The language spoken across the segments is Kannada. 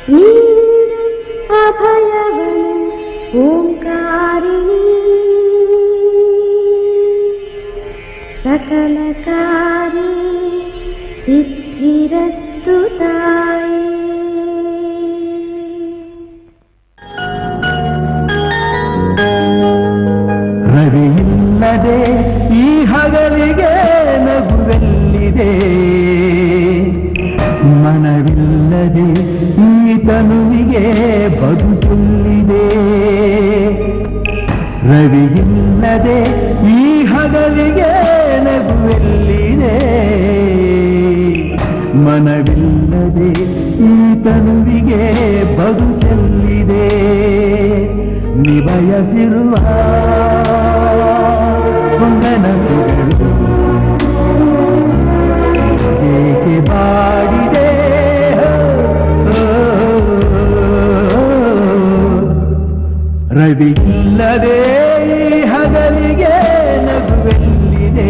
ನೀಡು ಅಭಯವನು ಓಂಕಾರಿಣಿ ಸಕಲ ಕಾರ್ಯ ಸಿದ್ಧಿರಸ್ತು ತಾಯಿ ರವಿಯಿಲ್ಲದೆ ಈ ಹಗಲಿಗೆ ನಗುವೆಲ್ಲಿದೆ ಮನವಿಲ್ಲದೆ ಈ ತನುವಿಗೆ ಬದುಕುಲ್ಲಿದೆ ರವಿಯಿಲ್ಲದೆ ಈ ಹಗಲಿಗೆ ನಗುವೆಲ್ಲಿದೆ ಮನವಿಲ್ಲದೆ ಈ ತನುವಿಗೆ ಬದುಕಲ್ಲಿದೆ ನಿಭಯಸಿರುವ ಹೊಂಗನಸುಗಳು ಏಕೆ ಬಾಡಿದೆ ರವಿಯಿಲ್ಲದೆ ಈ ಹಗಲಿಗೆ ನಗುವೆಲ್ಲಿದೆ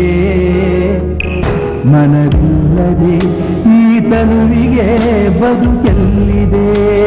ಮನವಿಲ್ಲದೆ ಈ ತನುವಿಗೆ ಬದುಕೆಲ್ಲಿದೆ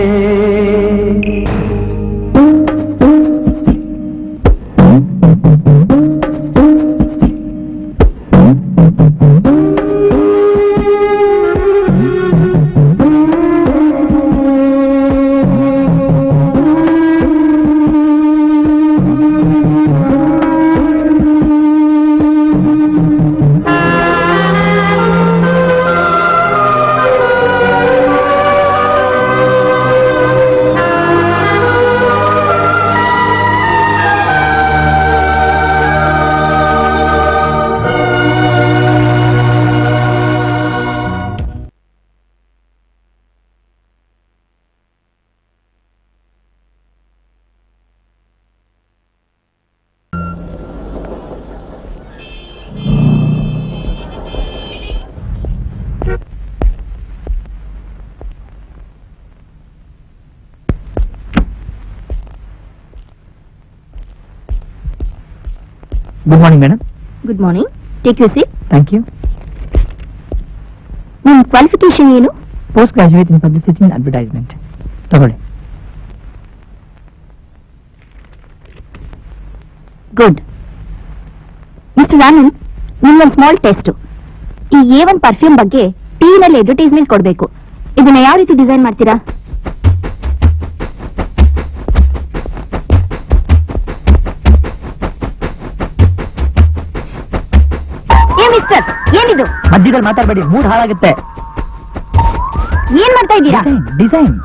good morning madam good morning take you seat thank you ನಿಮ್ಮ ಕ್ವಾಲಿಫಿಕೇಶನ್ ಏನು post graduate in publicity and advertisement ತಗೊಳ್ಳಿ ಗುಡ್ ಮಿಸ್ಟರ್ ಆನಂದ್ ನಿಮ್ಮೊಂದು ಸ್ಮಾಲ್ ಟೆಸ್ಟ್ ಈ ಎ ಒನ್ ಪರ್ಫ್ಯೂಮ್ ಬಗ್ಗೆ ಟಿವಿನಲ್ಲಿ ಅಡ್ವರ್ಟೈಸ್ಮೆಂಟ್ ಕೊಡಬೇಕು ಇದನ್ನ ಯಾವ ರೀತಿ ಡಿಸೈನ್ ಮಾಡ್ತೀರಾ ಏ ಮಿಸ್ಟರ್ ಏನಿದು ಮಧ್ಯದಲ್ಲಿ ಮಾತಾಡಬೇಡಿ ಮೂಡ್ ಹಾಳಾಗುತ್ತೆ ಏನ್ ಮಾಡ್ತಾ ಇದ್ದೀರಾ ಡಿಸೈನ್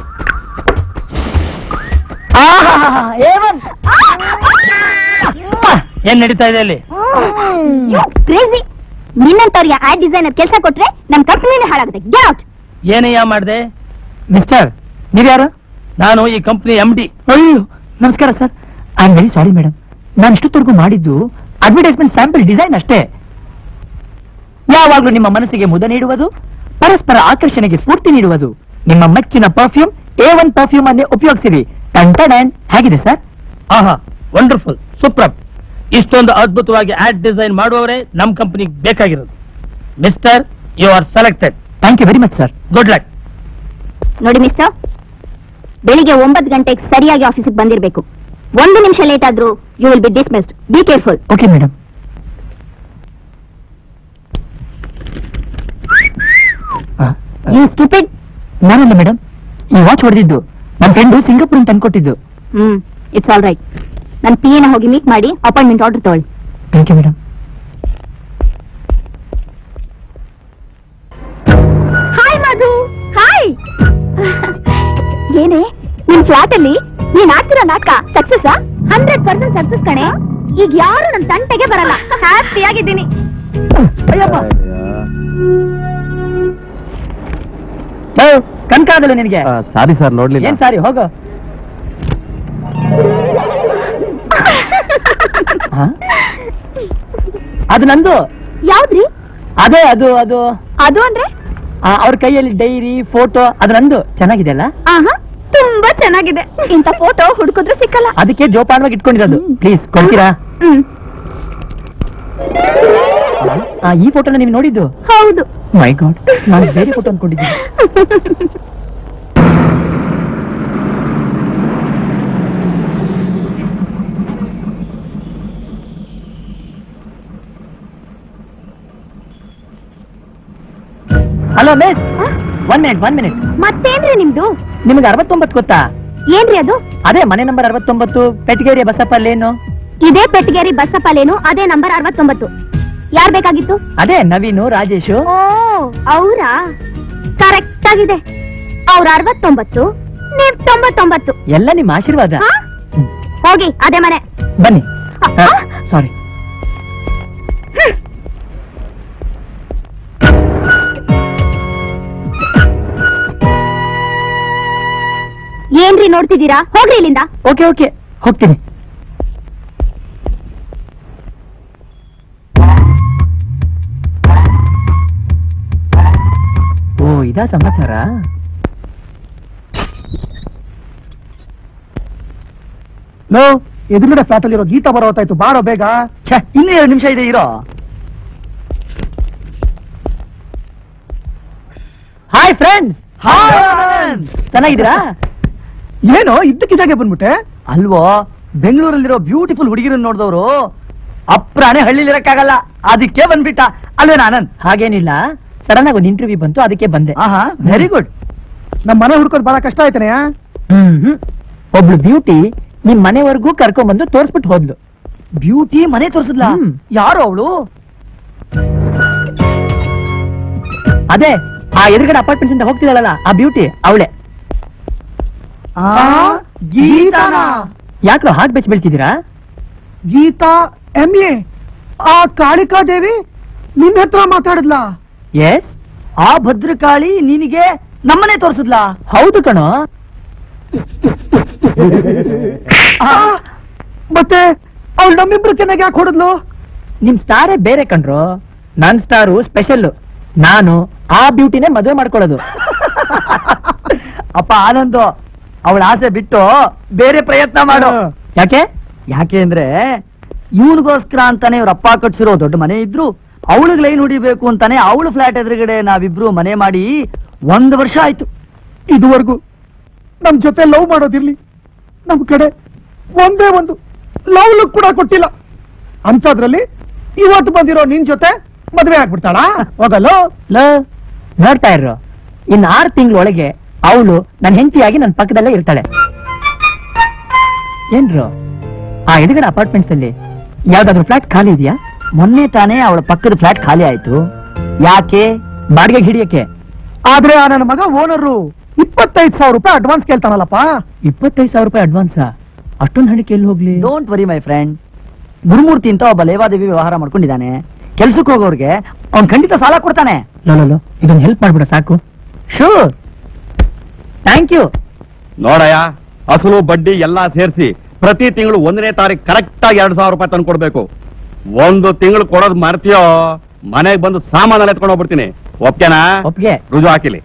ಏನ್ ನಡೀತಾ ಇದೆ ಅಲ್ಲಿ ಕ್ರೇಜಿ ನಿನ್ನಂತವ್ರಿಗೆ ಆಡ್ ಡಿಸೈನರ್ ಕೆಲಸ ಕೊಟ್ರೆ ನಮ್ ಕಂಪನಿನೇ ಹಾಳಾಗುತ್ತೆ ಗೆಟ್ ಔಟ್ ಏನಯ್ಯ ಮಾಡ್ದೆ ಮಿಸ್ಟರ್ ನೀವ್ಯಾರು ನಾನು ಈ ಕಂಪ್ನಿ ಎಂ ಡಿ ಅಯ್ಯೋ ನಮಸ್ಕಾರ sir I am very sorry madam ನಾನು ಇಷ್ಟೊತ್ತವರೆಗೂ ಮಾಡಿದ್ದು ಅಡ್ವರ್ಟೈಸ್ಮೆಂಟ್ ಸ್ಯಾಂಪಲ್ ಡಿಸೈನ್ ಅಷ್ಟೇ ಯಾವಾಗಲೂ ನಿಮ್ಮ ಮನಸ್ಸಿಗೆ ಮುದ ನೀಡುವುದು ಪರಸ್ಪರ ಆಕರ್ಷಣೆಗೆ ಸ್ಫೂರ್ತಿ ನೀಡುವುದು ನಿಮ್ಮ ಮೆಚ್ಚಿನ ಪರ್ಫ್ಯೂಮ್ ಎ ಒನ್ ಪರ್ಫ್ಯೂಮ್ ಅನ್ನೇ ಉಪಯೋಗಿಸಿರಿ ಟಂಟಡ್ಯಾನ್ ಹೇಗಿದೆ ಸರ್ ಆಹಾ ವಂಡರ್ಫುಲ್ ಸೂಪರ್ ಇಷ್ಟೊಂದು ಅದ್ಭುತವಾಗಿ ಆಡ್ ಡಿಸೈನ್ ಮಾಡುವವರೇ ನಮ್ ಕಂಪನಿಗೆ ಬೇಕಾಗಿರೋದು mister you are selected thank you very much sir good luck ನೋಡಿ ಮಿಸ್ಟರ್ ಬೆಳಿಗ್ಗೆ ಒಂಬತ್ತು ಗಂಟೆಗೆ ಸರಿಯಾಗಿ ಆಫೀಸಿಗೆ ಬಂದಿರಬೇಕು ಒಂದು ನಿಮಿಷ ಲೇಟ್ ಆದ್ರೂ you will be dismissed be careful okay madam you stupid ನಾನಲ್ಲ ಮೇಡಮ್ ಈ ವಾಚ್ ಹೊಡೆದಿದ್ದು ನನ್ನ ಫ್ರೆಂಡು ಸಿಂಗಾಪುರ್ ತಂದ್ಕೊಟ್ಟಿದ್ದು ಹ್ಮ್ ಇಟ್ಸ್ ಆಲ್ ರೈಟ್ ನನ್ನ ಪಿ ಎನ ಹೋಗಿ ಮೀಟ್ ಮಾಡಿ ಅಪಾಯಿಂಟ್ಮೆಂಟ್ ಆರ್ಡರ್ ತಗೊಳ್ಳಿ thank you madam hi Madhu hi ಏನೇ ನಿಮ್ ಫ್ಲಾಟ್ ಅಲ್ಲಿ ನೀನ್ ಆಡ್ತಿರೋ ನಾಟಕ ಸಕ್ಸಸ್ ಹಂಡ್ರೆಡ್ ಪರ್ಸೆಂಟ್ ಸಕ್ಸಸ್ ಕಣೆ ಈಗ ಯಾರು ನನ್ ತಂಟೆಗೆ ಬರಲ್ಲ ಹ್ಯಾಪಿ ಆಗಿದ್ದೀನಿ ಕನ್ಕಾದಲು ನಿನಗೆ ಸಾರಿ ಸರ್ ನೋಡ್ಲಿಲ್ಲ ಏನ್ ಸಾರಿ ಹೋಗು ಹ? ಅದು ನಂದು ಯಾವ್ದ್ರಿ ಅದೇ ಅದು ಅದು ಅದು ಅಂದ್ರೆ ಆ, ಅವ್ರ ಕೈಯಲ್ಲಿ ಡೈರಿ ಫೋಟೋ ಅದು ನಂದು ಚೆನ್ನಾಗಿದೆ ಅಲ್ಲ ಆಹಾ ತುಂಬಾ ಚೆನ್ನಾಗಿದೆ ಇಂತ ಫೋಟೋ ಹುಡುಕಿದ್ರು ಸಿಕ್ಕಲ್ಲ ಅದಕ್ಕೆ ಜೋಪಾನವಾಗಿ ಇಟ್ಕೊಂಡಿರೋದು ಪ್ಲೀಸ್ ಕೊಡ್ತೀರಾ ಹ್ಮ್ ಆ, ಈ ಫೋಟೋನ ನೀವು ನೋಡಿದ್ದು ಹೌದು ಮೈ ಗಾಡ್ ನಾನು ಬೇರೆ ಫೋಟೋ ಅನ್ಕೊಂಡಿದ್ದೀನಿ ಹಲೋ ಮಿಸ್ ಆ? ಒನ್ ಮಿನಿಟ್ ಒನ್ ಮಿನಿಟ್ ಮತ್ತೇನ್ರಿ ನಿಮ್ದು ನಿಮ್ಗೆ ಅರವತ್ತೊಂಬತ್ತು ಗೊತ್ತಾ ಏನ್ರಿ ಅದು ಅದೇ ಮನೆ ನಂಬರ್ ಅರವತ್ತೊಂಬತ್ತು ಪೆಟ್ಗೇರಿಯ ಬಸಪ್ಪ ಲೇನು ಇದೇ ಪೆಟ್ಟಿಗೆರಿ ಬಸ್ಸಪ್ಪಲೇನು ಅದೇ ನಂಬರ್ ಅರವತ್ತೊಂಬತ್ತು ಯಾರ್ ಬೇಕಾಗಿತ್ತು ಅದೇ ನವೀನು ರಾಜೇಶು ಓ ಅವರಾ ಕರೆಕ್ಟ್ ಆಗಿದೆ ಅವ್ರ ಅರವತ್ತೊಂಬತ್ತು ನೀವ್ ತೊಂಬತ್ತೊಂಬತ್ತು ಎಲ್ಲ ನಿಮ್ಮ ಆಶೀರ್ವಾದ ಹಾ? ಹೋಗಿ ಅದೇ ಮನೆ ಬನ್ನಿ ಆ, ಆ? ಸಾರಿ ಏನ್ರಿ ನೋಡ್ತಿದ್ದೀರಾ ಹೋಗ್ರಿ ಇಲ್ಲಿಂದ ಓಕೆ ಓಕೆ ಹೋಗ್ತೀನಿ ಓ ಇದಾ ಸಮಾಚಾರ ಲೋ ಎದುರುಗಡೆ ಫ್ಲಾಟ್ ಅಲ್ಲಿರೋ ಗೀತಾ ಬರೋ ಹೊತ್ತಾಯ್ತು ಬಾರೋ ಬೇಗ ಛೆ, ಇನ್ನೂ ಎರಡು ನಿಮಿಷ ಇದೆ ಇರೋ ಹಾಯ್ ಫ್ರೆಂಡ್ಸ್ ಚೆನ್ನಾಗಿದ್ದೀರಾ ಏನೋ ಇದ್ದಕ್ಕಿದ್ದಾಗೆ ಬಂದ್ಬಿಟ್ಟೆ ಅಲ್ವೋ ಬೆಂಗಳೂರಲ್ಲಿರೋ ಬ್ಯೂಟಿಫುಲ್ ಹುಡುಗಿರನ್ನ ನೋಡಿದವರು ಅಪ್ರಾಣೆ ಹಳ್ಳಿಲಿರಕ್ಕಾಗಲ್ಲ ಅದಕ್ಕೆ ಬಂದ್ಬಿಟ್ಟ ಅಲ್ವೇನ ಆನಂದ್ ಹಾಗೇನಿಲ್ಲ ಸಡನ್ ಆಗಿ ಒಂದು ಇಂಟರ್ವ್ಯೂ ಬಂತು ಅದಕ್ಕೆ ಬಂದೆ ಆಹಾ ವೆರಿ ಗುಡ್ ನಮ್ ಮನೆ ಹುಡ್ಕೋದ್ ಬಹಳ ಕಷ್ಟ ಆಯ್ತಾನೆ ಹ್ಮ್ ಒಬ್ಳು ಬ್ಯೂಟಿ ನಿಮ್ ಮನೆವರೆಗೂ ಕರ್ಕೊಂಡ್ ಬಂದು ತೋರ್ಸ್ಬಿಟ್ಟು ಹೋದ್ಲು ಬ್ಯೂಟಿ ಮನೆ ತೋರ್ಸಿದ್ಲ ಯಾರು ಅವಳು ಅದೇ ಆ ಎದುರುಗಡೆ ಅಪಾರ್ಟ್ಮೆಂಟ್ಸ್ ಇಂದ ಹೋಗ್ತಿದ್ದಾಳಲ್ಲ ಆ ಬ್ಯೂಟಿ ಅವಳೆ ಗೀತಾನಾ? ಯಾಕೆ ಹಾಗೆ ಬೆಚ್ಚ ಬೀಳ್ತಿದ್ದೀರಾ ಗೀತಾ ಎಂ ಎ ಆ ಕಾಳಿಕಾ ದೇವಿ ನಿನ್ ಹತ್ರ ಮಾತಾಡಿದ್ಲ ಎಸ್ ಆ ಭದ್ರಕಾಳಿ ನಿನಗೆ ನಮ್ಮನೆ ತೋರಿಸಿದ್ಲಾ ಹೌದು ಕಣೋ ಆ, ಮತ್ತೆ ಅವಳು ನಮ್ಮಿಬ್ರು ಕೆನಾಗ ಯಾಕೆ ಹೊಡೆದ್ಲು ನಿಮ್ ಸ್ಟಾರೇ ಬೇರೆ ಕಣ್ರು ನನ್ ಸ್ಟಾರು ಸ್ಪೆಷಲ್ ನಾನು ಆ ಬ್ಯೂಟಿನೇ ಮದುವೆ ಮಾಡ್ಕೊಳ್ಳೋದು ಅಪ್ಪ ಆನಂದು ಅವಳ ಆಸೆ ಬಿಟ್ಟು ಬೇರೆ ಪ್ರಯತ್ನ ಮಾಡು ಹಾ. ಯಾಕೆ ಯಾಕೆ ಅಂದ್ರೆ ಇವನಿಗೋಸ್ಕರ ಅಂತಾನೆ ಇವ್ರ ಅಪ್ಪ ಕಟ್ಸಿರೋ ದೊಡ್ಡ ಮನೆ ಇದ್ರು ಅವಳಿಗೆ ಲೈನ್ ಹೊಡಿಬೇಕು ಅಂತಾನೆ ಅವಳು ಫ್ಲಾಟ್ ಎದುರುಗಡೆ ನಾವಿಬ್ರು ಮನೆ ಮಾಡಿ ಒಂದು ವರ್ಷ ಆಯ್ತು ಇದುವರೆಗೂ ನಮ್ ಜೊತೆ ಲವ್ ಮಾಡೋದಿರ್ಲಿ ನಮ್ ಕಡೆ ಒಂದೇ ಒಂದು ಲವ್ ಲುಕ್ ಕೂಡ ಕೊಟ್ಟಿಲ್ಲ ಅಂತದ್ರಲ್ಲಿ ಇವತ್ತು ಬಂದಿರೋ ನಿನ್ ಜೊತೆ ಮದ್ವೆ ಆಗ್ಬಿಡ್ತಾಳಾ ಹೋಗಲ್ಲೋ ಲೋ ನೋಡ್ತಾ ಇರೋ ಇನ್ ಆರು ತಿಂಗಳೊಳಗೆ ಅವಳು ನನ್ನ ಹೆಂಡತಿಯಾಗಿ ನನ್ನ ಪಕ್ಕದಲ್ಲೇ ಇರ್ತಾಳೆ ಏನ್ರು ಆ ಎದುರುಗಡೆ ಅಪಾರ್ಟ್ಮೆಂಟ್ಸ್ ಅಲ್ಲಿ ಯಾವ್ದಾದ್ರು ಫ್ಲಾಟ್ ಖಾಲಿ ಇದೆಯಾ ಮೊನ್ನೆ ತಾನೇ ಅವಳ ಪಕ್ಕದ ಫ್ಲಾಟ್ ಖಾಲಿ ಆಯ್ತು ಯಾಕೆ ಬಾಡಿಗೆ ಹಿಡಿಯಕ್ಕೆ ಆದ್ರೆ ಆ ನನ್ನ ಮಗ ಓನರು ಇಪ್ಪತ್ತೈದು ಸಾವಿರ ರೂಪಾಯಿ ಅಡ್ವಾನ್ಸ್ ಕೇಳ್ತಾನಲ್ಲಪ್ಪ ಇಪ್ಪತ್ತೈದು ಸಾವಿರ ರೂಪಾಯಿ ಅಡ್ವಾನ್ಸ್ ಅಷ್ಟೊಂದು ಹಣಕ್ಕೆ ಎಲ್ಲಿ ಹೋಗ್ಲಿ don't worry my friend Gurumurthy ಅಂತ ಒಬ್ಬ ಲೇವಾದೇವಿ ವ್ಯವಹಾರ ಮಾಡ್ಕೊಂಡಿದ್ದಾನೆ ಕೆಲ್ಸಕ್ಕೆ ಹೋಗೋರ್ಗೆ ಅವ್ನ್ ಖಂಡಿತ ಸಾಲ ಕೊಡ್ತಾನೆ ಲೋ ಇದನ್ನ ಹೆಲ್ಪ್ ಮಾಡ್ಬಿಡ ಸಾಕು ಶೂರ್ ಥ್ಯಾಂಕ್ ಯು ನೋಡಯ್ಯ ಅಸಲು ಬಡ್ಡಿ ಎಲ್ಲಾ ಸೇರಿಸಿ ಪ್ರತಿ ತಿಂಗಳು ಒಂದನೇ ತಾರೀಕು ಕರೆಕ್ಟ್ ಆಗಿ ಎರಡು ಸಾವಿರ ರೂಪಾಯಿ ತಂದು ಕೊಡ್ಬೇಕು ಒಂದು ತಿಂಗಳು ಕೊಡೋದ್ ಮರ್ತೀಯೋ ಮನೆಗೆ ಬಂದು ಸಾಮಾನೆಲ್ಲ ಎತ್ಕೊಂಡು ಹೋಗ್ಬಿಡ್ತೀನಿ ಒಪ್ಕೆನಾ ಒಪ್ಗೆ ರುಜು ಹಾಕಿಲಿ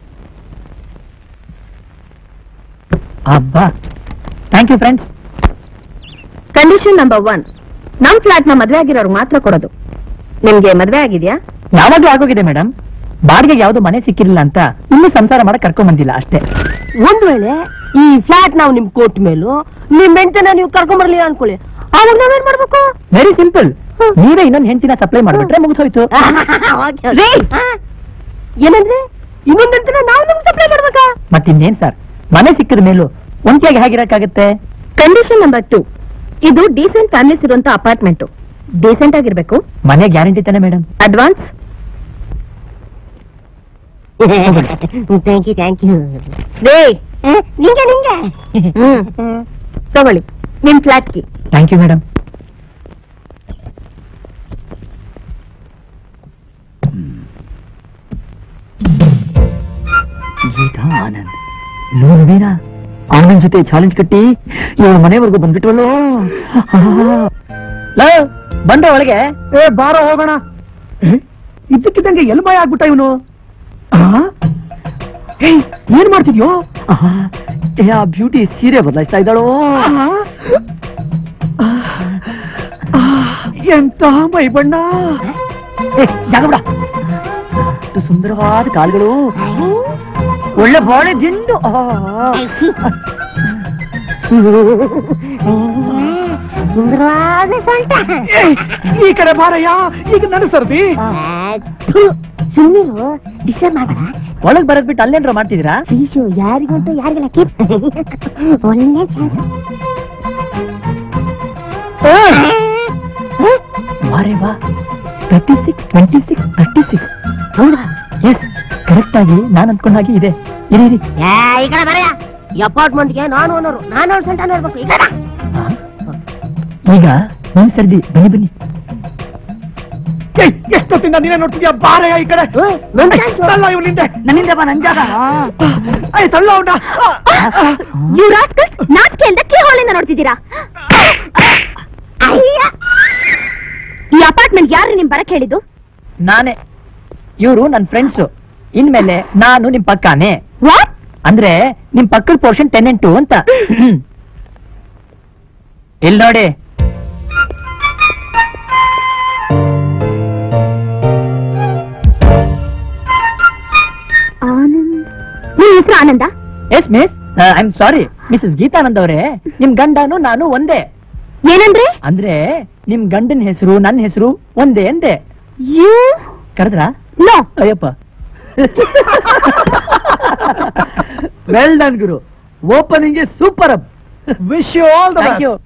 ಅಬ್ಬಾ thank you friends condition number one ನಮ್ ಫ್ಲಾಟ್ ನ ಮದ್ವೆ ಆಗಿರೋರು ಮಾತ್ರ ಕೊಡೋದು ನಿಮ್ಗೆ ಮದ್ವೆ ಆಗಿದ್ಯಾ ಯಾವಾಗ್ಲೂ ಆಗೋಗಿದೆ ಮೇಡಮ್ ಬಾಡಿಗೆಗೆ ಯಾವ್ದು ಮನೆ ಸಿಕ್ಕಿರಲಿಲ್ಲ ಅಂತ ಇನ್ನೂ ಸಂಸಾರ ಮಾಡಕ್ ಕರ್ಕೊಂಡ್ ಬಂದಿಲ್ಲ ಅಷ್ಟೇ ಒಂದ್ ವೇಳೆ ಈ ಫ್ಲಾಟ್ ನಾವು ನಿಮ್ ಕೊಟ್ಟ ಮೇಲೂ ನಿಮ್ ಹೆಂಡತಿನ ನೀವು ಕರ್ಕೊಂಡ್ ಬರ್ಲಿಲ್ಲ ಅನ್ಕೊಳ್ಳಿ ಅವಾಗ ನಾವೇನ್ ಮಾಡ್ಬೇಕು ವೆರಿ ಸಿಂಪಲ್ ನೀವೇ ಇನ್ನೊಂದು ಹೆಂಡತಿನ ಸಪ್ಲೈ ಮಾಡ್ಬಿಟ್ರೆ ಮುಗಿದೋಯ್ತು ರೀ, ಏನಂದ್ರೆ ಇನ್ನೊಂದಂತನ ನಾವು ನಮ್ ಸಪ್ಲೈ ಮಾಡ್ಬೇಕಾ ಮತ್ತಿನ್ನೇನ್ ಸರ್ ಮನೆ ಸಿಕ್ಕಿದ ಮೇಲೂ ಒಂಟಿಯಾಗಿ ಹೇಗಿರಕ್ಕಾಗತ್ತೆ ಕಂಡೀಷನ್ ನಂಬರ್ ಟು ಇದು ಡೀಸೆಂಟ್ ಫ್ಯಾಮಿಲೀಸ್ ಇರುವಂತ ಅಪಾರ್ಟ್ಮೆಂಟ್ ಡೀಸೆಂಟ್ ಆಗಿರ್ಬೇಕು ಮನೆ ಗ್ಯಾರಂಟಿ ತಾನೆ madam advance thank you thank you ರೇ ನಿಂಗೆ ನಿಂಗೆ ಹ್ಮ್ ತಗೊಳ್ಳಿ ನಿಮ್ ಫ್ಲಾಟ್ ಕಿ thank you madam Geetha Anand ಇವನು ವೀರ ಆನಂದ್ ಜೊತೆ ಚಾಲೆಂಜ್ ಕಟ್ಟಿ ಇವಳ ಮನೆವರೆಗೂ ಬಂದ್ಬಿಟ್ವಲ್ಲೋ ಲೋ ಬಂದ್ರೆ ಒಳಗೆ ಏ ಬಾರೋ ಹೋಗೋಣ ಏ, ಇದ್ದಕ್ಕಿದ್ದಂಗೆ ಎಲ್ ಬಾಯ್ ಆಗ್ಬಿಟ್ಟ ಇವನು ಏಯ್ ಏನ್ ಮಾಡ್ತಿದ್ಯೋ ಆಹಾ, ಏ, ಆ ಬ್ಯೂಟಿ ಸೀರೆ ಬದಲಾಯಿಸ್ತಾ ಇದ್ದಾಳೋ ಎಂತ ಮೈ ಬಣ್ಣ ಏ, ಜಾಗ ಬಿಡ. ಎಷ್ಟು ಸುಂದರವಾದ ಕಾಲುಗಳು ಒಳ್ಳೆ ಬಾಳೆ ದಿಂಡು ಆಹಾ. ಸುಂದರವಾದ ಸೊಂಟ ಏಯ್, ಈ ಕಡೆ ಬಾರಯ್ಯ ಈಗ ನನ್ನ ಸರ್ದಿ ಸುಮ್ಮನಿರು ಡಿಸ್ಟರ್ಬ್ ಮಾಡಬೇಡ ಒಳಗ್ ಬರದ್ ಬಿಟ್ಟು ಅಲ್ಲೇನ್ರ ಮಾಡ್ತಿದ್ದೀರಾ ಫೀಸು ಯಾರಿಗುಂಟು ಯಾರಿಗೆಲ್ಲ ಕೀಪ್ ಒಳ್ಳೆ ಚಾನ್ಸ್ ವಾರೇ ವಾ thirty six twenty six thirty six ಹೌದಾ ಎಸ್ ಕರೆಕ್ಟ್ ಆಗಿ ನಾನ್ ಅನ್ಕೊಂಡ ಹಾಗೆ ಇದೆ ಇರಿ ಇರಿ ಏ ಈ ಕಡೆ ಬರೆಯ ಈ ಅಪಾರ್ಟ್ಮೆಂಟ್ಗೆ ನಾನು ಓನರು ನಾನು ಅವ್ರ ಸೆಂಟ ನೋಡ್ಬೇಕು ಈ ಕಡೆ ಆ? ಈಗ ನಿಮ್ ಸರ್ದಿ ಬನ್ನಿ ಬನ್ನಿ ಏಯ್, ಎಷ್ಟೊತ್ತಿಂದ ನೀನೇ ನೋಡ್ತಿದ್ಯಾ ಬಾರಯ್ಯ ಈ ಕಡೆ ಓಯ್, ನನ್ ಚಾನ್ಸು. ತಳ್ಳ ಇವ್ನ ಹಿಂದೆ ನನ್ನಿಂದ ಬಾ ನನ್ ಜಾಗ ಅಯ್ಯ ತಳ್ಳ ಅವ್ನ ಯು ರಾಸ್ಕಲ್ಸ್ ನಾಚಿಕೆ ಅಂತ ಕೀ ಹಾಲಿಂದ ನೋಡ್ತಿದ್ದೀರಾ ಅಯ್ಯ. ಈ ಅಪಾರ್ಟ್ಮೆಂಟ್ ಯಾರು ನಿಮ್ ಬರಕ್ ಹೇಳಿದ್ದು ನಾನೇ ಇವರು ನನ್ ಫ್ರೆಂಡ್ಸ್ ಇನ್ಮೇಲೆ ನಾನು ನಿಮ್ ಪಕ್ಕಾನೆ ವಾಟ್ ಅಂದ್ರೆ ನಿಮ್ ಪಕ್ಕದ ಪೋರ್ಷನ್ ಟೆನೆಂಟು ಅಂತ ಇಲ್ಲಿ ನೋಡಿ ಆನಂದ್ ನಿಮ್ ಹೆಸರು Anand yes miss I am sorry Mrs Geethanand ಅವರೇ ನಿಮ್ ಗಂಡನು ನಾನು ಒಂದೇ ಏನಂದ್ರೆ ಅಂದ್ರೆ ನಿಮ್ ಗಂಡನ ಹೆಸರು ನನ್ನ ಹೆಸರು ಒಂದೇ ಅಂದೆ ಯು ಕರೆದ್ರಾ ನೋ ಅಯ್ಯಪ್ಪ ವೆಲ್ ಡನ್ ಗುರು opening super up wish you all the thank you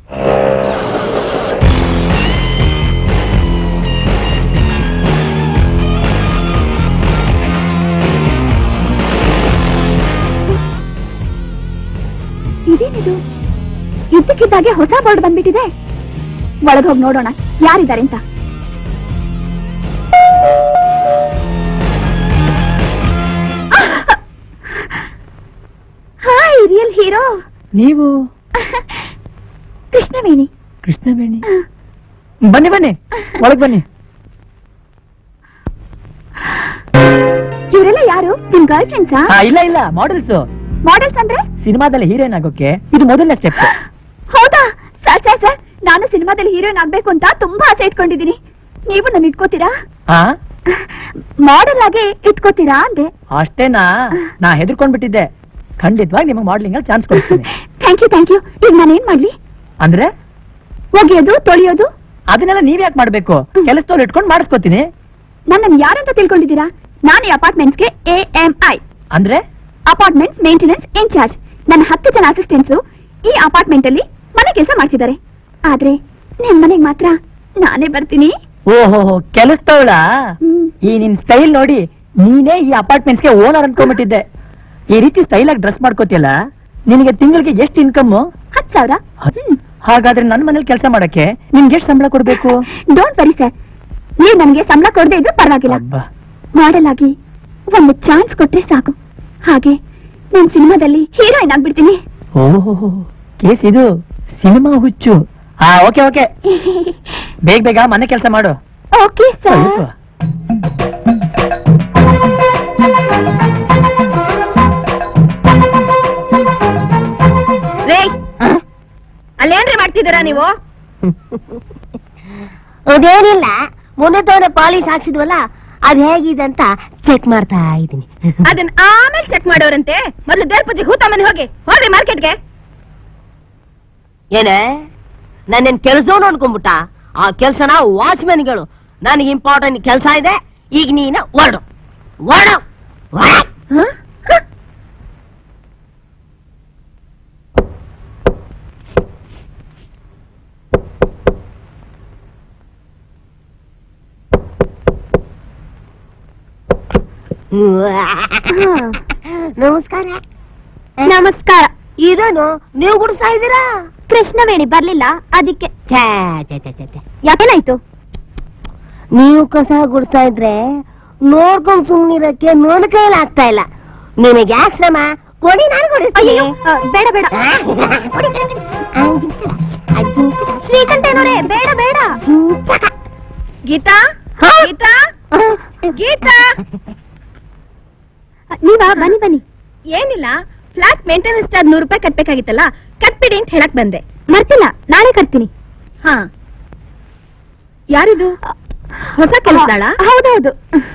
ಇದೇನಿದು ಇದ್ದಕ್ಕಿದ್ದಾಗೆ ಹೊಸ ಬೋರ್ಡ್ ಬಂದ್ಬಿಟ್ಟಿದೆ ಒಳಗ್ ಹೋಗಿ ನೋಡೋಣ ಯಾರಿದ್ದಾರೆ ಅಂತ ಹಾಯ್ ರಿಯಲ್ ಹೀರೋ ನೀವು ಕೃಷ್ಣವೇಣಿ ಕೃಷ್ಣವೇಣಿ ಬನ್ನಿ ಬನ್ನಿ ಒಳಗ್ ಬನ್ನಿ ಇವರೆಲ್ಲ ಯಾರು ನಿಮ್ ಗರ್ಲ್ ಫ್ರೆಂಡ್ಸಾ ಆ, ಇಲ್ಲ ಇಲ್ಲ ಮಾಡೆಲ್ಸ್ ಮಾಡೆಲ್ಸ್ ಅಂದ್ರೆ ಸಿನಿಮಾದಲ್ಲಿ ಹೀರೋಯಿನ್ ಆಗೋಕೆ ಇದು ಮೊದಲನೇ ಸ್ಟೆಪ್ ಹೌದಾ ಸರ್ ಸರ್ ಸರ್ ನಾನು ಸಿನಿಮಾದಲ್ಲಿ ಹೀರೋಯಿನ್ ಆಗ್ಬೇಕು ಅಂತ ತುಂಬಾ ಆಸೆ ಇಟ್ಕೊಂಡಿದ್ದೀನಿ ನೀವು ನನ್ನ ಇಟ್ಕೋತೀರಾ ಹಾ ಮಾಡೆಲ್ ಆಗಿ ಇಟ್ಕೋತೀರಾ ಅಂದೆ ಅಷ್ಟೇನಾ ನಾ ಹೆದರ್ಕೊಂಡ್ಬಿಟ್ಟಿದ್ದೆ ಖಂಡಿತವಾಗಿ ನಿಮಗೆ ಮಾಡ್ಲಿಂಗ್ ಅಲ್ಲಿ ಚಾನ್ಸ್ ಕೊಡ್ತೀನಿ ಥ್ಯಾಂಕ್ ಯು ಥ್ಯಾಂಕ್ ಯು ಈಗ ನಾನೇನ್ ಮಾಡ್ಲಿ ಅಂದ್ರೆ ಒಗೆಯೋದು ತೊಳೆಯೋದು ಅದನ್ನೆಲ್ಲ ನೀವ್ ಯಾಕೆ ಮಾಡ್ಬೇಕು ಕೆಲಸದವ್ರು ಇಟ್ಕೊಂಡು ಮಾಡಿಸ್ಕೊತೀನಿ ನನ್ನನ್ನು ಯಾರಂತ ತಿಳ್ಕೊಂಡಿದ್ದೀರಾ ನಾನು ಈ ಅಪಾರ್ಟ್ಮೆಂಟ್ಸ್ಗೆ ಎ ಎಂ ಐ ಅಂದ್ರೆ ಅಪಾರ್ಟ್ಮೆಂಟ್ಸ್ ಮೇಂಟೆನೆನ್ಸ್ ಇನ್ಚಾರ್ಜ್ ನನ್ನ ಹತ್ತು ಜನ ಅಸಿಸ್ಟೆಂಟ್ಸು ಈ ಅಪಾರ್ಟ್ಮೆಂಟ್ ಅಲ್ಲಿ ಮನೆ ಕೆಲಸ ಮಾಡ್ತಿದ್ದಾರೆ ಆದ್ರೆ ನಿಮ್ ಮನೆಗ್ ಮಾತ್ರ ನಾನೇ ಬರ್ತೀನಿ ಓಹೋ ಕೆಲಸದವಳ ಹ್ಮ್. ಈ ನಿನ್ ಸ್ಟೈಲ್ ನೋಡಿ ನೀನೇ ಈ ಅಪಾರ್ಟ್ಮೆಂಟ್ಸ್ ಗೆ ಓನರ್ ಅನ್ಕೊಂಡ್ಬಿಟ್ಟಿದ್ದೆ ಈ ರೀತಿ ಸ್ಟೈಲ್ ಆಗಿ ಡ್ರೆಸ್ ಮಾಡ್ಕೋತಿಯಲ್ಲ ನಿನಗೆ ತಿಂಗಳಿಗೆ ಎಷ್ಟು ಇನ್ಕಮ್ ಹತ್ತು ಸಾವಿರ ಹಾಗಾದ್ರೆ ನನ್ನ ಮನೇಲಿ ಕೆಲಸ ಮಾಡಕ್ಕೆ ನಿನ್ಗೆ ಎಷ್ಟು ಸಂಬಳ ಕೊಡ್ಬೇಕು ಡೋಂಟ್ ವರಿ ಸರ್ ನೀವು ನನಗೆ ಸಂಬಳ ಕೊಡದೆ ಇದ್ರೂ ಪರವಾಗಿಲ್ಲ ಅಬ್ಬಾ ಮಾಡೆಲ್ ಆಗಿ ಒಂದು ಚಾನ್ಸ್ ಕೊಟ್ರೆ ಸಾಕು ಹಾಗೆ ನಾನು ಸಿನಿಮಾದಲ್ಲಿ ಹೀರೋಯಿನ್ ಆಗ್ಬಿಡ್ತೀನಿ ಓಹೋ ಕೇಸ್ ಇದು ಸಿನಿಮಾ ಹುಚ್ಚು ಹಾ ಓಕೆ ಓಕೆ ಬೇಗ ಬೇಗ ಮನೆ ಕೆಲಸ ಮಾಡು ಓಕೆ ಸರ್ ಅಯ್ಯಪ್ಪ. ರೇ ಅಲ್ಲೇನ್ರಿ ಮಾಡ್ತಿದ್ದೀರಾ ನೀವು ಅದೇನಿಲ್ಲ ಮೊನ್ನೆ ತವರ ಪಾಲಿಶ್ ಹಾಕ್ಸಿದ್ವಲ್ಲ ಅದ್ ಹೇಗಿದೆ ಅಂತ ಚೆಕ್ ಮಾಡ್ತಾ ಇದ್ದೀನಿ ಅದನ್ನ ಆಮೇಲೆ ಚೆಕ್ ಮಾಡೋರಂತೆ ಮೊದಲು ದೇವ್ರ ಪೂಜೆ ಹೂತ ಮನೆ ಹೋಗಿ ಹೋಗ್ರಿ ಮಾರ್ಕೆಟ್ಗೆ ಏನೇ ನನ್ನೇನ್ ಕೆಲ್ಸವನು ಅನ್ಕೊಂಡ್ಬಿಟ್ಟ ಆ ಕೆಲ್ಸನ ವಾಚ್ಮೆನ್ಗಳು ನನಗೆ ಇಂಪಾರ್ಟೆಂಟ್ ಕೆಲಸ ಇದೆ ಈಗ ನೀನು ಹೊರಡು ಹೊರಡು ನಮಸ್ಕಾರ ನಮಸ್ಕಾರ ಇದೇನು ನೀವು ಗುಡಿಸ್ತಾ ಇದ್ದೀರಾ ಕೃಷ್ಣವೇಣಿ ಬರ್ಲಿಲ್ಲ ಅದಕ್ಕೆ ಛೇ, ಛೇ, ಛೇ, ಛೇ, ಛೇ. ಯಾಕೇನಾಯ್ತು ನೀವು ಕಸ ಗುಡ್ತಾ ಇದ್ರೆ ನೋಡ್ಕೊಂಡ್ ಸುಮ್ನಿರಕ್ಕೆ ನನ್ನ ಕೈಯಲ್ಲಿ ಆಗ್ತಾ ಇಲ್ಲ ನಿನಗೆ ಯಾಕೆ ಶ್ರಮ ಕೊಡಿ ನಾನು ಕೊಡಿಸ್ತೀನಿ ಅಯ್ಯೋ ಆ, ಬೇಡ ಬೇಡ ಶ್ರೀಕಂಠೇನೋರೇ ಬೇಡ ಬೇಡ ಗೀತಾ ಗೀತಾ ಗೀತಾ ನೀವಾ ಬನ್ನಿ ಬನ್ನಿ ಏನಿಲ್ಲ ಫ್ಲಾಟ್ ಮೇಂಟೆನೆನ್ಸ್ ಚಾರ್ಜ್ ನೂರು ರೂಪಾಯಿ ಕಟ್ಬೇಕಾಗಿತ್ತಲ್ಲ ಕಟ್ಬಿಡಿ ಅಂತ ಹೇಳಕ್ ಬಂದೆ ಮರ್ತಿಲ್ಲ ನಾಳೆ ಕಟ್ತೀನಿ ಹಾ ಯಾರಿದು ಹೊಸ ಕೆಲಸದಾಳ ಹೌದೌದು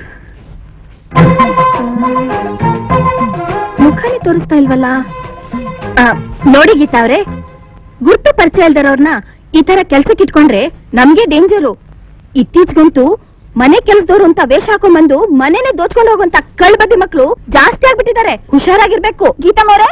ಮುಖನೇ ತೋರಿಸ್ತಾ ಇಲ್ವಲ್ಲ ಆ, ನೋಡಿ ಗೀತಾ ಅವ್ರೆ ಗುರ್ತು ಪರಿಚಯ ಇಲ್ದಿರೋರ್ನ ಈ ತರ ಕೆಲ್ಸಕ್ಕೆ ಇಟ್ಕೊಂಡ್ರೆ ನಮ್ಗೆ ಡೇಂಜರು ಇತ್ತೀಚೆಗಂತೂ ಮನೆ ಕೆಲಸದವ್ರು ಅಂತ ವೇಷ ಹಾಕೊಂಡ್ಬಂದು ಮನೆನೆ ದೋಚ್ಕೊಂಡು ಹೋಗುವಂತ ಕಳ್ಬಡ್ಡಿ ಮಕ್ಕಳು ಜಾಸ್ತಿ ಆಗ್ಬಿಟ್ಟಿದ್ದಾರೆ ಹುಷಾರಾಗಿರ್ಬೇಕು ಗೀತಮ್ಮವ್ರೆ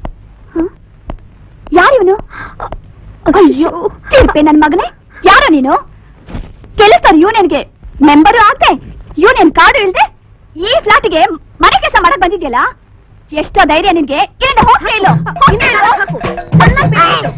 ಯಾರಿವನು ಅಯ್ಯೋ ತಿರ್ಪೆ ನನ್ ಮಗನೇ ಯಾರೋ ನೀನು ಕೆಲಸ ಯೂನಿಯನ್ಗೆ ಮೆಂಬರು ಆಗ್ತೆ ಯೂನಿಯನ್ ಕಾರ್ಡು ಇಲ್ದೆ ಈ ಫ್ಲಾಟ್ಗೆ ಮನೆ ಕೆಲಸ ಮಾಡಕ್ ಬಂದಿದ್ಯಲ್ಲ ಎಷ್ಟೋ ಧೈರ್ಯ ನಿನ್ಗೆ ಏನು ಹೋಗ್ತಾ ಇಲ್ಲೋ ಹೋಗ್ತಾ ಇಲ್ಲೋ? ಚೆನ್ನಾಗ್ ಬಿಟ್ಟು.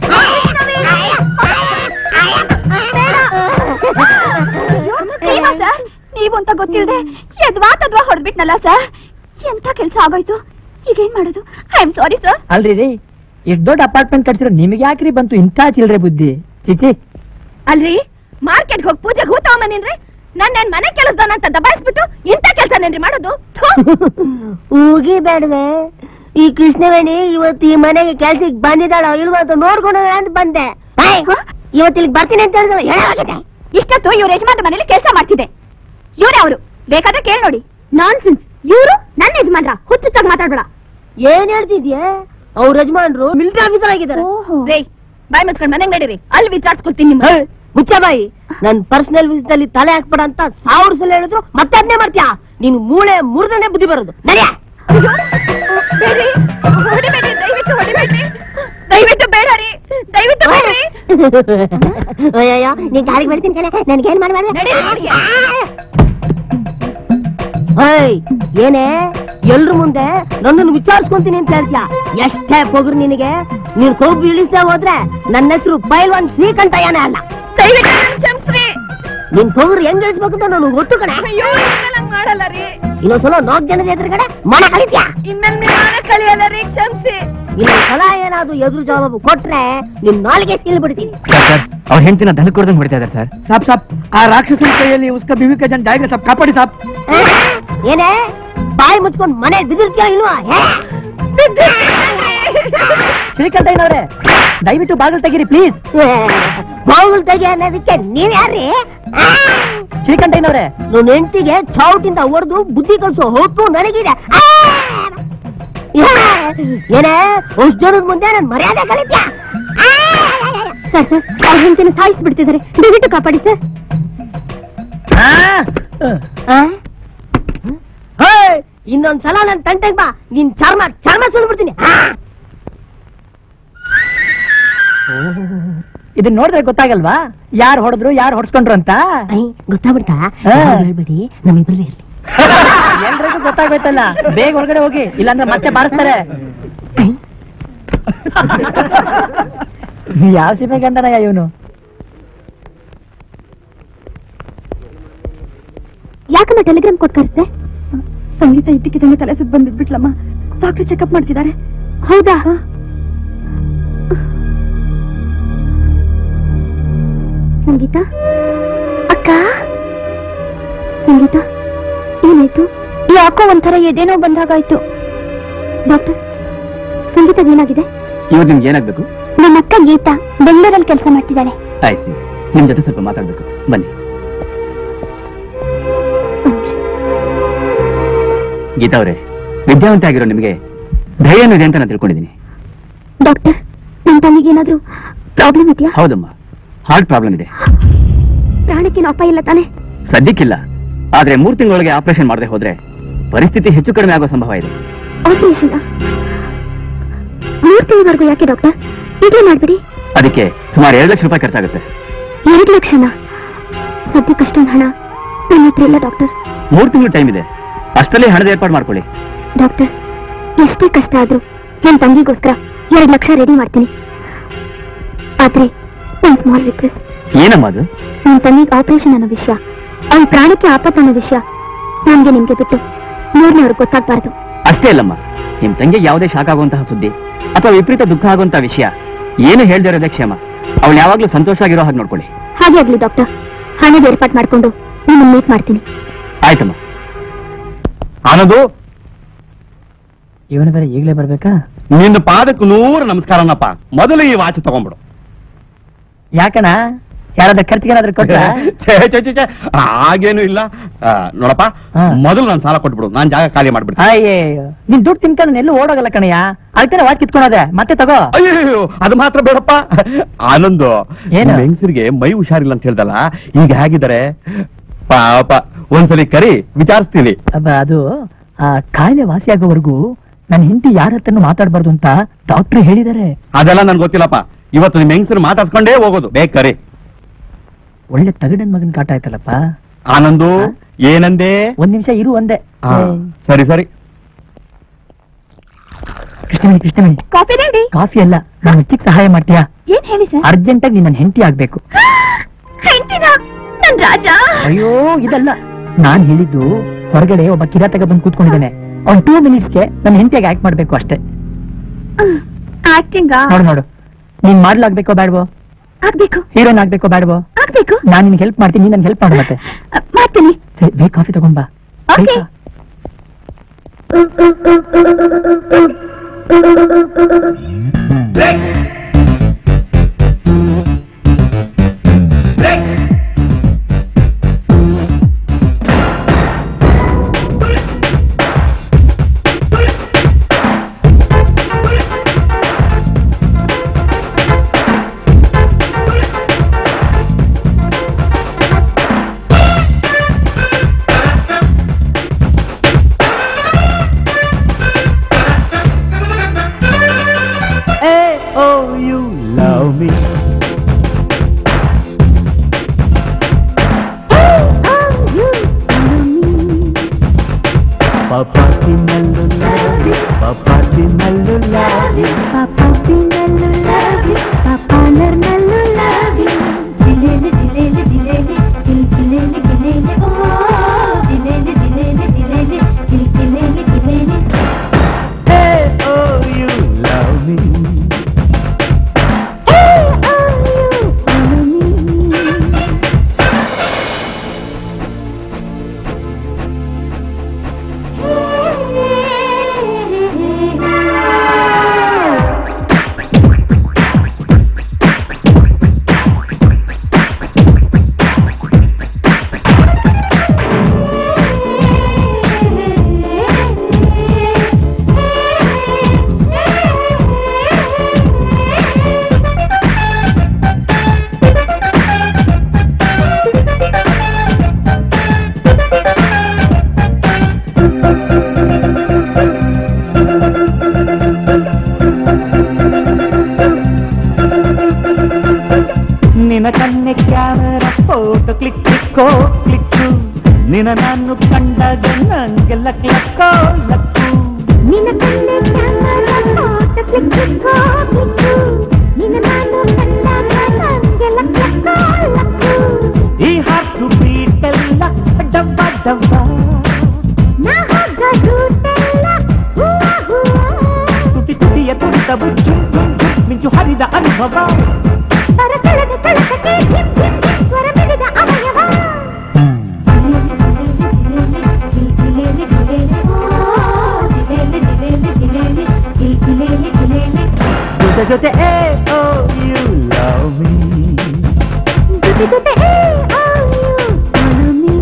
ಅಯ್ಯೋ, ನೀವಾ ಸರ್ ನೀವು ಅಂತ ಗೊತ್ತಿಲ್ಲದೆ ಎದ್ವಾ ತದ್ವಾ ಹೊಡೆದ್ಬಿಟ್ನಲ್ಲ ಸರ್ ಎಂತ ಕೆಲಸ ಆಗೋಯ್ತು ಈಗೇನ್ ಮಾಡೋದು ಐ ಆಮ್ ಸಾರಿ ಸರ್ ಅಲ್ರಿ ರೀ ಎಷ್ಟ್ ದೊಡ್ಡ ಅಪಾರ್ಟ್ಮೆಂಟ್ ಕಟ್ಸಿರೋ ನಿಮ್ಗೆ ಯಾಕ್ರಿ ಬಂತು ಇಂಥ ಚಿಲ್ರೆ ಬುದ್ಧಿ ಚಿಚಿ ಅಲ್ರಿ ಮಾರ್ಕೆಟ್ ಹೋಗಿ ಪೂಜೆಗೆ ಹೂ ತಗೊಂಬಂದಿನ್ರಿ ನನ್ನ ಮನೆ ಕೆಲಸದವನ ಅಂತ ದಬಾಯಿಸ್ಬಿಟ್ಟು ಇಂಥ ಕೆಲಸನೇನ್ರಿ ಮಾಡೋದು ಥು. ಹೋಗಿ ಬೇಡವೆ ಈ ಕೃಷ್ಣವೇಣಿ ಇವತ್ತು ಈ ಮನೆಗೆ ಕೆಲ್ಸಕ್ಕೆ ಬಂದಿದ್ದಾಳ ಇಲ್ವ ಅಂತ ನೋಡ್ಕೊಂಡು ಹೋಗೋಣ ಅಂತ ಬಂದೆ ಏಯ್, ಇವತ್ತು ಇಲ್ಲಿಗೆ ಬರ್ತೀನಿ ಅಂತ ಹೇಳಿದ್ರೆ ಹೇಳೋಗಿದೆ ಇಷ್ಟೊತ್ತು ಇವ್ರ ಯಜಮಾನ್ರ ಮನೇಲಿ ಕೆಲಸ ಮಾಡ್ತಿದ್ದೆ ಇವ್ರೇ ಅವರು ಬೇಕಾದ್ರೆ ಕೇಳ್ ನೋಡಿ ನಾನ್ ಸೆನ್ಸ್ ಇವರು ನನ್ನ ಯಜಮಾನ್ರ ಹುಚ್ಚುಚ್ಚಾಗಿ ಮಾತಾಡ್ಬೇಡ ಏನ್ ಹೇಳ್ತಿದ್ಯಾ ಅವ್ರ ಯಜಮಾನ್ರು ಮಿಲಿಟರಿ ಆಫೀಸರ್ ಆಗಿದ್ದಾರೆ ರೇ ಬಾಯ್ ಮುಚ್ಕೊಂಡ್ ಮನೆಗ್ ನಡೀರಿ ಅಲ್ಲಿ ವಿಚಾರಿಸ್ಕೊಳ್ತೀನಿ ನಿಮ್ಮ ಏಯ್, ಮುಚ್ಚಬಾಯಿ ನನ್ ಪರ್ಸನಲ್ ವಿಷಯದಲ್ಲಿ ತಲೆ ಹಾಕ್ಬೇಡ ಅಂತ ಸಾವಿರ ಸಲ ಹೇಳಿದ್ರು ಮತ್ತೆ ಅದನ್ನೇ ಮಾಡ್ತೀಯಾ ನೀನು ಮೂಳೆ ಮುರಿದನೆ ಬುದ್ಧಿ ಬರೋದು ನಡೆಯ ಅಯ್ಯೋ, ಬೇಡ್ರಿ, ಹೊಡಿಬೇಡ್ರಿ, ದಯವಿಟ್ಟು ಹೊಡಿಬೇಡ್ರಿ ದಯವಿಟ್ಟು ಬೇಡ ರೀ ದಯವಿಟ್ಟು ಬೇಡ್ರಿ ಅಯ್ಯಯ್ಯೋ ನೀನ್ ಗಾಳಿಗೆ ಬೆಳಿತೀನಿ ಕಣೆ ನನ್ಗೇನ್ ಮಾಡ್ಬಾರ್ದು ನಡೀರಿ ಇಲ್ಲಿಗೆ. ಏಯ್ ಏನೇ ಎಲ್ರ ಮುಂದೆ ನನ್ನನ್ನು ವಿಚಾರಿಸ್ಕೊಂತೀನಿ ಅಂತ ಹೇಳ್ತೀಯ ಎಷ್ಟೇ ಪೊಗರು ನಿನಗೆ ನೀನ್ ಕೊಬ್ಬು ಇಳಿಸ್ದೆ ಹೋದ್ರೆ ನನ್ನ ಹೆಸರು ಪೈಲ್ವಾನ್ ಶ್ರೀಕಂಠಯ್ಯನೇ ಅಲ್ಲ ದಯವಿಟ್ಟು ನನ್ ಕ್ಷಮ್ಸ್ರಿ ನಿನ್ ಪೊಗರು ಹೆಂಗ್ ಇಳಿಸ್ಬೇಕು ಅಂತ ನನಗೆ ಗೊತ್ತು ಕಣೆ ಅಯ್ಯೋ ಇನ್ಮೇಲೆ ಹಂಗ್ ಮಾಡಲ್ಲ ರೀ ಇನ್ನೊಂದ್ಸಲ ನಾಲ್ಕು ಜನದ ಎದುರುಗಡೆ ಮನ ಕಳಿತ್ಯಾ ಇನ್ಮೇಲೆ ನಿಮ್ಮಾನ ಕಳಿಯಲ್ಲ ರೀ ಕ್ಷಮ್ಸಿ ಇನ್ನೊಂದ್ ಸಲ ಏನಾದ್ರು ಎದುರು ಜವಾಬು ಕೊಟ್ರೆ ನಿನ್ ನಾಲಿಗೆ ತಿಳ್ಬಿಡ್ತೀನಿ ಸರ್ ಅವ್ರ ಹೆಂಡತಿನ ದನ ಕೊಡ್ದಂಗ್ ಹೊಡಿತಾ ಇದಾರೆ ಸರ್ ಸಾಪ್ ಸಾಪ್ ಆ ರಾಕ್ಷಸನ ಕೈಯಲ್ಲಿ ಉಸ್ಕ ಬಿವಿಕ ಜನ ಜಾಯ್ಗೆ ಸಾಪ್ ಕಾಪಾಡಿ ಸಾಪ್ ಆ? ಏನೇ ಬಾಯಿ ಮುಚ್ಕೊಂಡ್ ಮನೆ ಬಿದಿರ್ತೀಯ ಇಲ್ವಾ ಹೇ? ಶ್ರೀಕಂಠಯ್ಯನವ್ರೆ ದಯವಿಟ್ಟು ಬಾಗಿಲು ತೆಗೀರಿ ಪ್ಲೀಸ್ ಏ, ಬಾವುಲ್ ತೆಗೆ ಅನ್ನೋದಕ್ಕೆ ನೀವ್ ಯಾರ್ರಿ ಆ? ಶ್ರೀಕಂಠಯ್ಯನವ್ರೆ ನನ್ನ ಹೆಂಡತಿಗೆ ಚೌಟಿಂದ ಹೊಡೆದು ಬುದ್ಧಿ ಕಲ್ಸೋ ಹೊತ್ತು ನನಗಿದೆ ಆ! ಏ, ಏನೇ ಅಷ್ಟು ಜನದ ಮುಂದೆ ನನ್ ಮರ್ಯಾದೆ ಕಲಿತ್ಯಾ ಸರ್ ಸರ್ ಅವ್ರ ಹೆಂಡತಿನ ಸಾಯಿಸ್ಬಿಡ್ತಿದ್ದಾರೆ ದಯವಿಟ್ಟು ಕಾಪಾಡಿ ಸರ್ ಇನ್ನೊಂದ್ಸಲ ನನ್ ತಂಟೆಗ್ ಬಾ ನಿನ್ ಚರ್ಮ ಚರ್ಮ ಸುಳ್ಬಿಡ್ತೀನಿ ಇದನ್ನ ನೋಡಿದ್ರೆ ಗೊತ್ತಾಗಲ್ವಾ ಯಾರು ಹೊಡೆದ್ರು ಯಾರು ಹೊಡ್ಸ್ಕೊಂಡ್ರು ಅಂತ ಗೊತ್ತಾಗ್ಬಿಡ್ತಾ ಹಾ. ಹೇಳ್ಬೇಡಿ ನಮ್ಮಿಬ್ರಲ್ಲಿ ಇರ್ಲಿ ಎಲ್ರಿಗೂ ಗೊತ್ತಾಗ್ಬೇಕಲ್ಲ ಬೇಗ ಹೊರಗಡೆ ಹೋಗಿ ಇಲ್ಲಾಂದ್ರೆ ಮತ್ತೆ ಬಾರಿಸ್ತಾರೆ ಯಾವ ಸೀಮೆ ಗಂಡನಯ್ಯ ಇವನು ಯಾಕಮ್ಮ ಟೆಲಿಗ್ರಾಮ್ ಕೊಟ್ಟು ಕರ್ಸ್ದೆ ಸಂಗೀತ ಇದ್ದಕ್ಕಿದ್ದಂಗೆ ತಲೆ ಸುತ್ತ ಬಂದ್ಬಿಟ್ಲಮ್ಮ ಡಾಕ್ಟರ್ ಚೆಕಪ್ ಮಾಡ್ತಿದ್ದಾರೆ ಹೌದಾ ಸಂಗೀತ ಅಕ್ಕ ಸಂಗೀತ ಏನಾಯ್ತು ಯಾಕೋ ಒಂಥರ ಎದೇನೋ ಬಂದಾಗಾಯ್ತು ಡಾಕ್ಟರ್ ಸಂಗೀತ ಏನಾಗಿದೆ ಇವಾಗ ನಿಮ್ಗೆ ಏನಾಗ್ಬೇಕು ನಮ್ಮ ಅಕ್ಕ ಗೀತಾ ಬೆಂಗಳೂರಲ್ಲಿ ಕೆಲಸ ಮಾಡ್ತಿದ್ದಾಳೆ ಆಯ್ತು ನಿಮ್ ಜೊತೆ ಸ್ವಲ್ಪ ಮಾತಾಡ್ಬೇಕು ಬನ್ನಿ ಗೀತಾ ಅವರೇ ವಿದ್ಯಾವಂತ ಆಗಿರೋ ನಿಮಗೆ ಧೈರ್ಯನೂ ಇದೆ ಅಂತ ನಾನು ತಿಳ್ಕೊಂಡಿದ್ದೀನಿ ಡಾಕ್ಟರ್ ನನ್ನ ತಂಗಿಗೆ ಏನಾದ್ರೂ ಪ್ರಾಬ್ಲಮ್ ಇದೆಯಾ ಹೌದಮ್ಮ ಹಾರ್ಟ್ ಪ್ರಾಬ್ಲಮ್ ಇದೆ ಪ್ರಾಣಕ್ಕೇನು ಅಪ್ಪ ಇಲ್ಲ ತಾನೆ ಸದ್ಯಕ್ಕಿಲ್ಲ ಆದ್ರೆ ಮೂರ್ ತಿಂಗಳೊಳಗೆ ಆಪರೇಷನ್ ಮಾಡದೆ ಹೋದ್ರೆ ಪರಿಸ್ಥಿತಿ ಹೆಚ್ಚು ಕಡಿಮೆ ಆಗೋ ಸಂಭವ ಇದೆ ಆಪರೇಷನ್ ಮೂರು ತಿಂಗಳವರೆಗೂ ಯಾಕೆ ಡಾಕ್ಟರ್ ಈಗಲೇ ಮಾಡ್ಬಿಡಿ ಅದಕ್ಕೆ ಸುಮಾರು ಎರಡು ಲಕ್ಷ ರೂಪಾಯಿ ಖರ್ಚಾಗುತ್ತೆ ಎರಡು ಲಕ್ಷನ ಸದ್ಯಕ್ಕೆ ಅಷ್ಟೊಂದು ಹಣ ನನ್ನ ಹತ್ರ ಇಲ್ಲ ಡಾಕ್ಟರ್ ಮೂರ್ ತಿಂಗಳು ಟೈಮ್ ಇದೆ ಅಷ್ಟರಲ್ಲಿ ಹಣದ ಏರ್ಪಾಡು ಮಾಡ್ಕೊಳ್ಳಿ ಡಾಕ್ಟರ್ ಎಷ್ಟೇ ಕಷ್ಟ ಆದ್ರೂ ನನ್ನ ತಂಗಿಗೋಸ್ಕರ ಎರಡು ಲಕ್ಷ ರೆಡಿ ಮಾಡ್ತೀನಿ ಆದ್ರೆ ಒಂದು ಸ್ಮಾಲ್ ರಿಕ್ವೆಸ್ಟ್ ಏನಮ್ಮ ಅದು ನನ್ನ ತಂಗಿಗೆ ಆಪರೇಷನ್ ಅನ್ನೋ ವಿಷಯ ಅವಳ ಪ್ರಾಣಕ್ಕೆ ಆಪತ್ತು ಅನ್ನೋ ವಿಷಯ ನನಗೆ ನಿಮ್ಗೆ ಬಿಟ್ಟು ಮೂರನೇವ್ರಿಗೆ ಗೊತ್ತಾಗ್ಬಾರ್ದು ಅಷ್ಟೇ ಅಲ್ಲಮ್ಮ ನಿಮ್ ತಂಗಿಗೆ ಯಾವುದೇ ಶಾಕ್ ಆಗುವಂತಹ ಸುದ್ದಿ ಅಥವಾ ವಿಪರೀತ ದುಃಖ ಆಗುವಂತಹ ವಿಷಯ ಏನು ಹೇಳ್ದೇ ಇರೋದೇ ಕ್ಷೇಮ ಅವಳು ಯಾವಾಗ್ಲೂ ಸಂತೋಷವಾಗಿರೋ ಹಾಗೆ ನೋಡ್ಕೊಳ್ಳಿ ಹಾಗೆ ಆಗ್ಲಿ ಡಾಕ್ಟರ್ ಹಣದ ಏರ್ಪಾಟ್ ಮಾಡ್ಕೊಂಡು ನಿಮ್ಮನ್ನು ಮೀಟ್ ಮಾಡ್ತೀನಿ ಆಯ್ತಮ್ಮ ಆನಂದು ಇವನು ಬೇರೆ ಈಗಲೇ ಬರ್ಬೇಕಾ ನಿನ್ನ ಪಾದಕ್ಕೆ ನೂರು ನಮಸ್ಕಾರನಪ್ಪ ಮೊದಲು ಈ ವಾಚ್ ತಗೊಂಡ್ಬಿಡು ಯಾಕಣ ಯಾರಾದ್ರೂ ಖರ್ಚಿಗೆ ಏನಾದ್ರೂ ಕೊಟ್ರ ಛೇ, ಛೇ, ಛೇ, ಛೇ. ಹಾಗೇನು ಇಲ್ಲ ಆ, ನೋಡಪ್ಪ ಹಾ. ಮೊದಲು ನಾನು ಸಾಲ ಕೊಟ್ಬಿಡು ನಾನ್ ಜಾಗ ಖಾಲಿ ಮಾಡ್ಬಿಡ್ತೀನಿ ಅಯ್ಯೋ ನಿನ್ ದುಡ್ಡು ತಿನ್ಕೊಂಡು ಎಲ್ಲೂ ಓಡೋಗಲ್ಲ ಕಣಯ್ಯ ಅದಕ್ಕೆ ವಾಚ್ ಕಿತ್ಕೊಳೋದೆ ಮತ್ತೆ ತಗೋ ಅಯ್ಯೋ ಅದು ಮಾತ್ರ ಬೇಡಪ್ಪ ಆನಂದು ಏನು? ಹೆಂಗಸರಿಗೆ ಮೈ ಹುಷಾರಿಲ್ಲ ಅಂತ ಹೇಳ್ದಲ್ಲ ಈಗ ಹೇಗಿದ್ದಾರೆ ಪಾಪ ಒಂದ್ಸಲಿ ಕರಿ ವಿಚಾರಿಸ್ತೀವಿ ಅಬ್ಬ ಅದು ಆ ಕಾಯಿಲೆ ವಾಸಿಯಾಗೋವರೆಗೂ ನನ್ನ ಹೆಂಡತಿ ಯಾರ ಹತ್ರನೂ ಮಾತಾಡಬಾರ್ದು ಅಂತ ಡಾಕ್ಟರ್ ಹೇಳಿದ್ದಾರೆ ಅದೆಲ್ಲ ನನ್ಗೆ ಗೊತ್ತಿಲ್ಲಪ್ಪ ಇವತ್ತು ನಿಮ್ ಹೆಂಗಸರು ಮಾತಾಡ್ಸ್ಕೊಂಡೇ ಹೋಗೋದು ಬೇಗ ಕರಿ ಒಳ್ಳೆ ತಗಡನ್ ಮಗನ್ ಕಾಟ ಆಯ್ತಲ್ಲಪ್ಪ ಆನಂದು ಏನಂದೆ ಒಂದ್ ನಿಮಿಷ ಇರು ಒಂದೇ ಆ, ಸರಿ ಸರಿ Krishnamani Krishnamani coffee ready coffee ಅಲ್ಲ ನಾನು ಹೆಚ್ಚಿಗೆ ಸಹಾಯ ಮಾಡ್ತೀಯಾ ಏನ್ ಹೇಳಿ ಸರ್ ಅರ್ಜೆಂಟ್ ಆಗಿ ನನ್ನ ಹೆಂಡತಿ ಆಗ್ಬೇಕು ಹೆಂಡತಿನ ನನ್ ರಾಜ ಅಯ್ಯೋ ಇದಲ್ಲ ನಾನ್ ಹೇಳಿದ್ದು ಹೊರಗಡೆ ಒಬ್ಬ ಕಿರಾತಕ ಬಂದು ಕೂತ್ಕೊಂಡಿದ್ದಾನೆ ಅವ್ನ್ ಟೂ ಮಿನಿಟ್ಸ್ಗೆ ನನ್ನ ಹೆಂಡತಿಯಾಗಿ ಆಕ್ಟ್ ಮಾಡ್ಬೇಕು ಅಷ್ಟೇ ಆಕ್ಟಿಂಗ್ ನೋಡು ನೋಡು ನೀನ್ ಮಾಡ್ಲಾಗ್ಬೇಕೋ ಬೇಡವೋ ಆಗ್ಬೇಕು ಹೀರೋನ್ ಆಗ್ಬೇಕೋ ಬೇಡವೋ ಆಗ್ಬೇಕು ನಾನ್ ನಿನ್ಗೆ ಹೆಲ್ಪ್ ಮಾಡ್ತೀನಿ ನೀನ್ ನನ್ಗೆ ಹೆಲ್ಪ್ ಮಾಡು ಮತ್ತೆ ಅ, ಮಾಡ್ತೀನಿ ಸರಿ ಬೇಗ ಕಾಫಿ ತಗೊಂಬಾ Okay. ಬೇಗ. ನಿನ ಕಣ್ಣೆ ಕ್ಯಾಮರಾ ಫೋಟೋ ಕ್ಲಿಕ್ ಕ್ಲಿಕ್ಕೋ ಕ್ಲಿಕ್ಕು ನಿನ ನಾನು ಕಂಡಾಗ ನಂಗೆಲ್ಲ ಕ್ಲಕ್ಕೋ ಲಕ್ಕು ನಿನ್ನ ಕಣ್ಣೆ ಕ್ಯಾಮರಾ ಫೋಟೋ ಕ್ಲಿಕ್ ಕ್ಲಿಕ್ಕೋ ಕ್ಲಿಕ್ಕು ನಿನ್ನ ನಾನು ಕಂಡಾಗ ನಂಗೆಲ್ಲ ಕ್ಲಕ್ಕೋ ಲಕ್ಕು ಈ ಹಾರ್ಟು ಬೀಟೆಲ್ಲ ಡಬ್ಬ ಡಬ್ಬ ನಾ ಹೋದ ರೂಟೆಲ್ಲ ಹೂವ ಹೂವ ತುಟಿ ತುಟಿಯ ತುಡಿತ ಬುಚ್ಚು ಮಿಂಚು ಹರಿದ ಅನುಭವ ಬರಕಳದ ಕಳಕಕ್ಕೆ ಹಿಪ್ ಹಿಪ್ ಹಿಪ್ ಸ್ವರ ಮಿಡಿದ ಅವಯವ ಜೊತೆ ಜೊತೆ ಏ ಓ ಯು ಲವ್ ಮೀ ಜೊತೆ ಜೊತೆ ಏ ಆ ಯು ಅನಮಿ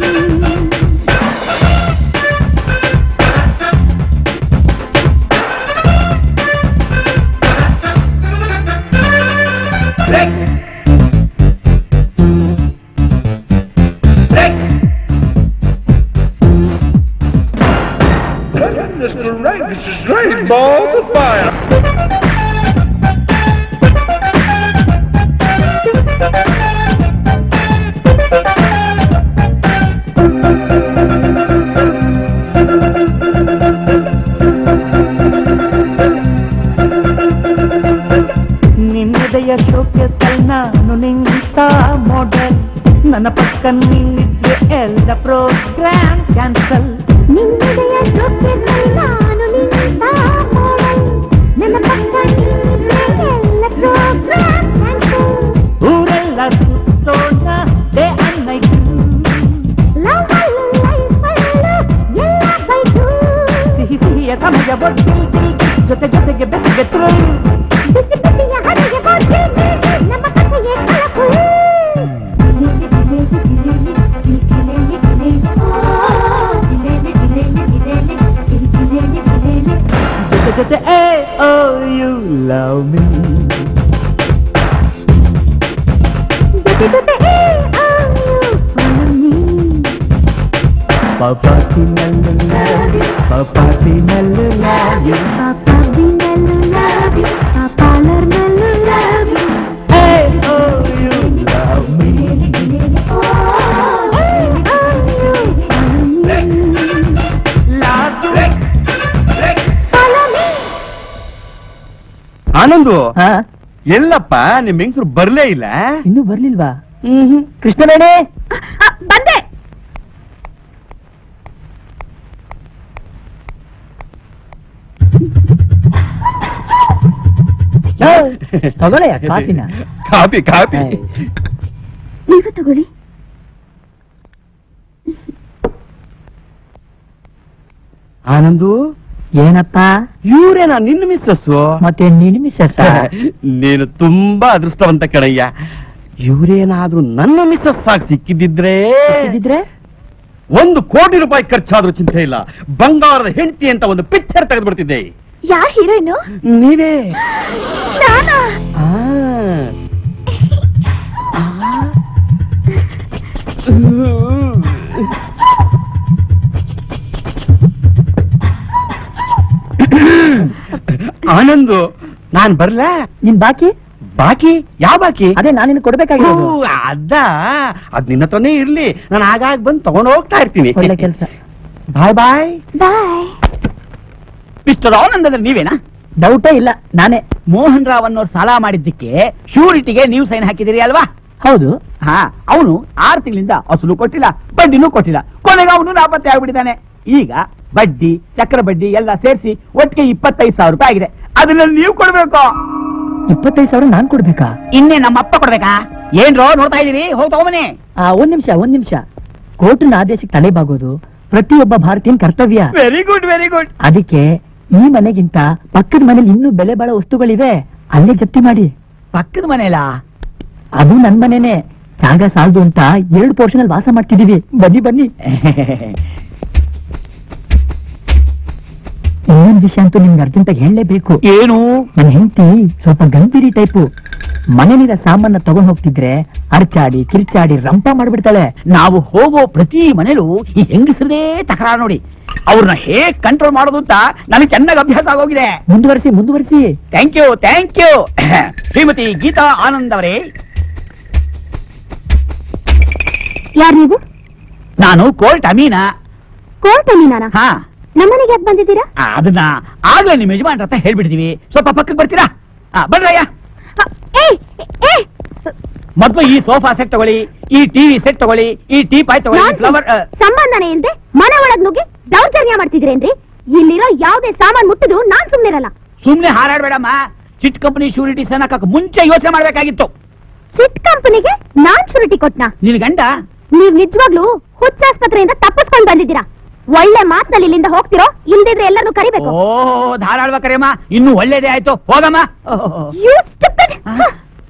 ನಿನ್ನೆದೆಯ ಶೋಕೆಸಲ್ ನಾನು ನಿಂತ ಮಾಡೆಲ್ ನನ್ನ ಪಕ್ಕ ನಿನ್ನಿದ್ರೆ ಎಲ್ಲ ಪ್ರೋಗ್ರಾಮ್ ಕ್ಯಾನ್ಸಲ್ ನಿನ್ನೆಡೆಯ ಜೊತೆಯಲ್ಲಿ ನಾನು ನಿಂತ ಮಾಡಲ್ ನನ್ನ ಪಕ್ಕ ನಿಂತಿದ್ರೆ ಎಲ್ಲ ಪ್ರೋಗ್ರಾಮ್ ಕ್ಯಾನ್ಸಲ್ ಊರೆಲ್ಲ ಸುತ್ತೋಣ ಡೇ ಅಂಡ್ ನೈಟ್ ಲವ್ ಅಲ್ಲೂ ಲೈಫ್ ಅಲ್ಲೂ ಎಲ್ಲ ಬೈಕು ಸಿಹಿ ಸಿಹಿಯ ಸಮಯ ಬೊಟ್ಟಿಲ್ ಜೊತೆ ಜೊತೆಗೆ ಬೆಸಿಗೆ ಥ್ರಿಲ್ ಬಿಸಿ ಬಿಸಿಯ ಹರಿಯ ಬೋಟಿ ನಮ್ಮ ಕಥೆಯೇ ಕಲಕು ಜೊತೆ ಜೊತೆ ಏ ಓ ಯು ಲವ್ ಮೀ ಜೊತೆ ಜೊತೆ ಏ ಆ ಯು ಪಾಪಾತಿನಲ್ಲು love you, ಪಾಪಾತಿನಲ್ಲು love you. Hey, oh, you love me. Love you. Anand ಹಾ ಎಲ್ಲಪ್ಪ ನಿಮ್ ಹೆಂಗಸರು ಬರ್ಲೇ ಇಲ್ಲ ಇನ್ನೂ ಬರ್ಲಿಲ್ವಾ ಕೃಷ್ಣಬೇಣೆ ಆ, ಬಂದೆ ತಗೊಳ್ಳೆಯ ಕಾಫಿನ ಕಾಪಿ ಕಾಪಿ ಏಯ್. ನೀವು ತಗೊಳ್ಳಿ ಆನಂದು ಏನಪ್ಪ ಇವ್ರೇನಾ ನಿನ್ನ ಮಿಸ್ಸಸ್ಸು ಮತ್ತೆ ನೀನು ಮಿಸ್ಸಸ್ ನೀನು ತುಂಬಾ ಅದೃಷ್ಟವಂತ ಕಣಯ್ಯ ಇವ್ರೇನಾದ್ರೂ ನನ್ನ ಮಿಸ್ಸಸ್ ಆಗಿ ಸಿಕ್ಕಿದ್ದಿದ್ರೆ ಇದ್ರೆ ಒಂದು ಕೋಟಿ ರೂಪಾಯಿ ಖರ್ಚಾದ್ರೂ ಚಿಂತೆ ಇಲ್ಲ ಬಂಗಾರದ ಹೆಂಡತಿ ಅಂತ ಒಂದು ಪಿಕ್ಚರ್ ತೆಗೆದ್ಬಿಡ್ತಿದ್ದೆ ಯಾರ್ ಹೀರೋಯಿನು ನೀವೇ ನಾನಾ ಆ. ಆನಂದು ನಾನ್ ಬರ್ಲಾ ನಿನ್ ಬಾಕಿ ಬಾಕಿ ಯಾವ ಬಾಕಿ ಅದೇ ನಾನು ನಿನ್ ಕೊಡ್ಬೇಕಾಗಿರೋದು ಓ, ಅದ ಅದ್ ನಿನ್ನ ಹತ್ರನೇ ಇರ್ಲಿ ನಾನು ಆಗಾಗ ಬಂದು ತಗೊಂಡು ಹೋಗ್ತಾ ಇರ್ತೀನಿ ಒಳ್ಳೆ ಕೆಲಸ ಬಾಯ್ ಬಾಯ್ ಬಾಯ್ ಮಿಸ್ಟರ್ ಆನಂದ್ ಅಂದ್ರೆ ನೀವೇನಾ ಡೌಟೇ ಇಲ್ಲ ನಾನೇ ಮೋಹನ್ ರಾವ್ ಅನ್ನೋರು ಸಾಲ ಮಾಡಿದ್ದಕ್ಕೆ ಶ್ಯೂರಿಟಿಗೆ ನೀವು ಸೈನ್ ಹಾಕಿದಿರಿ ಅಲ್ವಾ ಹೌದು ಹಾ ಅವನು ಆರು ತಿಂಗಳಿಂದ ಅಸಲು ಕೊಟ್ಟಿಲ್ಲ ಬಡ್ಡಿನೂ ಕೊಟ್ಟಿಲ್ಲ ಕೊನೆಗೆ ಅವನು ನಾಪತ್ತೆ ಆಗ್ಬಿಟ್ಟಿದ್ದಾನೆ ಈಗ ಬಡ್ಡಿ ಚಕ್ರ ಬಡ್ಡಿ ಎಲ್ಲ ಸೇರಿಸಿ ಒಟ್ಟಿಗೆ ಇಪ್ಪತ್ತೈದು ಸಾವಿರ ರೂಪಾಯಿ ಆಗಿದೆ ಅದನ್ನ ನೀವು ಕೊಡ್ಬೇಕು ಇಪ್ಪತ್ತೈದು ಸಾವಿರ ನಾನ್ ಕೊಡ್ಬೇಕಾ ಇನ್ನೇ ನಮ್ಮ ಅಪ್ಪ ಕೊಡ್ಬೇಕಾ ಏನ್ರೋ ನೋಡ್ತಾ ಇದೀರಿ ಹೋಗಿ ತಗೊಂಬನ್ನಿ ಆ ಒಂದ್ ನಿಮಿಷ ಒಂದ್ ನಿಮಿಷ ಕೋರ್ಟಿನ ಆದೇಶಕ್ಕೆ ತಲೆಬಾಗೋದು ಪ್ರತಿಯೊಬ್ಬ ಭಾರತೀಯನ್ ಕರ್ತವ್ಯ ವೆರಿ ಗುಡ್ ವೆರಿ ಗುಡ್ ಅದಕ್ಕೆ ಈ ಮನೆಗಿಂತ ಪಕ್ಕದ ಮನೇಲಿ ಇನ್ನೂ ಬೆಲೆ ಬಾಳೋ ವಸ್ತುಗಳಿವೆ ಅಲ್ಲೇ ಜಪ್ತಿ ಮಾಡಿ ಪಕ್ಕದ ಮನೆಯಲ್ಲ ಅದು ನನ್ ಮನೇನೆ ಜಾಗ ಸಾಲದು ಅಂತ ಎರಡು ಪೋರ್ಷನ್ ಅಲ್ಲಿ ವಾಸ ಮಾಡ್ತಿದೀವಿ ಬನ್ನಿ ಬನ್ನಿ ಇನ್ನೊಂದ್ ವಿಷಯ ಅಂತೂ ನಿಮ್ಗೆ ಅರ್ಜೆಂಟ್ ಆಗಿ ಹೇಳಲೇಬೇಕು ಏನು ನನ್ನ ಹೆಂಡತಿ ಸ್ವಲ್ಪ ಗಂಭೀರಿ ಟೈಪು ಮನೆಯಲ್ಲಿರೋ ಸಾಮಾನ ತಗೊಂಡ್ ಹೋಗ್ತಿದ್ರೆ ಅರ್ಚಾಡಿ ಕಿರ್ಚಾಡಿ ರಂಪ ಮಾಡ್ಬಿಡ್ತಾಳೆ ನಾವು ಹೋಗೋ ಪ್ರತಿ ಮನೇಲೂ ಈ ಹೆಂಗಸರದೇ ತಕರಾರು ನೋಡಿ ಅವ್ರನ್ನ ಹೇಗ್ ಕಂಟ್ರೋಲ್ ಮಾಡೋದು ಅಂತ ನನಗೆ ಚೆನ್ನಾಗಿ ಅಭ್ಯಾಸ ಆಗೋಗಿದೆ ಮುಂದುವರಿಸಿ ಮುಂದುವರಿಸಿ thank you thank you Shrimati Geetha Anand ಅವರೇ ಯಾರು ನೀವು ನಾನು ಕೋರ್ಟ್ ಅಮೀನಾ ಕೋರ್ಟ್ ನಾನಾ ಹಾ ನಮ್ಮನೆಗೆ ಯಾಕೆ ಬಂದಿದ್ದೀರಾ ಆ, ಅದನ್ನ ಆಗ್ಲೇ ನಿಮ್ಮ ಯಜಮಾನ್ರ ಹತ್ರ ಹೇಳ್ಬಿಡ್ತೀವಿ ಸ್ವಲ್ಪ ಪಕ್ಕಕ್ಕೆ ಬರ್ತೀರಾ ಆ, ಬನ್ರಯ್ಯ ಹ, ಏಯ್ ಏಯ್ ಮೊದ್ಲು ಈ ಸೋಫಾ ಸೆಟ್ ತಗೊಳ್ಳಿ ಈ ಟಿವಿ ಸೆಟ್ ತಗೊಳ್ಳಿ ಈ ಟೀ ಪಾಯ್ ತಗೊಳ್ಳಿ ನಾನ್ ಫ್ಲವರ್ ಸಂಬಂಧನೇ ಇಲ್ದೆ ಮನೆ ಒಳಗ್ ನುಗ್ಗಿ ದೌರ್ಜನ್ಯ ಮಾಡ್ತಿದ್ರೇನ್ರಿ ಇಲ್ಲಿರೋ ಯಾವ್ದೇ ಸಾಮಾನ್ ಮುಟ್ಟಿದ್ರು ನಾನ್ ಸುಮ್ನಿರಲ್ಲ ಸುಮ್ನೆ ಹಾರಾಡ್ಬೇಡಮ್ಮ ಚಿಟ್ ಕಂಪನಿ ಶೂರಿಟಿ ಸನಕಕ್ಕೆ ಮುಂಚೆ ಯೋಚನೆ ಮಾಡ್ಬೇಕಾಗಿತ್ತು ಸಿಟ್ ಕಂಪನಿಗೆ ನಾನ್ ಶೂರಿಟಿ ಕೊಟ್ನಾ ನಿನ್ ಗಂಡ ನೀವ್ ನಿಜವಾಗ್ಲೂ ಹುಚ್ಚಾಸ್ಪತ್ರೆಯಿಂದ ತಪ್ಪಿಸ್ಕೊಂಡ್ ಬಂದಿದ್ದೀರಾ ಒಳ್ಳೆ ಮಾತ್ನಲ್ಲಿ ಇಲ್ಲಿಂದ ಹೋಗ್ತಿರೋ ಇಲ್ದಿದ್ರೆ ಎಲ್ಲರೂ ಕರಿಬೇಕು ಓ ಧಾರಾಳ್ವ ಕರೆಯಮ್ಮ ಇನ್ನು ಒಳ್ಳೇದೇ ಆಯ್ತು ಹೋಗಮ್ಮ ಓಹ್. You stupid! ಹ.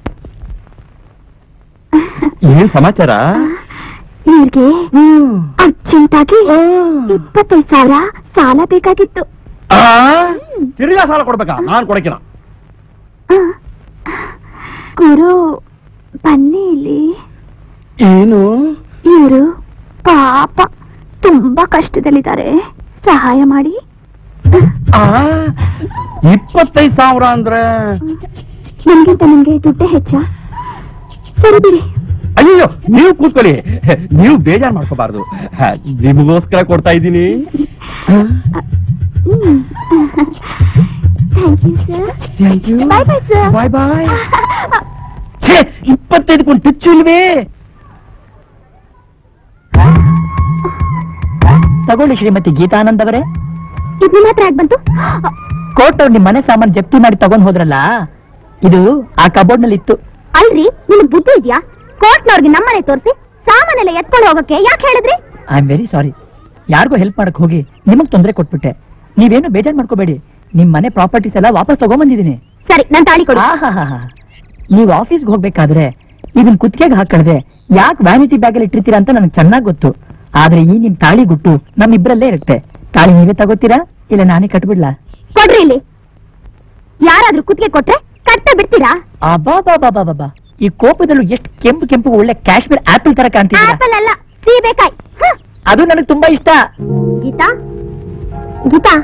ಏನ್ ಸಮಾಚಾರ ಇವ್ರಿಗೆ ಅರ್ಜೆಂಟಾಗಿ ಇಪ್ಪತ್ತೈದು ಸಾವಿರ ಸಾಲ ಬೇಕಾಗಿತ್ತು ಆ? ತಿರ್ಗಾ ಸಾಲ ಕೊಡ್ಬೇಕಾ ನಾನ್ ಕೊಡಕಿನ ಆ. ಗುರು ಬನ್ನಿ ಇಲ್ಲಿ ಏನು ಇವರು ಪಾಪ ತುಂಬಾ ಕಷ್ಟದಲ್ಲಿದ್ದಾರೆ ಸಹಾಯ ಮಾಡಿ ಇಪ್ಪತ್ತೈದು ಸಾವಿರ ಅಂದ್ರೆ ನಮ್ಗಿಂತ ನಿಮ್ಗೆ ದುಡ್ಡೇ ಹೆಚ್ಚ ಸರಿ ಬಿಡಿ ಅಯ್ಯೋ ನೀವು ಕೂತ್ಕೊಳ್ಳಿ ನೀವು ಬೇಜಾರ್ ಮಾಡ್ಕೋಬಾರ್ದು ನಿಮಗೋಸ್ಕರ ಕೊಡ್ತಾ ಇದ್ದೀನಿ thank you sir thank you bye bye sir bye bye ಇಪ್ಪತ್ತೈದು ಕೊಂಡು ಟುಚ್ಚು ಇಲ್ವೇ ತಗೊಳ್ಳಿ ಶ್ರೀಮತಿ ಗೀತಾನಂದ್ ಅವರೇ ಇದು ಮಾತ್ರ ಯಾಕೆ ಬಂತು ಕೋರ್ಟ್ ಅವ್ರು ನಿಮ್ ಮನೆ ಸಾಮಾನು ಜಪ್ತಿ ಮಾಡಿ ತಗೊಂಡ್ ಹೋದ್ರಲ್ಲ ಇದು ಆ ಕಬೋರ್ಡ್ ನಲ್ಲಿ ಇತ್ತು ಅಲ್ರಿ ನಿಮ್ಗ್ ಬುದ್ಧಿ ಇದ್ಯಾ ಕೋರ್ಟ್ನವ್ರಿಗೆ ನಮ್ಮನೆ ತೋರಿಸಿ ಸಾಮಾನೆಲ್ಲ ಎತ್ಕೊಂಡು ಹೋಗಕ್ಕೆ ಯಾಕೆ ಹೇಳಿದ್ರಿ ಐ ಆಮ್ ವೆರಿ ಸಾರಿ ಯಾರಿಗೂ ಹೆಲ್ಪ್ ಮಾಡಕ್ ಹೋಗಿ ನಿಮಗ್ ತೊಂದರೆ ಕೊಟ್ಬಿಟ್ಟೆ ನೀವೇನು ಬೇಜಾರ್ ಮಾಡ್ಕೋಬೇಡಿ ನಿಮ್ ಮನೆ ಪ್ರಾಪರ್ಟೀಸ್ ಎಲ್ಲ ವಾಪಸ್ ತಗೊಂಬಂದಿದ್ದೀನಿ ಸರಿ ನನ್ ತಾಳಿ ಕೊಡಿ ಆಹಾಹಾಹಾ. ನೀವ್ ಆಫೀಸ್ಗೆ ಹೋಗ್ಬೇಕಾದ್ರೆ ಇದನ್ ಕುತ್ತಿಗೆಗೆ ಹಾಕಳ್ದೆ ಯಾಕೆ ವ್ಯಾನಿಟಿ ಬ್ಯಾಗ್ ಅಲ್ಲಿ ಇಟ್ಟಿರ್ತೀರಾ ಅಂತ ನನಗೆ ಚೆನ್ನಾಗ್ ಗೊತ್ತು ಆದ್ರೆ ಈ ನಿಮ್ ತಾಳಿ ಗುಟ್ಟು ನಮ್ಮಿಬ್ರಲ್ಲೇ ಇರುತ್ತೆ ತಾಳಿ ನೀವೇ ತಗೋತೀರಾ ಇಲ್ಲ ನಾನೇ ಕಟ್ಬಿಡ್ಲಾ ಕೊಡ್ರಿ ಇಲ್ಲಿ ಯಾರಾದ್ರೂ ಕುತ್ತಿಗೆ ಕೊಟ್ರೆ ಕಟ್ಟ ಬಿಡ್ತೀರಾ ಅಬಾಬಾಬಾಬಾಬಾ ಈ ಕೋಪದಲ್ಲೂ ಎಷ್ಟು ಕೆಂಪು ಕೆಂಪು ಒಳ್ಳೆ ಕಾಶ್ಮೀರ್ ಆಪಲ್ ತರ ಕಾಣ್ತಿದ್ದೀರಾ ಆಪಲ್ ಅಲ್ಲ ಸೀಬೆಕಾಯಿ ಹ, ಅದು ನನಗೆ ತುಂಬಾ ಇಷ್ಟ ಗೀತಾ ಗೀತಾ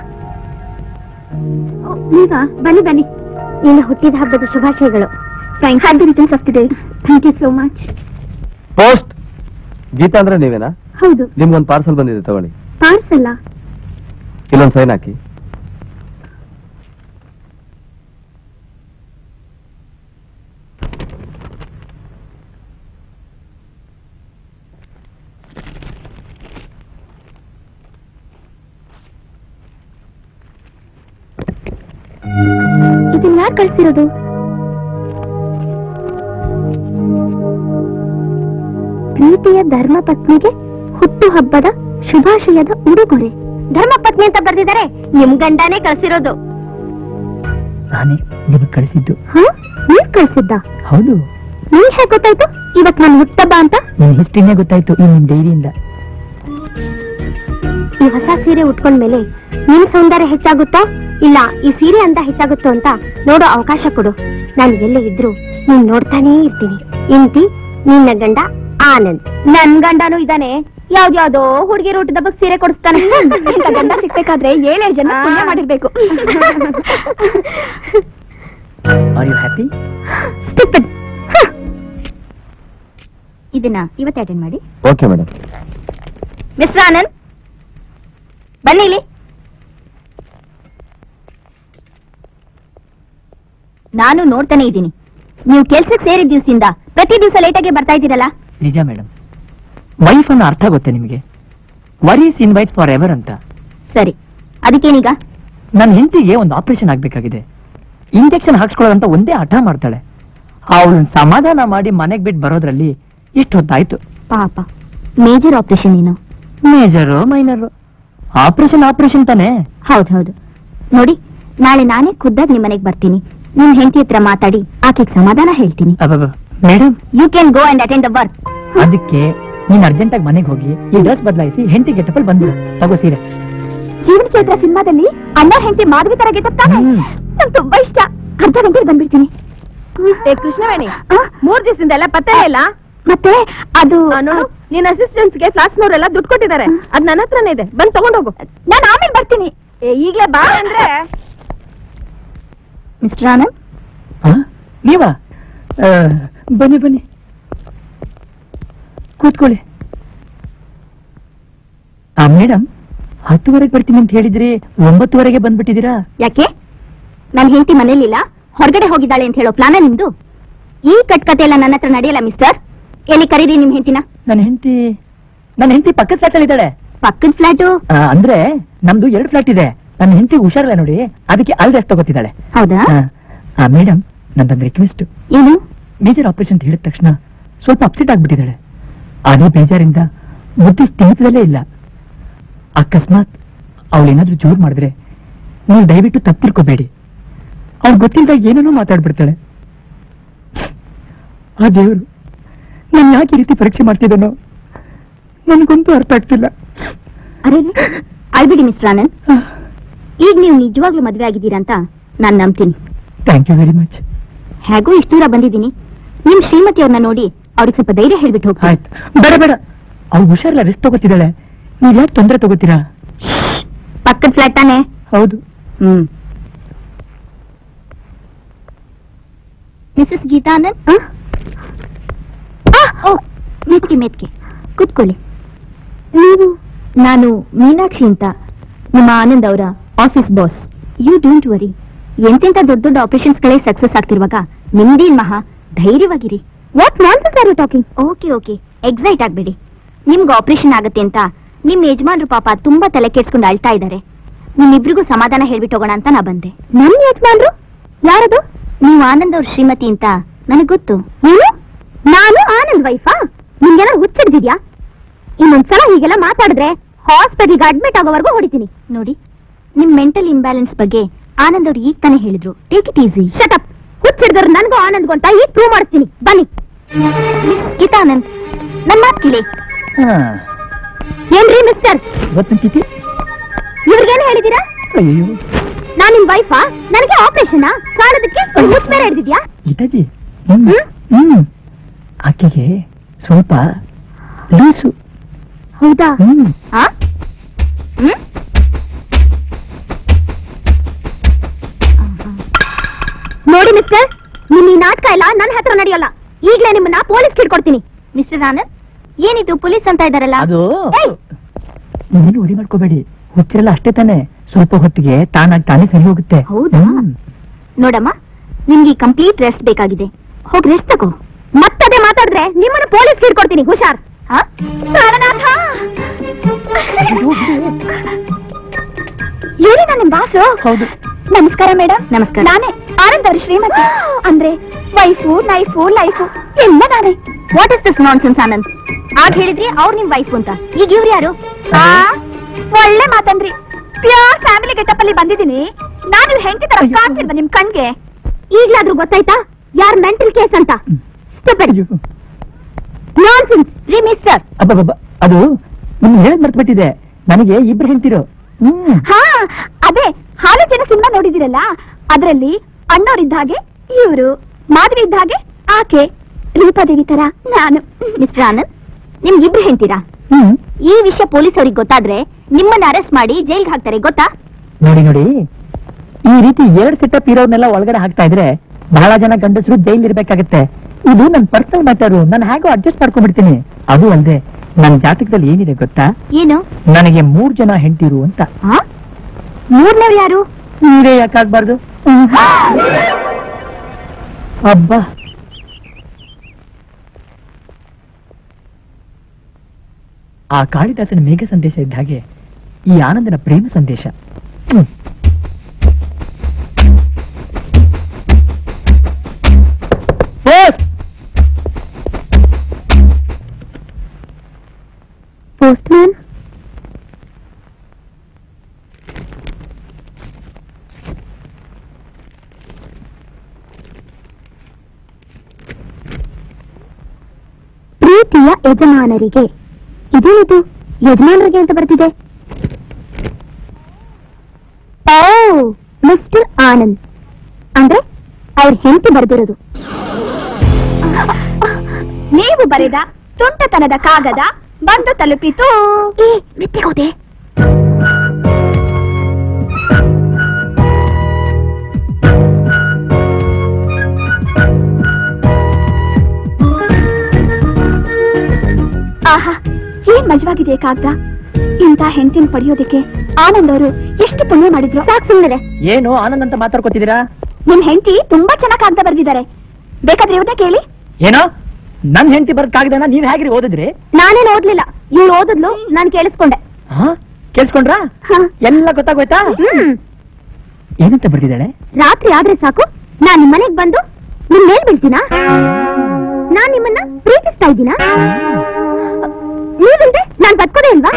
ನೀವಾ ಬನ್ನಿ ಬನ್ನಿ ನಿನ್ನ ಹುಟ್ಟಿದ ಹಬ್ಬದ ಶುಭಾಶಯಗಳು thank happy returns of the day thank you so much post Geeta ಅಂದ್ರೆ ನೀವೇನಾ ಹೌದು ನಿಮ್ಗೊಂದು ಪಾರ್ಸಲ್ ಬಂದಿದೆ ತಗೊಳ್ಳಿ ಪಾರ್ಸಲ್ಲ ಇಲ್ಲೊಂದು ಸೈನ್ ಹಾಕಿ ಇದನ್ನ ಯಾರು ಕಳ್ಸಿರೋದು ಪ್ರೀತಿಯ ಧರ್ಮ ಪತ್ನಿಗೆ ಹುಟ್ಟು ಹಬ್ಬದ ಶುಭಾಶಯದ ಉಡುಗೊರೆ ಧರ್ಮ ಪತ್ನಿ ಅಂತ ಬರ್ದಿದ್ದಾರೆ ನಿಮ್ ಗಂಡನೇ ಕಳ್ಸಿರೋದು ನಾನೇ ನಿಮಗೆ ಕಳಿಸಿದ್ದು ಹ ನೀವ್ ಕಳ್ಸಿದ್ದ ಹೌದು ನೀವ್ ಹೇಗ್ ಗೊತ್ತಾಯ್ತು ಇವತ್ ನನ್ ಹುಟ್ಟಬ್ಬ ಅಂತ ನಿನ್ ಹಿಸ್ಟ್ರಿನೇ ಗೊತ್ತಾಯ್ತು ಈ ನಿನ್ ಡೈರಿಯಿಂದ ಈ ಹೊಸ ಸೀರೆ ಉಟ್ಕೊಂಡ್ಮೇಲೆ ನಿನ್ ಸೌಂದರ್ಯ ಹೆಚ್ಚಾಗುತ್ತೋ ಇಲ್ಲ ಈ ಸೀರೆ ಅಂತ ಹೆಚ್ಚಾಗುತ್ತೋ ಅಂತ ನೋಡೋ ಅವಕಾಶ ಕೊಡು ನಾನು ಎಲ್ಲೇ ಇದ್ರು ನೀನ್ ನೋಡ್ತಾನೇ ಇರ್ತೀನಿ ಇಂತಿ ನಿನ್ನ ಗಂಡ ಆನಂದ್ ನನ್ ಗಂಡನೂ ಇದಾನೆ ಯಾವ್ದ್ಯಾವ್ದೋ ಹುಡುಗಿ ಊಟದ ದಬ್ಬಕ್ ಸೀರೆ ಕೊಡಿಸ್ತಾನೆ ಇಂಥ ಗಂಡ ಸಿಗ್ಬೇಕಾದ್ರೆ ಏಳೇಳು ಜನ ಪುಣ್ಯ ಮಾಡಿರ್ಬೇಕು ಆರ್ ಯು ಹ್ಯಾಪಿ Stupid. ಹ. ಇದನ್ನ ಇವತ್ತೇ ಅಟೆಂಡ್ ಮಾಡಿ ಓಕೆ ಮೇಡಮ್ ಮಿಸ್ಟರ್ ಆನಂದ್ ಬನ್ನಿ ಇಲ್ಲಿ ನಾನು ನೋಡ್ತಾನೆ ಇದ್ದೀನಿ ನೀವು ಕೆಲ್ಸಕ್ಕೆ ಸೇರಿದ ದಿವಸದಿಂದ ಪ್ರತಿ ದಿವಸ ಲೇಟಾಗಿ ಬರ್ತಾ ಇದ್ದೀರಲ್ಲ ನಿಜ ಮೇಡಮ್ ವೈಫ್ ಅನ್ನೋ ಅರ್ಥ ಗೊತ್ತೆ ನಿಮಗೆ ವರೀಸ್ ಇನ್ವೈಟ್ಸ್ ಫಾರ್ ಎವರ್ ಅಂತ ಸರಿ ಅದಕ್ಕೇನೀಗ ನನ್ನ ಹೆಂಡತಿಗೆ ಒಂದು ಆಪರೇಷನ್ ಆಗ್ಬೇಕಾಗಿದೆ ಇಂಜೆಕ್ಷನ್ ಹಾಕ್ಸ್ಕೊಳ್ಳೋದಂತ ಒಂದೇ ಹಠ ಮಾಡ್ತಾಳೆ ಅವಳನ್ನ ಸಮಾಧಾನ ಮಾಡಿ ಮನೆಗೆ ಬಿಟ್ಟು ಬರೋದ್ರಲ್ಲಿ ಇಷ್ಟು ಹೊತ್ತಾಯ್ತು ಪಾಪ ಮೇಜರ್ ಆಪರೇಷನ್ ಏನು ಮೇಜರು ಮೈನರು ಆಪರೇಷನ್ ಆಪರೇಷನ್ ತಾನೇ ಹೌದು ಹೌದು ನೋಡಿ ನಾಳೆ ನಾನೇ ಖುದ್ದಾಗಿ ನಿಮ್ಮ ಮನೆಗೆ ಬರ್ತೀನಿ ನಿಮ್ ಹೆಂಡತಿ ಹತ್ರ ಮಾತಾಡಿ ಆಕೆಗೆ ಸಮಾಧಾನ ಹೇಳ್ತೀನಿ madam you can go and attend the work ಅದಕ್ಕೆ ನೀನ್ ಅರ್ಜೆಂಟ್ ಆಗಿ ಮನೆಗೆ ಹೋಗಿ ಈ ಡ್ರೆಸ್ ಬದಲಾಯಿಸಿ ಹೆಂಡತಿ ಗೆಟಪಲ್ ಬಂದ್ಬಿಡು ತಗೋ ಸೀರೆ ಜೀವನ ಚೈತ್ರ ಸಿನಿಮಾದಲ್ಲಿ ಅಣ್ಣ ಹೆಂಡತಿ ಮಾಧವಿ ತರ ಗೆಟಪ್ತಾನೆ ಹ್ಮ್. ನಂಗೆ ತುಂಬಾ ಇಷ್ಟ ಅರ್ಧ ಗಂಟೆಗೆ ಬಂದ್ಬಿಡ್ತೀನಿ ಏ ಕೃಷ್ಣವೇಣಿ ಆ? ಮೂರ್ ದಿವಸದಿಂದ ಎಲ್ಲ ಪತ್ತೆ ಇಲ್ಲ ಮತ್ತೆ ಅದು ಆ, ನೋಡು ನಿನ್ನ ಅಸಿಸ್ಟೆಂಟ್ಸ್ ಗೆ ಫ್ಲಾಟ್ಸ್ನವರೆಲ್ಲ ದುಡ್ಡು ಕೊಟ್ಟಿದ್ದಾರೆ ಅದ್ ನನ್ನ ಹತ್ರನೇ ಇದೆ ಬಂದ್ ತಗೊಂಡೋಗು ನಾನು ಆಮೇಲೆ ಬರ್ತೀನಿ ಏ ಈಗ್ಲೇ ಬಾ ಅಂದ್ರೆ ಮಿಸ್ಟರ್ ಆನಂದ್ ಆ? ನೀವಾ ಆ, ಬನ್ನಿ ಬನ್ನಿ ಕೂತ್ಕೊಳ್ಳಿ ಆ ಮೇಡಮ್ ಹತ್ತುವರೆಗೆ ಬರ್ತೀನಿ ಅಂತ ಹೇಳಿದ್ರಿ ಒಂಬತ್ತುವರೆಗೆ ಬಂದ್ಬಿಟ್ಟಿದ್ದೀರಾ ಯಾಕೆ ನನ್ ಹೆಂಡತಿ ಮನೇಲಿಲ್ಲ ಹೊರಗಡೆ ಹೋಗಿದ್ದಾಳೆ ಅಂತ ಹೇಳೋ ಪ್ಲಾನ ನಿಮ್ದು ಈ ಕಟ್ಕತೆ ಎಲ್ಲ ನನ್ನ ಹತ್ರ ನಡೆಯಲ್ಲ ಮಿಸ್ಟರ್ ಎಲ್ಲಿ ಕರೀರಿ ನಿಮ್ ಹೆಂಡತಿನ ನನ್ನ ಹೆಂಡತಿ ನನ್ನ ಹೆಂಡತಿ ಪಕ್ಕದ ಫ್ಲಾಟ್ ಅಲ್ಲಿ ಇದ್ದಾಳೆ ಪಕ್ಕದ ಫ್ಲಾಟು ಆ, ಅಂದ್ರೆ ನಮ್ದು ಎರಡು ಫ್ಲಾಟ್ ಇದೆ ನನ್ನ ಹೆಂಡತಿ ಹುಷಾರಿಲ್ಲ ನೋಡಿ ಅದಕ್ಕೆ ಅಲ್ಲಿ ರೆಸ್ಟ್ ತಗೋತಿದ್ದಾಳೆ ಹೌದಾ ಆ ಮೇಡಮ್ ನಂದೊಂದು ರಿಕ್ವೆಸ್ಟ್ ಏನು ಮೇಜರ್ ಆಪರೇಷನ್ ಅಂತ ಹೇಳಿದ ತಕ್ಷಣ ಸ್ವಲ್ಪ ಅಪ್ಸೆಟ್ ಆಗ್ಬಿಟ್ಟಿದ್ದಾಳೆ ಅದೇ ಬೇಜಾರಿಂದ ಬುದ್ಧಿ ಸ್ಥಿಮಿತದಲ್ಲೇ ಇಲ್ಲ ಅಕಸ್ಮಾತ್ ಅವಳೇನಾದ್ರೂ ಜೋರ್ ಮಾಡಿದ್ರೆ ನೀವು ದಯವಿಟ್ಟು ತಪ್ಪಿರ್ಕೋಬೇಡಿ ಅವ್ಳು ಗೊತ್ತಿಲ್ಲದ ಏನೇನೋ ಮಾತಾಡ್ಬಿಡ್ತಾಳೆ ಆ ದೇವರು ನಾನು ಯಾಕೆ ಈ ರೀತಿ ಪರೀಕ್ಷೆ ಮಾಡ್ತಿದ್ದಾನೋ ನನಗಂತೂ ಅರ್ಥ ಆಗ್ತಿಲ್ಲ ಅರೆ ಅಳ್ಬಿಡಿ ಮಿಸ್ಟರ್ ಆನಂದ್ ಈಗ ನೀವು ನಿಜವಾಗ್ಲೂ ಮದ್ವೆ ಆಗಿದ್ದೀರಾ ಅಂತ ನಾನ್ ನಂಬ್ತೀನಿ ಥ್ಯಾಂಕ್ ಯು ವೆರಿ ಮಚ್ ಹೇಗೂ ಇಷ್ಟು ದೂರ ಬಂದಿದ್ದೀನಿ ನಿಮ್ ಶ್ರೀಮತಿಯವ್ರನ್ನ ನೋಡಿ ಅವ್ರಿಗೆ ಸ್ವಲ್ಪ ಧೈರ್ಯ ಹೇಳ್ಬಿಟ್ಟು ಹೋಗ್ತೀನಿ ಆಯ್ತು ಬೇಡ ಬೇಡ ಅವ್ಳು ಹುಷಾರಿಲ್ಲ ರೆಸ್ಟ್ ತಗೋತಿದ್ದಾಳೆ ನೀವ್ ಯಾಕೆ ತೊಂದರೆ ತಗೋತೀರಾ ಪಕ್ಕದ ಫ್ಲಾಟ್ ತಾನೆ ಹೌದು ಹ್ಮ್ ಮಿಸಸ್ ಗೀತಾನಂದ್ ಮೆತ್ಕೆ ಮೆತ್ಕೆ ಕೂತ್ಕೊಳ್ಳಿ ನೀವು ನಾನು ಮೀನಾಕ್ಷಿ ಅಂತ ನಿಮ್ಮ ಆನಂದ್ ಅವರ office boss you don't worry ಎಂತೆಂತ ದೊಡ್ಡ ದೊಡ್ಡ ಆಪರೇಷನ್ಸ್ ಗಳೇ ಸಕ್ಸಸ್ ಆಗ್ತಿರುವಾಗ ನಿಮ್ದೇನ್ ಮಹಾ ಧೈರ್ಯವಾಗಿರಿ what nonsense are you talking okay okay excite ಆಗ್ಬೇಡಿ ನಿಮ್ಗೆ ಆಪರೇಷನ್ ಆಗತ್ತೆ ಅಂತ ನಿಮ್ ಯಜಮಾನ್ರು ಪಾಪ ತುಂಬಾ ತಲೆ ಕೆಡ್ಸ್ಕೊಂಡು ಅಳ್ತಾ ಇದ್ದಾರೆ ನಿಮ್ಮಿಬ್ರಿಗೂ ಸಮಾಧಾನ ಹೇಳ್ಬಿಟ್ಟು ಹೋಗೋಣ ಅಂತ ನಾ ಬಂದೆ ನನ್ನ ಯಜಮಾನ್ರು ಯಾರದು ನೀವು ಆನಂದ್ ಅವ್ರ ಶ್ರೀಮತಿ ಅಂತ ನನಗ್ ಗೊತ್ತು ಏನು ನಾನು ಆನಂದ್ ವೈಫಾ ನಿಮ್ಗೆಲ್ಲ ಹುಚ್ಚಿಡ್ದಿದ್ಯಾ ಇನ್ನೊಂದ್ಸಲ ಹೀಗೆಲ್ಲ ಮಾತಾಡಿದ್ರೆ ಹಾಸ್ಪಿಟಲ್ಗೆ ಅಡ್ಮಿಟ್ ಆಗೋವರೆಗೂ ಹೊಡಿತೀನಿ ನೋಡಿ ನಿಮ್ ಮೆಂಟಲ್ ಇಂಬ್ಯಾಲೆನ್ಸ್ ಬಗ್ಗೆ ಆನಂದ್ ಅವ್ರು ಈಗ ತಾನೇ ಹೇಳಿದ್ರು ಟೇಕ್ ಇಟ್ ಈಸಿ ಶಟಪ್ ಹುಚ್ಚಿಡ್ದವ್ರು ನನಗೂ ಆನಂದ್ಗೂ ಅಂತ ಈಗ ಪ್ರೂವ್ ಮಾಡ್ತೀನಿ ಬನ್ನಿ ಮಿಸ್ ಗೀತಾನಂದ್ ನನ್ನ ಮಾತು ಕೇಳಿ ಹಾ ಏನ್ರಿ ಮಿಸ್ಟರ್ ಇವತ್ತಿನ ತಿಥಿ ಇವ್ರಿಗೇನು ಹೇಳಿದೀರಾ ಅಯ್ಯೋ ನಾನ್ ನಿಮ್ ವೈಫಾ ನನಗೆ ಆಪರೇಷನ್ ಕಾಣೋದಕ್ಕೆ ಮುಚ್ಚ ಬೇರೆ ಹಿಡ್ದಿದ್ಯಾ ಗೀತಾಜಿ ಹ್ಮ್ ಹ್ಮ್ ಆಕೆಗೆ ಸ್ವಲ್ಪ ಲೂಸು ಹೌದಾ ಹ್ಮ್ ಆ? ಹ್ಮ್? ನೋಡಿ ಮಿಸ್ಟರ್ ನಿಮ್ ಈ ನಾಟಕ ಎಲ್ಲ ನನ್ನ ಹತ್ರ ನಡೆಯಲ್ಲ ಈಗ್ಲೇ ನಿಮ್ಮನ್ನ ಪೊಲೀಸ್ ಹಿಡ್ಕೊಡ್ತೀನಿ ಮಿಸ್ಟರ್ ಆನಂದ್ ಏನಿದು ಪೊಲೀಸ್ ಅಂತ ಇದಾರಲ್ಲ ಅದು ಏಯ್! ನೀನು ಉಡಿ ಮಾಡ್ಕೋಬೇಡಿ ಹುಚ್ಚರೆಲ್ಲ ಅಷ್ಟೇ ತಾನೆ ಸ್ವಲ್ಪ ಹೊತ್ತಿಗೆ ತಾನಾಗಿ ತಾನೇ ಸರಿ ಹೋಗುತ್ತೆ ಹೌದಾ? ಹ್ಮ್. ನೋಡಮ್ಮ ನಿಮ್ಗೆ ಕಂಪ್ಲೀಟ್ ರೆಸ್ಟ್ ಬೇಕಾಗಿದೆ ಹೋಗಿ ರೆಸ್ಟ್ ತಗೋ ಮತ್ತದೇ ಮಾತಾಡಿದ್ರೆ ನಿಮ್ಮನ್ನ ಪೊಲೀಸ್ ಹಿಡ್ಕೊಡ್ತೀನಿ ಹುಷಾರ್ ಆ? ಪ್ರಾಣನಾಥ! ಇವ್ರೇನಾ ನಿಮ್ ಬಾಸು ಹೌದು ನಮಸ್ಕಾರ ಮೇಡಮ್ ನಮಸ್ಕಾರ ನಾನೇ ಆನಂದ್ ಅವ್ರ ಶ್ರೀಮತಿ ಅಂದ್ರೆ ವೈಫು ನೈಫು ಲೈಫು ಎಲ್ಲ ನಾನೇ what is this nonsense Anand ಆಗ ಹೇಳಿದ್ರಿ ಅವ್ರು ನಿಮ್ ವೈಫು ಅಂತ ಈಗ ಇವ್ರು ಯಾರು ಆ, ಒಳ್ಳೆ ಮಾತಂದ್ರಿ ಪ್ಯೂರ್ ಫ್ಯಾಮಿಲಿ ಗೆಟಪ್ ಅಲ್ಲಿ ಬಂದಿದ್ದೀನಿ ನಾನು ಹೆಂಡತಿ ತರ ಅಯ್ಯೋ. ಕಾಣ್ತಿಲ್ವ ನಿಮ್ ಕಣ್ಗೆ ಈಗ್ಲಾದ್ರೂ ಗೊತ್ತಾಯ್ತಾ ಯಾರ್ ಮೆಂಟಲ್ ಕೇಸ್ ಅಂತ Stupid. ಅಯ್ಯೋ. Nonsense. ರೀ ಮಿಸ್ಟರ್ ಅಬ್ಬಬ್ಬಬ್ಬ ಅದು ನಿಮ್ಗೆ ಹೇಳದ್ ಮರ್ತ್ಬಿಟ್ಟಿದೆ ನನಗೆ ಇಬ್ರು ಹೆಂಡ್ತಿರು ಹ್ಮ್ ಹಾ ಅದೇ ಹಾಲು ಜನ ಸಿನಿಮಾ ನೋಡಿದಿರಲ್ಲ ಅದರಲ್ಲಿ ಅಣ್ಣವ್ರಿದ್ದ ಹಾಗೆ ಇವರು ಮಾಧವಿ ಇದ್ದ ಹಾಗೆ ಆಕೆ ರೂಪಾದೇವಿ ತರ ನಾನು ಮಿಸ್ಟರ್ ಆನಂದ್ ನಿಮ್ಗಿಬ್ರು ಹೇಳ್ತೀರಾ ಹ್ಮ್ ಈ ವಿಷಯ ಪೊಲೀಸ್ ಅವ್ರಿಗೆ ಗೊತ್ತಾದ್ರೆ ನಿಮ್ಮನ್ನ ಅರೆಸ್ಟ್ ಮಾಡಿ ಜೈಲ್ಗೆ ಹಾಕ್ತಾರೆ ಗೊತ್ತಾ ನೋಡಿ ನೋಡಿ ಈ ರೀತಿ ಎರಡ್ ಸೆಟಪ್ ಇರೋರ್ನೆಲ್ಲ ಒಳಗಡೆ ಹಾಕ್ತಾ ಇದ್ರೆ ಬಹಳ ಜನ ಗಂಡಸರು ಜೈಲ್ ಇರ್ಬೇಕಾಗತ್ತೆ ಇದು ನನ್ ಪರ್ಸನಲ್ ಮ್ಯಾಟರು ನಾನು ಹೇಗೋ ಅಡ್ಜಸ್ಟ್ ಮಾಡ್ಕೊಂಡ್ಬಿಡ್ತೀನಿ ಅದು ಅಲ್ಲದೆ ನನ್ ಜಾತಕದಲ್ಲಿ ಏನಿದೆ ಗೊತ್ತಾ ಏನು ನನಗೆ ಮೂರ್ ಜನ ಹೆಂಡತಿರು ಅಂತ ಆ? ಮೂರನೇವ್ರು ಯಾರು ನೀವೇ ಯಾಕಾಗ್ಬಾರ್ದು ಅಬ್ಬಾ ಆ ಕಾಳಿದಾಸನ ಮೇಘ ಸಂದೇಶ ಇದ್ದ ಹಾಗೆ ಈ ಆನಂದನ ಪ್ರೇಮ ಸಂದೇಶ ಹ್ಮ್. Post! ಪೋಸ್ಟ್ ಮ್ಯಾನ್ ಪ್ರೀತಿಯ ಯಜಮಾನರಿಗೆ ಇದೇನಿದು ಯಜಮಾನರಿಗೆ ಅಂತ ಬರ್ತಿದೆ ಓ ಮಿಸ್ಟರ್ ಆನಂದ್ ಅಂದ್ರೆ ಅವ್ರ ಹೆಂಡತಿ ಬರ್ದಿರೋದು ನೀವು ಬರೆದ ತುಂಟತನದ ಕಾಗದ ಬಂದು ತಲುಪಿತು ಏ ಮೆತ್ತಿಗೋದೆ ಆಹಾ ಏನ್ ಮಜವಾಗಿದೆ ಈ ಕಾಗದ ಇಂಥ ಹೆಂಡತಿನ ಪಡೆಯೋದಕ್ಕೆ ಆನಂದ್ ಅವರು ಎಷ್ಟು ಪುಣ್ಯ ಮಾಡಿದ್ರು ಸಾಕ್ ಸುಮ್ಮನೆ ಏನು ಆನಂದ್ ಅಂತ ಮಾತಾಡ್ಕೊತಿದ್ದೀರಾ ನಿಮ್ ಹೆಂಡತಿ ತುಂಬಾ ಚೆನ್ನಾಗ್ ಕಾಗದ ಬರ್ದಿದ್ದಾರೆ ಬೇಕಾದ್ರೆ ಇವ್ರನ್ನ ಕೇಳಿ ಏನೋ ನನ್ ಹೆಂಡತಿ ಬರ್ಕಾಗ್ದನ ನೀವ್ ಹೇಗ್ರಿ ಓದಿದ್ರಿ ನಾನೇನು ಓದ್ಲಿಲ್ಲ ಇವ್ಳು ಓದಿದ್ಲು ನಾನ್ ಕೇಳಿಸ್ಕೊಂಡೆ ಹಾ ಕೇಳಿಸ್ಕೊಂಡ್ರಾ ಹ. ಎಲ್ಲ ಗೊತ್ತಾಗೋಯ್ತಾ ಹ್ಮ್ ಏನಂತ ಬರ್ದಿದ್ದಾಳೆ ರಾತ್ರಿ ಆದ್ರೆ ಸಾಕು ನಾನ್ ನಿಮ್ ಮನೆಗ್ ಬಂದು ನಿಮ್ ಮೇಲ್ ಬೀಳ್ತೀನಾ ನಾನ್ ನಿಮ್ಮನ್ನ ಪ್ರೀತಿಸ್ತಾ ಇದ್ದೀನಾ ನೀವಿಲ್ದೆ ನಾನ್ ಬದುಕೋದೇ ಇಲ್ವಾ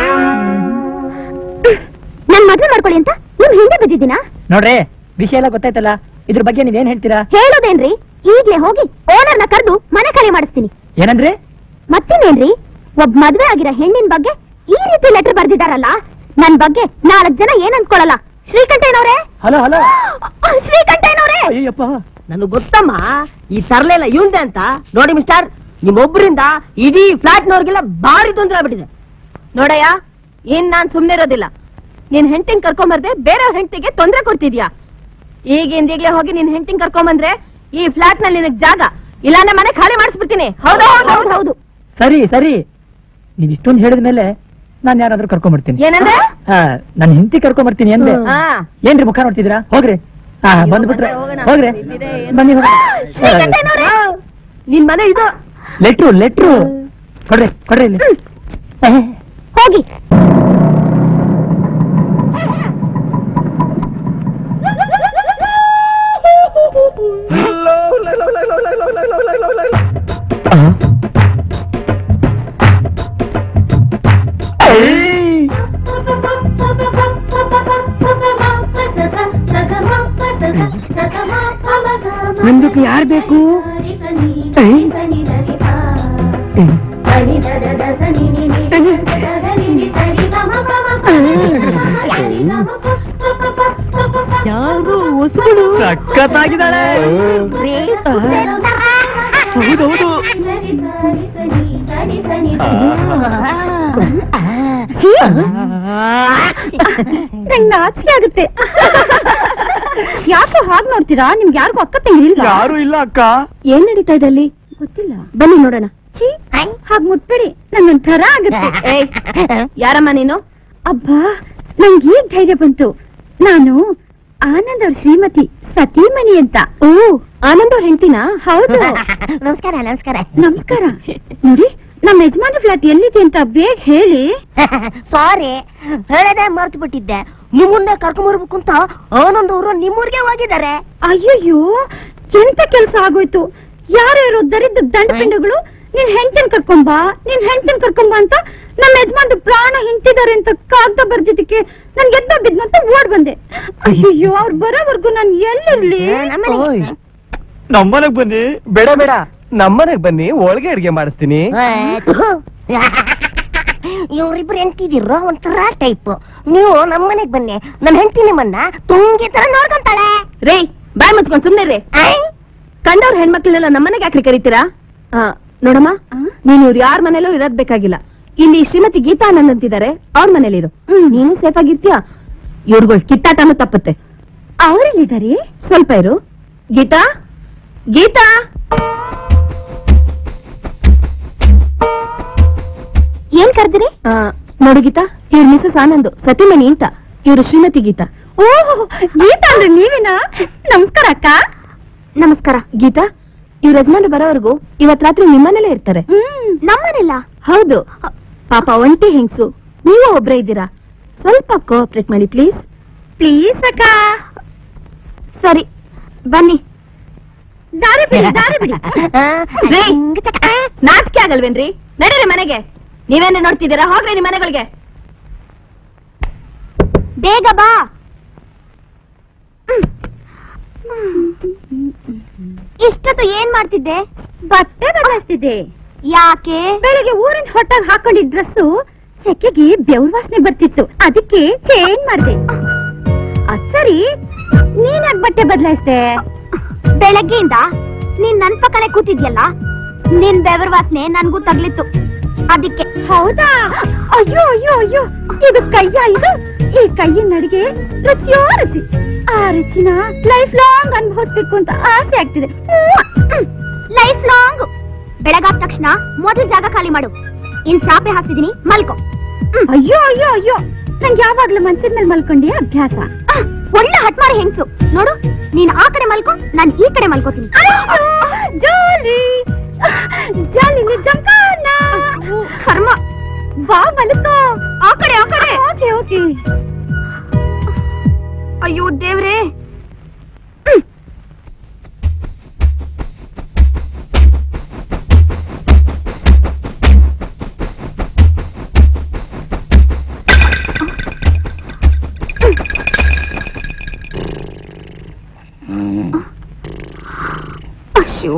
ನನ್ ಮದ್ವೆ ಮಾಡ್ಕೊಳ್ಳಿ ಅಂತ ನಿಮ್ ಹಿಂದೆ ಬಿದ್ದಿದ್ದೀನಾ ನೋಡ್ರಿ ವಿಷಯ ಎಲ್ಲ ಗೊತ್ತಾಯ್ತಲ್ಲ ಇದ್ರ ಬಗ್ಗೆ ನೀವೇನ್ ಹೇಳ್ತೀರಾ ಹೇಳೋದೇನ್ರಿ ಈಗ್ಲೇ ಹೋಗಿ ಓನರ್ನ ಕರೆದು ಮನೆ ಖಾಲಿ ಮಾಡಿಸ್ತೀನಿ ಏನಂದ್ರೆ ಮತ್ತಿನ್ನೇನ್ರಿ ಒಬ್ಬ ಮದ್ವೆ ಆಗಿರೋ ಹೆಣ್ಣಿನ ಬಗ್ಗೆ ಈ ರೀತಿ ಲೆಟರ್ ಬರ್ದಿದಾರಲ್ಲ ನನ್ ಬಗ್ಗೆ ನಾಲ್ಕ್ ಜನ ಏನ್ ಅನ್ಕೊಳಲ್ಲ ಶ್ರೀಕಂಠಯ್ಯನವ್ರೆ ಹಲೋ ಹಲೋ ಶ್ರೀಕಂಠಯ್ಯನವ್ರೆ ಅಯ್ಯಪ್ಪ ನನಗ್ ಗೊತ್ತಮ್ಮ ಈ ತರಲೆ ಇಲ್ಲ ಇವಂದೆ ಅಂತ ನೋಡಿ ಮಿಸ್ಟರ್ ನಿಮ್ಮೊಬ್ಬರಿಂದ ಇಡೀ ಫ್ಲಾಟ್ ನವ್ರಿಗೆಲ್ಲ ಭಾರಿ ತೊಂದರೆ ಆಗ್ಬಿಟ್ಟಿದೆ ನೋಡಯ್ಯ ಏನ್ ನಾನ್ ಸುಮ್ನೆ ಇರೋದಿಲ್ಲ ನಿನ್ ಹೆಂಡತಿನ್ ಕರ್ಕೊಂಬರ್ದೆ ಬೇರೆ ಹೆಂಡತಿಗೆ ತೊಂದ್ರೆ ಕೊಡ್ತಿದ್ಯಾ ಈಗಿಂದ ಈಗ್ಲೇ ಹೋಗಿ ನಿನ್ ಹೆಂಡತಿನ್ ಕರ್ಕೊಂಬಂದ್ರೆ ಈ ಫ್ಲಾಟ್ ನಲ್ಲಿ ನಿನಗ್ ಜಾಗ ಇಲ್ಲಾಂದ್ರೆ ಮನೆ ಖಾಲಿ ಮಾಡಿಸ್ಬಿಡ್ತೀನಿ ಹೌದಾ ಹೌದು ಹೌದು ಸರಿ ಸರಿ ನೀವ್ ಇಷ್ಟೊಂದು ಹೇಳಿದ ಮೇಲೆ ನಾನ್ ಯಾರಾದ್ರೂ ಕರ್ಕೊಂಡ್ಬರ್ತೀನಿ ಏನಂದ್ರೆ ಆ, ನನ್ ಹೆಂಡತಿ ಕರ್ಕೊಂಡ್ಬರ್ತೀನಿ ಅಂದೆ ಹಾ ಏನ್ರಿ ಮುಖ ನೋಡ್ತಿದ್ದೀರಾ ಹೋಗ್ರಿ ಹಾ ಬಂದ್ಬಿಟ್ರೆ ಹೋಗೋಣ. ಹೋಗ್ರಿ ಇದಿದೆ ಏನು? ಬನ್ನಿ ಶ್ರೀಕಂಠಯ್ಯನವ್ರೆ ನಿನ್ ಮನೆ ಇದು ಲೆಟ್ರು ಲೆಟ್ರು ಕೊಡ್ರಿ ಕೊಡ್ರಿ ಇಲ್ಲಿ ಹೋಗಿ ನಿಮ್ದಕ್ಕೆ ಯಾರ್ ಬೇಕು ಯಾರು ಹೊಸಗಳು ಸಖತ್ತಾಗಿದ್ದಾಳೆ ಹೌದೌದು ನಂಗ್ ನಾಚಿಕೆ ಆಗುತ್ತೆ ಯಾಕೋ ಹಾಗ್ ನೋಡ್ತೀರಾ ನಿಮ್ಗೆ ಯಾರಿಗೂ ಅಕ್ಕ ತಂಗಿ ಇಲ್ಲ ಯಾರು ಇಲ್ಲ ಅಕ್ಕ ಏನ್ ನಡೀತಾ ಇದೆ ಅಲ್ಲಿ ಗೊತ್ತಿಲ್ಲ ಬನ್ನಿ ನೋಡೋಣ ಛೀ ಹಾಗ್ ಮುಟ್ಬೇಡಿ ನಂಗೊಂಥರ ಆಗುತ್ತೆ ಏಯ್, ಯಾರಮ್ಮ ನೀನು ಅಬ್ಬಾ ನಂಗೆ ಈಗ ಧೈರ್ಯ ಬಂತು ನಾನು ಆನಂದ್ ಅವ್ರ ಶ್ರೀಮತಿ ಸತೀಮಣಿ ಅಂತ ಓ ಆನಂದ್ ಅವ್ರ ಹೆಂಡ್ತಿನಾ ಹೌದು ನಮಸ್ಕಾರ ನಮಸ್ಕಾರ ನಮಸ್ಕಾರ ನೋಡಿ ನಮ್ಮ ಯಜಮಾನ್ರ ಫ್ಲಾಟ್ ಎಲ್ಲಿದೆ ಅಂತ ಬೇಗ ಹೇಳಿ ಸಾರಿ ಹೇಳದೆ ಮರ್ತು ಬಿಟ್ಟಿದ್ದೆ ನಿಮ್ಮನ್ನೇ ಕರ್ಕೊಂಬರ್ಬೇಕು ಅಂತ ಅವನೊಂದು ಊರು ನಿಮ್ಮೂರ್ಗೆ ಹೋಗಿದ್ದಾರೆ ಅಯ್ಯಯ್ಯೋ ಎಂತ ಕೆಲ್ಸ ಆಗೋಯ್ತು ಯಾರ್ಯಾರು ದರಿದ್ರ ದಂಡಪಿಂಡಗಳು ನಿನ್ ಹೆಂಡತಿನ ಕರ್ಕೊಂಬಾ ನಿನ್ ಹೆಂಡತಿನ ಕರ್ಕೊಂಬಾ ಅಂತ ನಮ್ಮ ಯಜಮಾನ್ರು ಪ್ರಾಣ ಹಿಂತಿದ್ದಾರೆ ಅಂತ ಕಾಗ್ದ ಬರ್ದಿದ್ದಕ್ಕೆ ನನ್ ಎದ್ದ ಬಿದ್ನು ಅಂತ ಓಡ್ ಬಂದೆ ಅಯ್ಯಯ್ಯೋ ಅವ್ರು ಬರೋವರ್ಗು ನಾನ್ ಎಲ್ಲಿರ್ಲಿ ಓಯ್ ನಮ್ಮನೆಗ್ ಬನ್ನಿ ಬೇಡ ಬೇಡ ನಮ್ಮನೆಗ್ ಬನ್ನಿ ಒಳಗೆ ಅಡ್ಗೆ ಮಾಡಿಸ್ತೀನಿ ಇವ್ರಿಬ್ರು ಹೆಂಡ್ತಿದಿರೋ ಒಂಥರ ಟೈಪ್ ನೀವು ನಮ್ಮನೆಗ್ ಬನ್ನಿ ನನ್ನ ಹೆಂಡತಿ ನಿಮ್ಮನ್ನ ತುಂಗಿ ತರ ನೋಡ್ಕೊಂತಾಳೆ ರೇ ಬಾಯ್ ಮುಚ್ಕೊಂಡ್ ಸುಮ್ನೆ ರೇ ಕಂಡವ್ರ ಹೆಣ್ಮಕ್ಳನ್ನೆಲ್ಲ ನಮ್ಮನೆಗೆ ಯಾಕ್ರಿ ಕರೀತೀರಾ ಆ, ನೋಡಮ್ಮ ನೀನು ಇವ್ರು ಯಾರ ಮನೇಲೂ ಇರೋದ್ ಬೇಕಾಗಿಲ್ಲ ಇಲ್ಲಿ ಶ್ರೀಮತಿ ಗೀತಾ ಆನಂದ್ ಅಂತಿದ್ದಾರೆ ಅವ್ರ ಮನೇಲಿರು ನೀನು ಸೇಫ್ ಆಗಿರ್ತೀಯಾ ಇವ್ರಿಗೂ ಕಿತ್ತಾಟನೂ ತಪ್ಪುತ್ತೆ ಅವರೆಲ್ಲಿದ್ದಾರೆ ಸ್ವಲ್ಪ ಇರು ಗೀತಾ ಗೀತಾ ಏನ್ ಕರ್ದಿರಿ ಆ, ನೋಡು ಗೀತಾ ಇವ್ರ ಮಿಸಸ್ ಆನಂದ್ ಸತಿಮಣಿ ಅಂತ ಇವ್ರು ಶ್ರೀಮತಿ ಗೀತಾ ಓಹ್ ಗೀತಾ ಅಂದ್ರೆ ನೀವೇನಾ ನಮಸ್ಕಾರ ಅಕ್ಕ ನಮಸ್ಕಾರ ಗೀತಾ ಇವ್ರ ಯಜಮಾನ್ರು ಬರೋವರೆಗೂ ಇವತ್ ರಾತ್ರಿ ನಿಮ್ಮನೇಲೇ ಇರ್ತಾರೆ ಹ್ಮ್ ನಮ್ಮನೆಲ್ಲ ಹೌದು ಪಾಪ ಒಂಟಿ ಹೆಂಗ್ಸು ನೀವು ಒಬ್ರೇ ಇದ್ದೀರಾ ಸ್ವಲ್ಪ ಕೋಆಪರೇಟ್ ಮಾಡಿ ಪ್ಲೀಸ್ ಪ್ಲೀಸ್ ಅಕ್ಕ ಸರಿ ಬನ್ನಿ ದಾರಿ ಬಿಡಿ ದಾರಿ ಬಿಡಿ ರೀ, ನಾಚಿಕೆ ಆಗಲ್ವೇನ್ರಿ ನಡೀರಿ ಮನೆಗೆ ನೀವೇನೇ ನೋಡ್ತಿದ್ದೀರಾ ಹೋಗ್ರಿ ನಿಮ್ಮ ಮನೆಗಳಿಗೆ ಬೇಗ ಬಾ ಇಷ್ಟೊತ್ತು ಏನ್ ಮಾಡ್ತಿದ್ದೆ ಬಟ್ಟೆ ಬದಲಾಯಿಸ್ತಿದ್ದೆ ಯಾಕೆ ಬೆಳಿಗ್ಗೆ ಊರಿನ ಹೊಟ್ಟಾಗ ಹಾಕೊಂಡಿದ್ ಡ್ರೆಸ್ಸು ಸೆಕೆಗೆ ಬೆವ್ರ ವಾಸನೆ ಬರ್ತಿತ್ತು ಅದಕ್ಕೆ ಚೇಂಜ್ ಮಾಡ್ದೆ ಅದ್ ಸರಿ ನೀನ್ ಬಟ್ಟೆ ಬದಲಾಯಿಸ್ದೆ ಬೆಳಗ್ಗೆಯಿಂದ ನೀನ್ ನನ್ ಪಕ್ಕನೆ ಕೂತಿದ್ಯಲ್ಲ ನಿನ್ ಬೆವರ್ ವಾಸನೆ ನನ್ಗೂ ತಗ್ಲಿತ್ತು ಅದಕ್ಕೆ ಹೌದಾ ಅಯ್ಯೋ ಅಯ್ಯೋ ಅಯ್ಯೋ ಇದು ಕೈಯ ಇದು ಈ ಕೈಯಿನ ನಡಿಗೆ ರುಚಿಯೋ ರುಚಿ ಆ ರುಚಿನ ಲೈಫ್ ಲಾಂಗ್ ಅನುಭವಿಸ್ಬೇಕು ಅಂತ ಆಸೆ ಆಗ್ತಿದೆ ಲೈಫ್ ಲಾಂಗ್ ಬೆಳಗಾದ ತಕ್ಷಣ ಮೊದಲು ಜಾಗ ಖಾಲಿ ಮಾಡು ಇನ್ ಚಾಪೆ ಹಾಸಿದೀನಿ ಮಲ್ಕೋ ಅಯ್ಯೋ ಅಯ್ಯೋ ಅಯ್ಯೋ ನಂಗೆ ಯಾವಾಗ್ಲೂ ಮನ್ಸಿನ ಮೇಲೆ ಮಲ್ಕೊಂಡಿ ಅಭ್ಯಾಸ ಒಳ್ಳೆ ಹಟ್ಮಾರಿ ಹೆಂಗ್ಸು ನೋಡು ನೀನ್ ಆ ಕಡೆ ಮಲ್ಕೋ ನಾನ್ ಈ ಕಡೆ ಮಲ್ಕೋತೀನಿ ಜಾಲಿ ಜಾಲಿ ಜಂಕಾನ ಕರ್ಮ ಬಾ ಮಲ್ಕೋ ಆ ಕಡೆ ಆ ಕಡೆ ಓಕೆ ಓಕೆ ಅಯ್ಯೋ ದೇವ್ರೇ ಅಶ್ಯೋ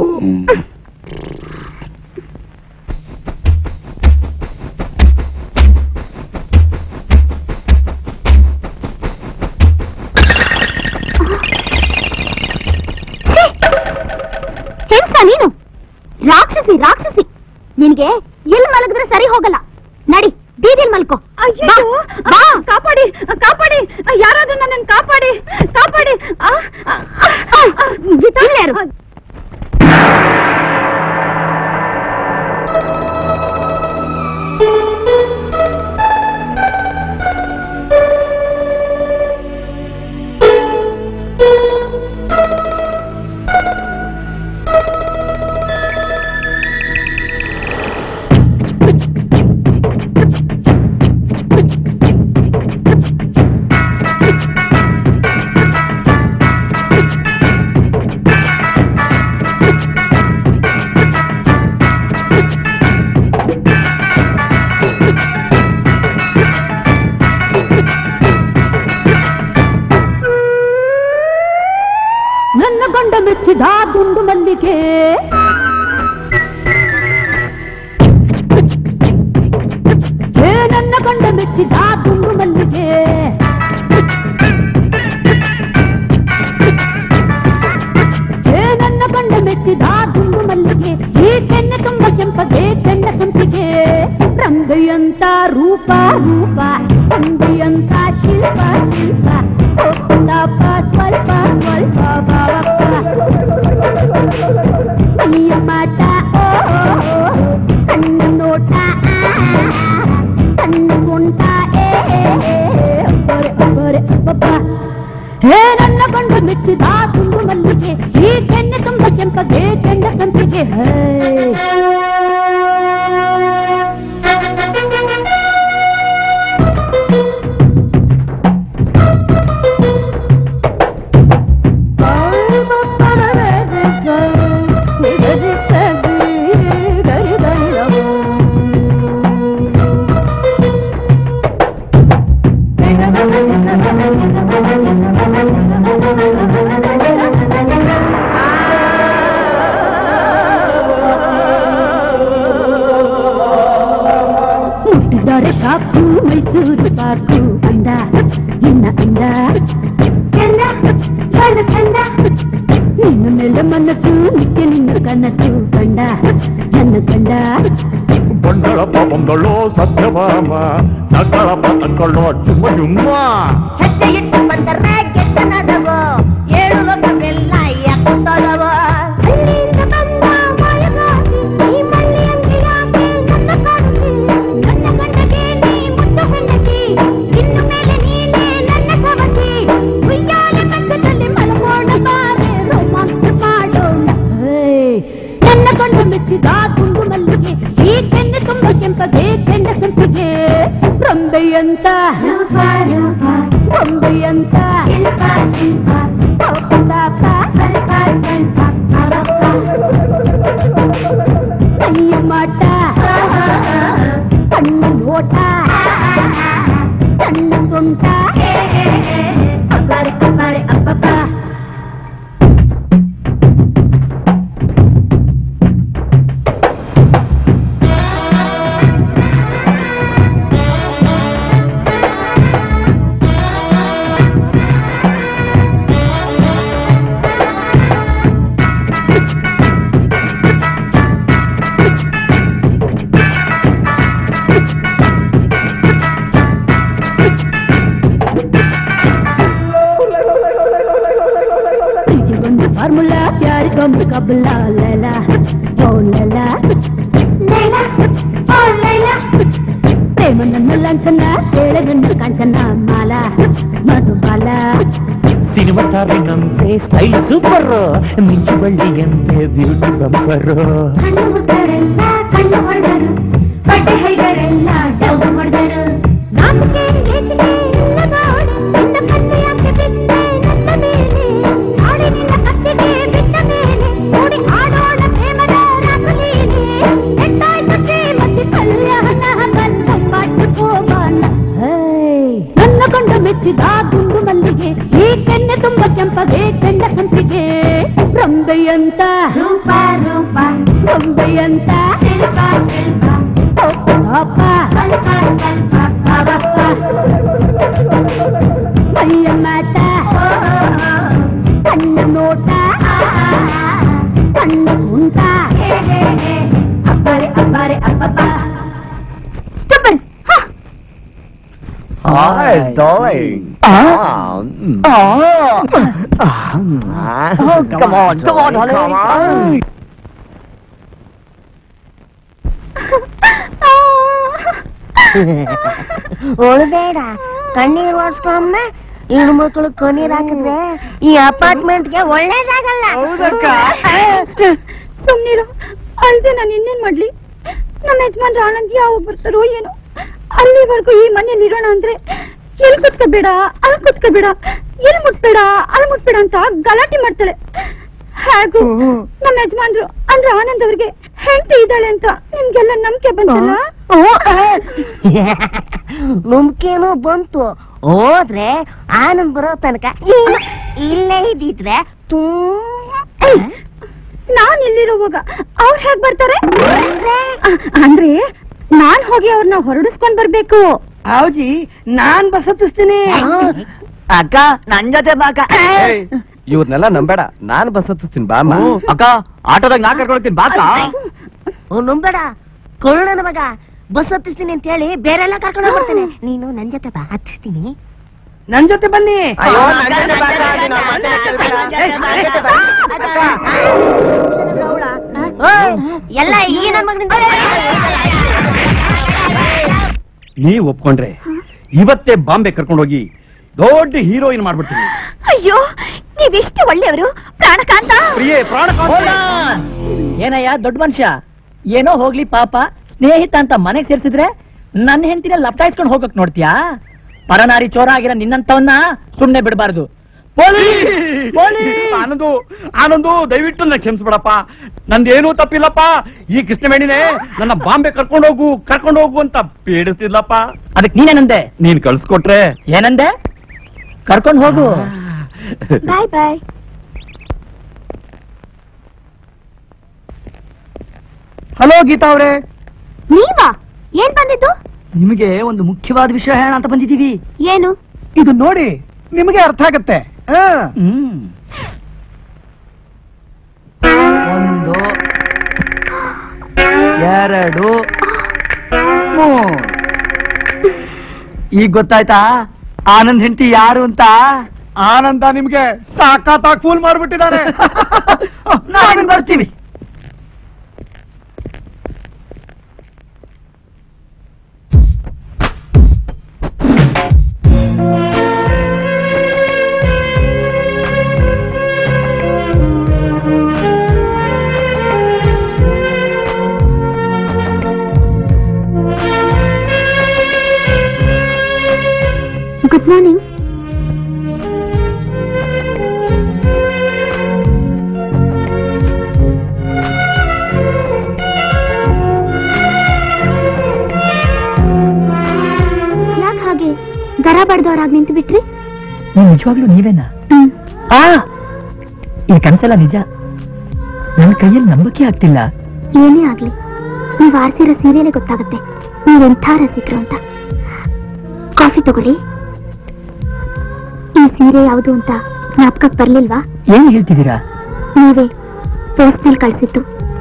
ಹೆಂಗ್ಸ ನೀನು ರಾಕ್ಷಸಿ ರಾಕ್ಷಸಿ ನಿನ್ಗೆ ಎಲ್ಲಿ ಮಲಗಿದ್ರೆ ಸರಿ ಹೋಗಲ್ಲ ನಡಿ ಬೀದಿಲ್ ಮಲ್ಕೋ ಅಯ್ಯೋ ಬಾ ಕಾಪಾಡಿ ಕಾಪಾಡಿ ಯಾರಾದ್ರೂ ನನ್ನನ್ನು ಕಾಪಾಡಿ ಕಾಪಾಡಿ ಆ, ಆ, ಆ, ಆ, ಗೀತಾ ಇಲ್ಲೇ ಇರು. ನನ್ನ ಗಂಡ ಮೆಚ್ಚಿದ ದುಂಡು ಮಲ್ಲಿಗೆ ಏ ನನ್ನ ಗಂಡ ಮೆಚ್ಚಿದ ದುಂಡು ಮಲ್ಲಿಗೆ ಏ ನನ್ನ ಗಂಡ ಮೆಚ್ಚಿದ ದುಂಡು ಮಲ್ಲಿಗೆ ಈ ಕೆನ್ನೆ ತುಂಬ ಕೆಂಪಗೆ ಕೆನ್ನ ಸಂಪಿಗೆ ರಂಬೆಯಂತ ರೂಪ ರೂಪ ರಂಬೆಯಂತ ಶಿಲ್ಪ ಶಿಲ್ಪ ಒಪ್ಪಂದಪ್ಪ ಸ್ವಲ್ಪ ಸ್ವಲ್ಪ ಬಾವಪ್ಪ ಮೈಯ ಮಾಟ ಓ ಓ, ಓ, ಕಣ್ಣ ನೋಟ ಆ, ಕಣ್ಣ ಗುಂಟ ಏ ಏ, ಏ, ಒಬ್ಬರೆ ಒಬ್ಬರೆ ಒಬ್ಬ ಹೇ ನನ್ನ ಗಂಡು ಮೆಚ್ಚಿದ ತುಂಬು ಮಲ್ಲಿಗೆ ಈ ಕೆನ್ನೆ ತುಂಬ ಕೆಂಪಗೆ ಕೆಂಡ ಸಂಪಿಗೆ ಹೇ ಮುಟ್ಟಿದರೆ ಸಾಕು ಮೈಸೂರು ಪಾಕು ಅಂದ ನಿನ್ನ ಅಂದ ಚಂದ ಚಂದ ಚಂದ ನಿನ್ನ ಮೇಲೆ ಮನಸ್ಸು ನಿತ್ಯ ನಿನ್ನ ಕನಸು ಕಂಡ ನನ್ನ ಕಂಡ ಬಂದಳಪ್ಪ ಬಂದಳೋ ಸತ್ಯಭಾಮ ನಗಳಪ್ಪ ತಕ್ಕೊಳ್ಳೋ ಚುಮ್ಮ ಚುಮ್ಮ ಹೆಜ್ಜೆ ಇಟ್ಟು ಬಂದರೆ ಗೆದ್ದನದವು ಏಳು ಲೋಕವೆಲ್ಲ ಯಾಕುತ್ತದವು ಅಲ್ಲಿಂದ ಬಂದ ಮಾಯಗಾತಿ, ಈ ಮಳ್ಳಿಯಲ್ಲಿ ಯಾಕೆ ನನ್ನ ಕಾಣುತ್ತಿ? ನನ್ನ ಗಂಡಗೆ ನೀ ಮುದ್ದು ಹೆಂಡತಿ, ಇನ್ನು ಮೇಲೆ ನೀನೇ ನನ್ನ ಸವತಿ. ಉಯ್ಯಾಲೆ ಕಟ್ಟದಲ್ಲಿ ಮಲಗೋಣ ಬಾರೆ, ರೋಮಾಂಚ ಮಾಡೋಣ. ಹೇ, ನನ್ನ ಕೊಂಡ ಮೆಚ್ಚಿದ ತುಂಬು ಮಲ್ಲಿಗೆ ಈ ಕೆನ್ನೆ ತುಂಬ ಕೆಂಪಗೆ ಕೆಂಡ ಸಂಪಿಗೆ ರಂಬೆಯಂತ ಬೊಂಬೆಯಂತ ಪಾಪ, ಸ್ವಲ್ಪ ಸ್ವಲ್ಪ ಕೈಯ ಮಾಟ ಕಣ್ಣ ನೋಟ ಕಣ್ಣ ಸೊಂಟ ಅಬ್ಬಾರೆ ಅಬ್ಬಾರೆ ಅಬ್ಬಬ್ಬ ಪ್ರೀತಿಗೊಂದು ಫಾರ್ಮುಲಾ ಪ್ಯಾರಿಗೊಂದು ಕಬ್ಬಲ ಲೈಲ ಓ ಲೈಲ ಲೈಲ ಓ ಲೈಲ ಪ್ರೇಮ ನನ್ನ ಲಾಂಛನ ಕೇಳ ನನ್ನ ಕಾಂಚನ ಮಾಲ ಮಧುಬಾಲ ಸಿನಿಮಾ ಸ್ಟಾರಿನಂತೆ ಸ್ಟೈಲ್ ಸೂಪರ್ ಮಿಂಚು ಬಳ್ಳಿಯಂತೆ ಬ್ಯೂಟಿ ಬಂಪರ್ ಕಣ್ಣು ಮುಟ್ಟರೆಲ್ಲ ಕಣ್ಣು ಹೊಡೆದರು ಬಟ್ಟೆ ಹೈಗರೆಲ್ಲ ಡೌ ಮಾಡಿದರು ನಾಚಿಕೆ ಹೇಸಿಗೆ ಇಲ್ಲ ಗಾಡಿ ನಿನ್ನ ಕಣ್ಣು ಯಾಕೆ ಬಿದ್ದೆ ನನ್ನ ಮೇಲೆ ಗಾಡಿ ನಿನ್ನ ಕತ್ತಿಗೆ ಬಿಟ್ಟ ಮೇಲೆ ಕೂಡಿ ಆಡೋಣ ಪ್ರೇಮದ ರಾಸಲೀಲೆ ಎಟ್ಟಾಯ್ತು ಶ್ರೀಮತಿ ಕಲ್ಯಾಣ ಬಂದು ಪಟ್ಟುಕೋಬಾನ ನನ್ನ ಕೊಂಡ ಮೆಚ್ಚಿದ ಗುಂಡು ಮಲ್ಲಿಗೆ ಈ ಕೆನ್ನೆ ತುಂಬ ಕೆಂಪಗೆ ಕೆಂಡ ಸಂಪಿಗೆ ರಂಬೆಯಂತ ರೂಪ ರೂಪ ಗೊಂಬೆಯಂತ ಶಿಲ್ಪ ಶಿಲ್ಪ ಪಾಪ ಸ್ವಲ್ಪ ಸ್ವಲ್ಪ ಪಾಪಪ್ಪ ಮೈಯ ಮಾಟ ಕಣ್ಣ ನೋಟ ಕಣ್ಣ ಕುಂಟ ಅಬ್ಬರೆ ಅಬ್ಬರೆ ಅಬ್ಬಬ್ಬ Stupid! ಹ! Hi, darling. come on, come on, honey. Come on. ಒಳಬೇಡ ಕಣ್ಣೀರ್ ಓಡಿಸ್ಕೊಮ್ಮ ಹೆಣ್ಣು ಮಕ್ಕಳು ಕಣ್ಣೀರ್ ಹಾಕಿದ್ರೆ ಈ ಅಪಾರ್ಟ್ಮೆಂಟ್ಗೆ ಒಳ್ಳೇದಾಗಲ್ಲ ಸುಮ್ನಿರು ಅಲ್ದೆ ನಾನು ಇನ್ನೇನ್ ಮಾಡ್ಲಿ ನಮ್ಮ ಯಜಮಾನ್ರ ಆನಂದ್ ಯಾವಾಗ ಬರ್ತಾರೋ ಏನೋ ಅಲ್ಲಿವರೆಗೂ ಈ ಮನೇಲಿ ಇರೋಣ ಅಂದ್ರೆ ಎಲ್ ಕುತ್ಕೋಬೇಡ ಅಲ್ಲಿ ಕುತ್ಕೋಬೇಡ ಎಲ್ ಮುಟ್ಬೇಡ ಅಲ್ಲಿ ಮುಟ್ಬೇಡ ಅಂತ ಗಲಾಟೆ ಮಾಡ್ತಾಳೆ ಹಾಗೂ ನಮ್ಮ ಯಜಮಾನ್ರು ಅಂದ್ರೆ ಆನಂದ್ ಅವ್ರಿಗೆ ಹೆಂಡತಿ ಇದ್ದಾಳೆ ಅಂತ ನಿಮ್ಗೆಲ್ಲ ನಂಬಿಕೆ ಬಂತಲ್ಲ ನಂಬಿಕೆನೂ ಬಂತು ಹೋದ್ರೆ ಆನಂದ್ ಬರೋ ತನಕ ಇನ್ನು ಇಲ್ಲೇ ಇದ್ದಿದ್ರೆ ತುಂಬ ನಾನ್ ಇಲ್ಲಿರುವಾಗ ಅವ್ರು ಹೇಗ್ ಬರ್ತಾರೆ ಅ- ಅಂದ್ರೆ ನಾನ್ ಹೋಗಿ ಅವ್ರನ್ನ ಹೊರಡಿಸ್ಕೊಂಡ್ ಬರ್ಬೇಕು ಹೌಜಿ ನಾನ್ ಬಸ್ ಹತ್ತಿಸ್ತೀನಿ ಅಕ್ಕ ನನ್ ಜೊತೆ ಬಾಕ ಇವ್ರನ್ನೆಲ್ಲ ನಂಬೇಡ ನಾನು ಬಸ್ ಹತ್ತಿಸ್ತೀನಿ ಬಾಮ್ಮ ಅಕ್ಕ ಆಟೋದಾಗ ನಾ ಕರ್ಕೊಳ್ತೀನಿ ಬಾಕ ಓ ನಂಬೇಡ ಕಳ್ಳನ ಮಗ ಬಸ್ ಹತ್ತಿಸ್ತೀನಿ ಅಂತ ಹೇಳಿ ಬೇರೆಲ್ಲ ಕರ್ಕೊಂಡು ಹೋಗ್ಬಿಡ್ತೇನೆ ನೀನು ನನ್ ಜೊತೆ ಬಾ ಹತ್ತಿಸ್ತೀನಿ ನನ್ ಜೊತೆ ಬನ್ನಿ ಅಯ್ಯೋ, ನನ್ ಜೊತೆ ಬಾ, ಅದು ನಮ್ಮ ಮನೆ ಕೆಲ್ಸ. ನನ್ ಜೊತೆ ಬಾ. ಓಯ್, ಎಲ್ಲ ಈ ನನ್ ಮಗನಿಂದ ನೀವ್ ಒಪ್ಕೊಂಡ್ರೆ ಇವತ್ತೇ ಬಾಂಬೆ ಕರ್ಕೊಂಡೋಗಿ ದೊಡ್ಡ ಹೀರೋಯಿನ್ ಮಾಡ್ಬಿಡ್ತೀನಿ ಅಯ್ಯೋ ನೀವೆಷ್ಟು ಒಳ್ಳೆಯವರು ಪ್ರಾಣಕಾಂತ ಪ್ರಿಯೇ ಪ್ರಾಣ Hold on. ಏನಯ್ಯ ದೊಡ್ಡ ಮನುಷ್ಯ ಏನೋ ಹೋಗ್ಲಿ ಪಾಪ ಸ್ನೇಹಿತ ಅಂತ ಮನೆಗ್ ಸೇರ್ಸಿದ್ರೆ ನನ್ನ ಹೆಂಡತಿನ ಲಪ್ಟಾಯಿಸ್ಕೊಂಡು ಹೋಗಕ್ ನೋಡ್ತೀಯಾ ಪರನಾರಿ ಚೋರ ಆಗಿರೋ ನಿನ್ನಂತವನ್ನ ಸುಮ್ನೆ ಬಿಡಬಾರ್ದು ಆನಂದು ಆನಂದು ದಯವಿಟ್ಟು ನನ್ನ ಕ್ಷಮಿಸ್ಬಿಡಪ್ಪ ನಂದೇನೂ ತಪ್ಪಿಲ್ಲಪ್ಪ ಈ ಕೃಷ್ಣವೇಣಿನೇ ನನ್ನ ಬಾಂಬೆ ಕರ್ಕೊಂಡೋಗು ಕರ್ಕೊಂಡೋಗು ಅಂತ ಪೀಡಿಸ್ತಿದ್ಲಪ್ಪ ಅದಕ್ ನೀನೇನಂದೆ ನೀನ್ ಕಳ್ಸ್ಕೊಟ್ರೆ ಏನಂದೆ ಕರ್ಕೊಂಡ್ ಹೋಗು ಬಾಯ್ ಬಾಯ್ ಹಲೋ ಗೀತಾ ಅವ್ರೆ ನೀವಾ ಏನ್ ಬಂದಿದ್ದು ನಿಮಗೆ ಒಂದು ಮುಖ್ಯವಾದ ವಿಷಯ ಹೇಳೋಣ ಅಂತ ಬಂದಿದ್ದೀವಿ ಏನು ಇದು ನೋಡಿ ನಿಮಗೆ ಅರ್ಥ ಆಗತ್ತೆ ಹಾ ಹ್ಮ್ ಒಂದು ಎರಡು ಮೂರು ಈಗ ಗೊತ್ತಾಯ್ತಾ ಆನಂದ್ ಹೆಂಡತಿ ಯಾರು ಅಂತ ಆನಂದ ನಿಮ್ಗೆ ಸಾಕಾತಾಗ್ ಫೂಲ್ ಮಾಡ್ಬಿಟ್ಟಿದ್ದಾರೆ ನಾವೇನ್ ಬರ್ತೀವಿ ಗುಡ್ ಮಾರ್ನಿಂಗ್ ಯಾಕೆ ಹಾಗೆ ಗರ ಬಡ್ದವ್ರಾಗ ನಿಂತು ಬಿಟ್ರಿ ನೀವು ನಿಜವಾಗ್ಲೂ ನೀವೇನಾ ಆ ಈ ಕನಸೆಲ್ಲ ನಿಜ ನನ್ನ ಕೈಯಲ್ಲಿ ನಂಬಕ್ಕೆ ಆಗ್ತಿಲ್ಲ ಏನೇ ಆಗ್ಲಿ ನೀವ್ ಆರ್ಸಿರೋ ಸೀರೆಲೆ ಗೊತ್ತಾಗುತ್ತೆ ನೀವೆಂಥ ರಸಿಕರು ಅಂತ ಕಾಫಿ ತಗೊಳ್ಳಿ ಈ ಸೀರೆ ಯಾವುದು ಅಂತ ಜ್ಞಾಪಕಕ್ಕೆ ಬರ್ಲಿಲ್ವಾ ಏನ್ ಹೇಳ್ತಿದ್ದೀರಾ ನೀವೇ ಪೋಸ್ಟ್ನಲ್ಲಿ ಕಳ್ಸಿತ್ತು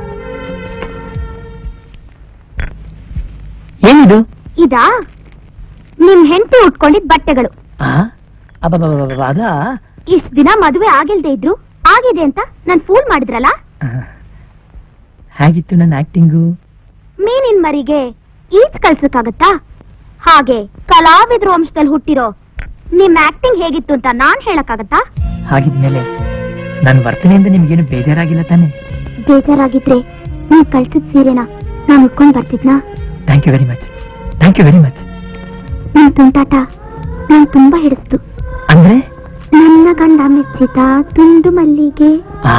ಏನಿದು ಇದಾ ನಿಮ್ ಹೆಂಡತಿ ಉಟ್ಕೊಂಡಿದ್ ಬಟ್ಟೆಗಳು ಆ ಅಬ್ಬಬ್ಬಬ್ಬಬ್ಬ, ಅದಾ ಇಷ್ಟ ದಿನ ಮದುವೆ ಆಗಿಲ್ದೇ ಇದ್ರು ಆಗಿದೆ ಅಂತ ನನ್ ಫೂಲ್ ಮಾಡಿದ್ರಲ್ಲ ಹೇಗಿತ್ತು ನನ್ನ ಆಕ್ಟಿಂಗು ಮೀನಿನ್ ಮರಿಗೆ ಈಜ್ ಕಲ್ಸಕ್ಕಾಗತ್ತಾ ಹಾಗೆ ಕಲಾವಿದ್ರ ವಂಶದಲ್ಲಿ ಹುಟ್ಟಿರೋ ನಿಮ್ ಆಕ್ಟಿಂಗ್ ಹೇಗಿತ್ತು ಅಂತ ನಾನ್ ಹೇಳಕ್ಕಾಗತ್ತಾ ಹಾಗಿದ್ಮೇಲೆ ನನ್ನ ವರ್ತನೆಯಿಂದ ನಿಮ್ಗೇನು ಬೇಜಾರಾಗಿಲ್ಲ ತಾನೆ ಬೇಜಾರಾಗಿದ್ರೆ ನೀವ್ ಕಳ್ಸಿದ್ ಸೀರೆನ ನಾನ್ ಉಟ್ಕೊಂಡ್ ಬರ್ತಿದ್ನಾ thank you very much thank you very much ನಿಮ್ ತುಂಟಾಟ ನಾನ್ ತುಂಬಾ ಹಿಡಿಸ್ತು ಅಂದ್ರೆ ನನ್ನ ಗಂಡ ಮೆಚ್ಚಿದ ತುಂಡು ಮಲ್ಲಿಗೆ ಆ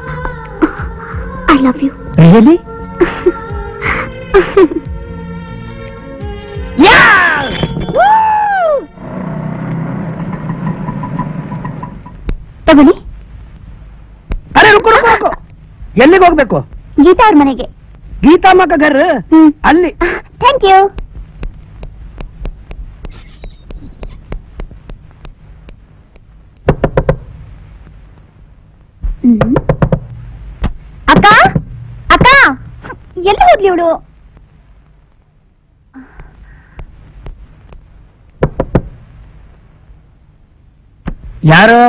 ಐ ಲವ್ ಯು ರಿಯಲಿ ತಗೊಳ್ಳಿ ಅರೆ ರುಕು ರುಕು ರುಕು ಎಲ್ಲಿಗೆ ಹೋಗ್ಬೇಕು ಗೀತಾ ಅವ್ರ ಮನೆಗೆ ಗೀತಾಮಕ ಗರ್ ಹ್ಮ್ ಅಲ್ಲಿ ಥ್ಯಾಂಕ್ ಯು ಅಕ್ಕ ಅಕ್ಕ ಎಲ್ಲಿ ಹೋದ್ಲಿ ಇವಳು ಯಾರು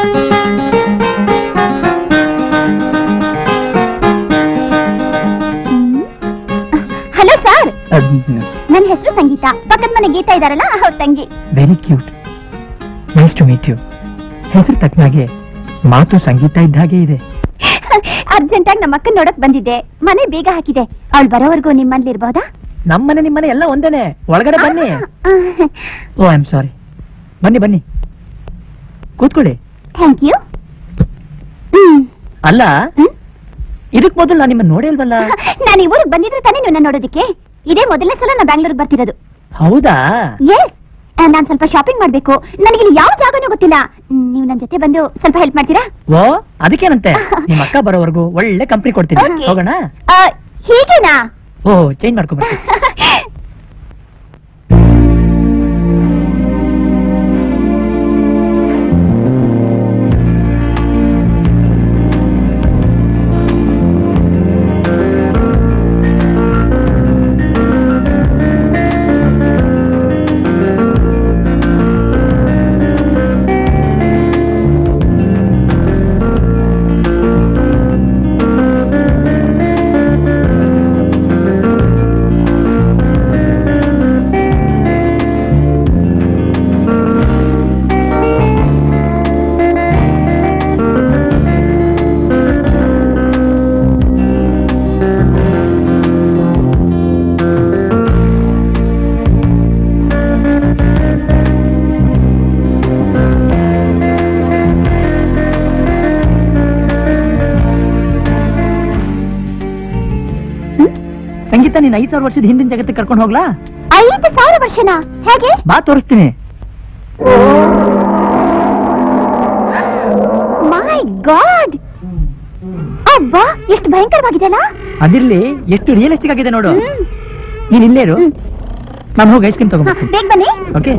ಹಲೋ ಸರ್ ನನ್ನ ಹೆಸರು ಸಂಗೀತ ಪಕ್ಕದ ಮನೆ ಗೀತಾ ಇದಾರಲ್ಲ ಅವ್ರ ತಂಗಿ very cute nice to meet you ಹೆಸರು ತಕ್ಕನಾಗೆ ಮಾತು ಸಂಗೀತ ಇದ್ದ ಹಾಗೆ ಇದೆ ಅರ್ಜೆಂಟ್ ಆಗಿ ನಮ್ಮ ಅಕ್ಕನ್ ನೋಡಕ್ ಬಂದಿದ್ದೆ ಮನೆ ಬೇಗ ಹಾಕಿದೆ ಅವಳು ಬರೋವರೆಗೂ ನಿಮ್ಮಲ್ಲಿ ಇರ್ಬೋದಾ ನಮ್ಮನೆ ನಿಮ್ಮನೆ ಎಲ್ಲ ಒಂದೇನೆ ಒಳಗಡೆ ಬನ್ನಿ ಓ ಐ ಆಮ್ ಸಾರಿ ಬನ್ನಿ ಬನ್ನಿ ಕೂತ್ಕೊಳ್ಳಿ ಥ್ಯಾಂಕ್ ಯು ಹ್ಮ್ ಅಲ್ಲ ಹ್ಮ್? ಇದಕ್ ಮೊದಲು ನಾನು ನಿಮ್ಮನ್ನ ನೋಡೇ ಇಲ್ವಲ್ಲ ನಾನು ಈ ಊರಿಗೆ ಬಂದಿದ್ರೆ ತಾನೇ ನನ್ನ ನೋಡೋದಕ್ಕೆ ಇದೇ ಮೊದಲನೇ ಸಲ ನಾನು ಬ್ಯಾಂಗ್ಳೂರ್ಗೆ ಬರ್ತಿರೋದು ಹೌದಾ ಎಸ್ ನಾನ್ ಸ್ವಲ್ಪ ಶಾಪಿಂಗ್ ಮಾಡ್ಬೇಕು ನನಗೆ ಇಲ್ಲಿ ಯಾವ ಜಾಗನೂ ಗೊತ್ತಿಲ್ಲ ನೀವು ನನ್ನ ಜೊತೆ ಬಂದು ಸ್ವಲ್ಪ ಹೆಲ್ಪ್ ಮಾಡ್ತೀರಾ ಓ ಅದಕ್ಕೇನಂತೆ ನಿಮ್ಮ ಅಕ್ಕ ಬರೋವರೆಗೂ ಒಳ್ಳೆ ಕಂಪ್ನಿ ಕೊಡ್ತೀನಿ Okay. ಹೋಗೋಣ ಆ, ಹೀಗೇನಾ ಓ ಚೇಂಜ್ ಮಾಡ್ಕೊಬರ್ತೀನಿ ಸಂಗೀತ ನೀನ್ ಐದ್ ಸಾವಿರ ವರ್ಷದ ಹಿಂದಿನ ಜಗತ್ತಿಗೆ ಕರ್ಕೊಂಡು ಹೋಗ್ಲಾ ಐದು ಸಾವಿರ ವರ್ಷನಾ ಹೇಗೆ ಬಾ ತೋರಿಸ್ತೀನಿ ಮೈ ಗಾಡ್ ಅಬ್ಬಾ ಎಷ್ಟು ಭಯಂಕರವಾಗಿದೆಯಲ್ಲ ಅದಿರ್ಲಿ ಎಷ್ಟು ರಿಯಲಿಸ್ಟಿಕ್ ಆಗಿದೆ ನೋಡು ಹ್ಮ್. ನೀನ್ ಇಲ್ಲೇ ಇರು ಹ್ಮ್. ನಾನು ಹೋಗಿ ಐಸ್ ಕ್ರೀಮ್ ಹ, ತಗೊಂಡ್ಬರ್ತೀನಿ ಬೇಗ ಬನ್ನಿ ಓಕೆ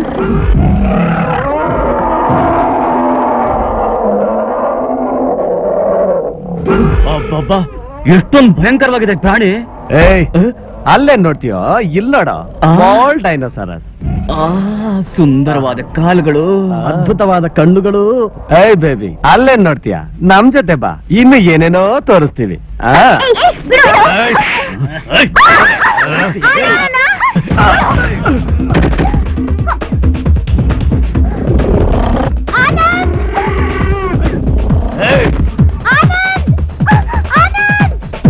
ಎಷ್ಟೊಂದು ಭಯಂಕರವಾಗಿದೆ ಪ್ರಾಣಿ ಏಯ್ ಅಲ್ಲೇನ್ ನೋಡ್ತೀಯೋ ಇಲ್ಲ ನೋಡ ಆಲ್ ಡೈನೋಸಾರಸ್ ಸುಂದರವಾದ ಕಾಲುಗಳು ಅದ್ಭುತವಾದ ಕಣ್ಣುಗಳು ಏಯ್ ಬೇಬಿ ಅಲ್ಲೇನ್ ನೋಡ್ತೀಯ ನಮ್ ಜೊತೆ ಬಾ ಇನ್ನು ಏನೇನೋ ತೋರಿಸ್ತೀವಿ ಆ ಏಯ್, ಏಯ್, ಬಿಡು. ಏಯ್. Anand! Anand! Anand!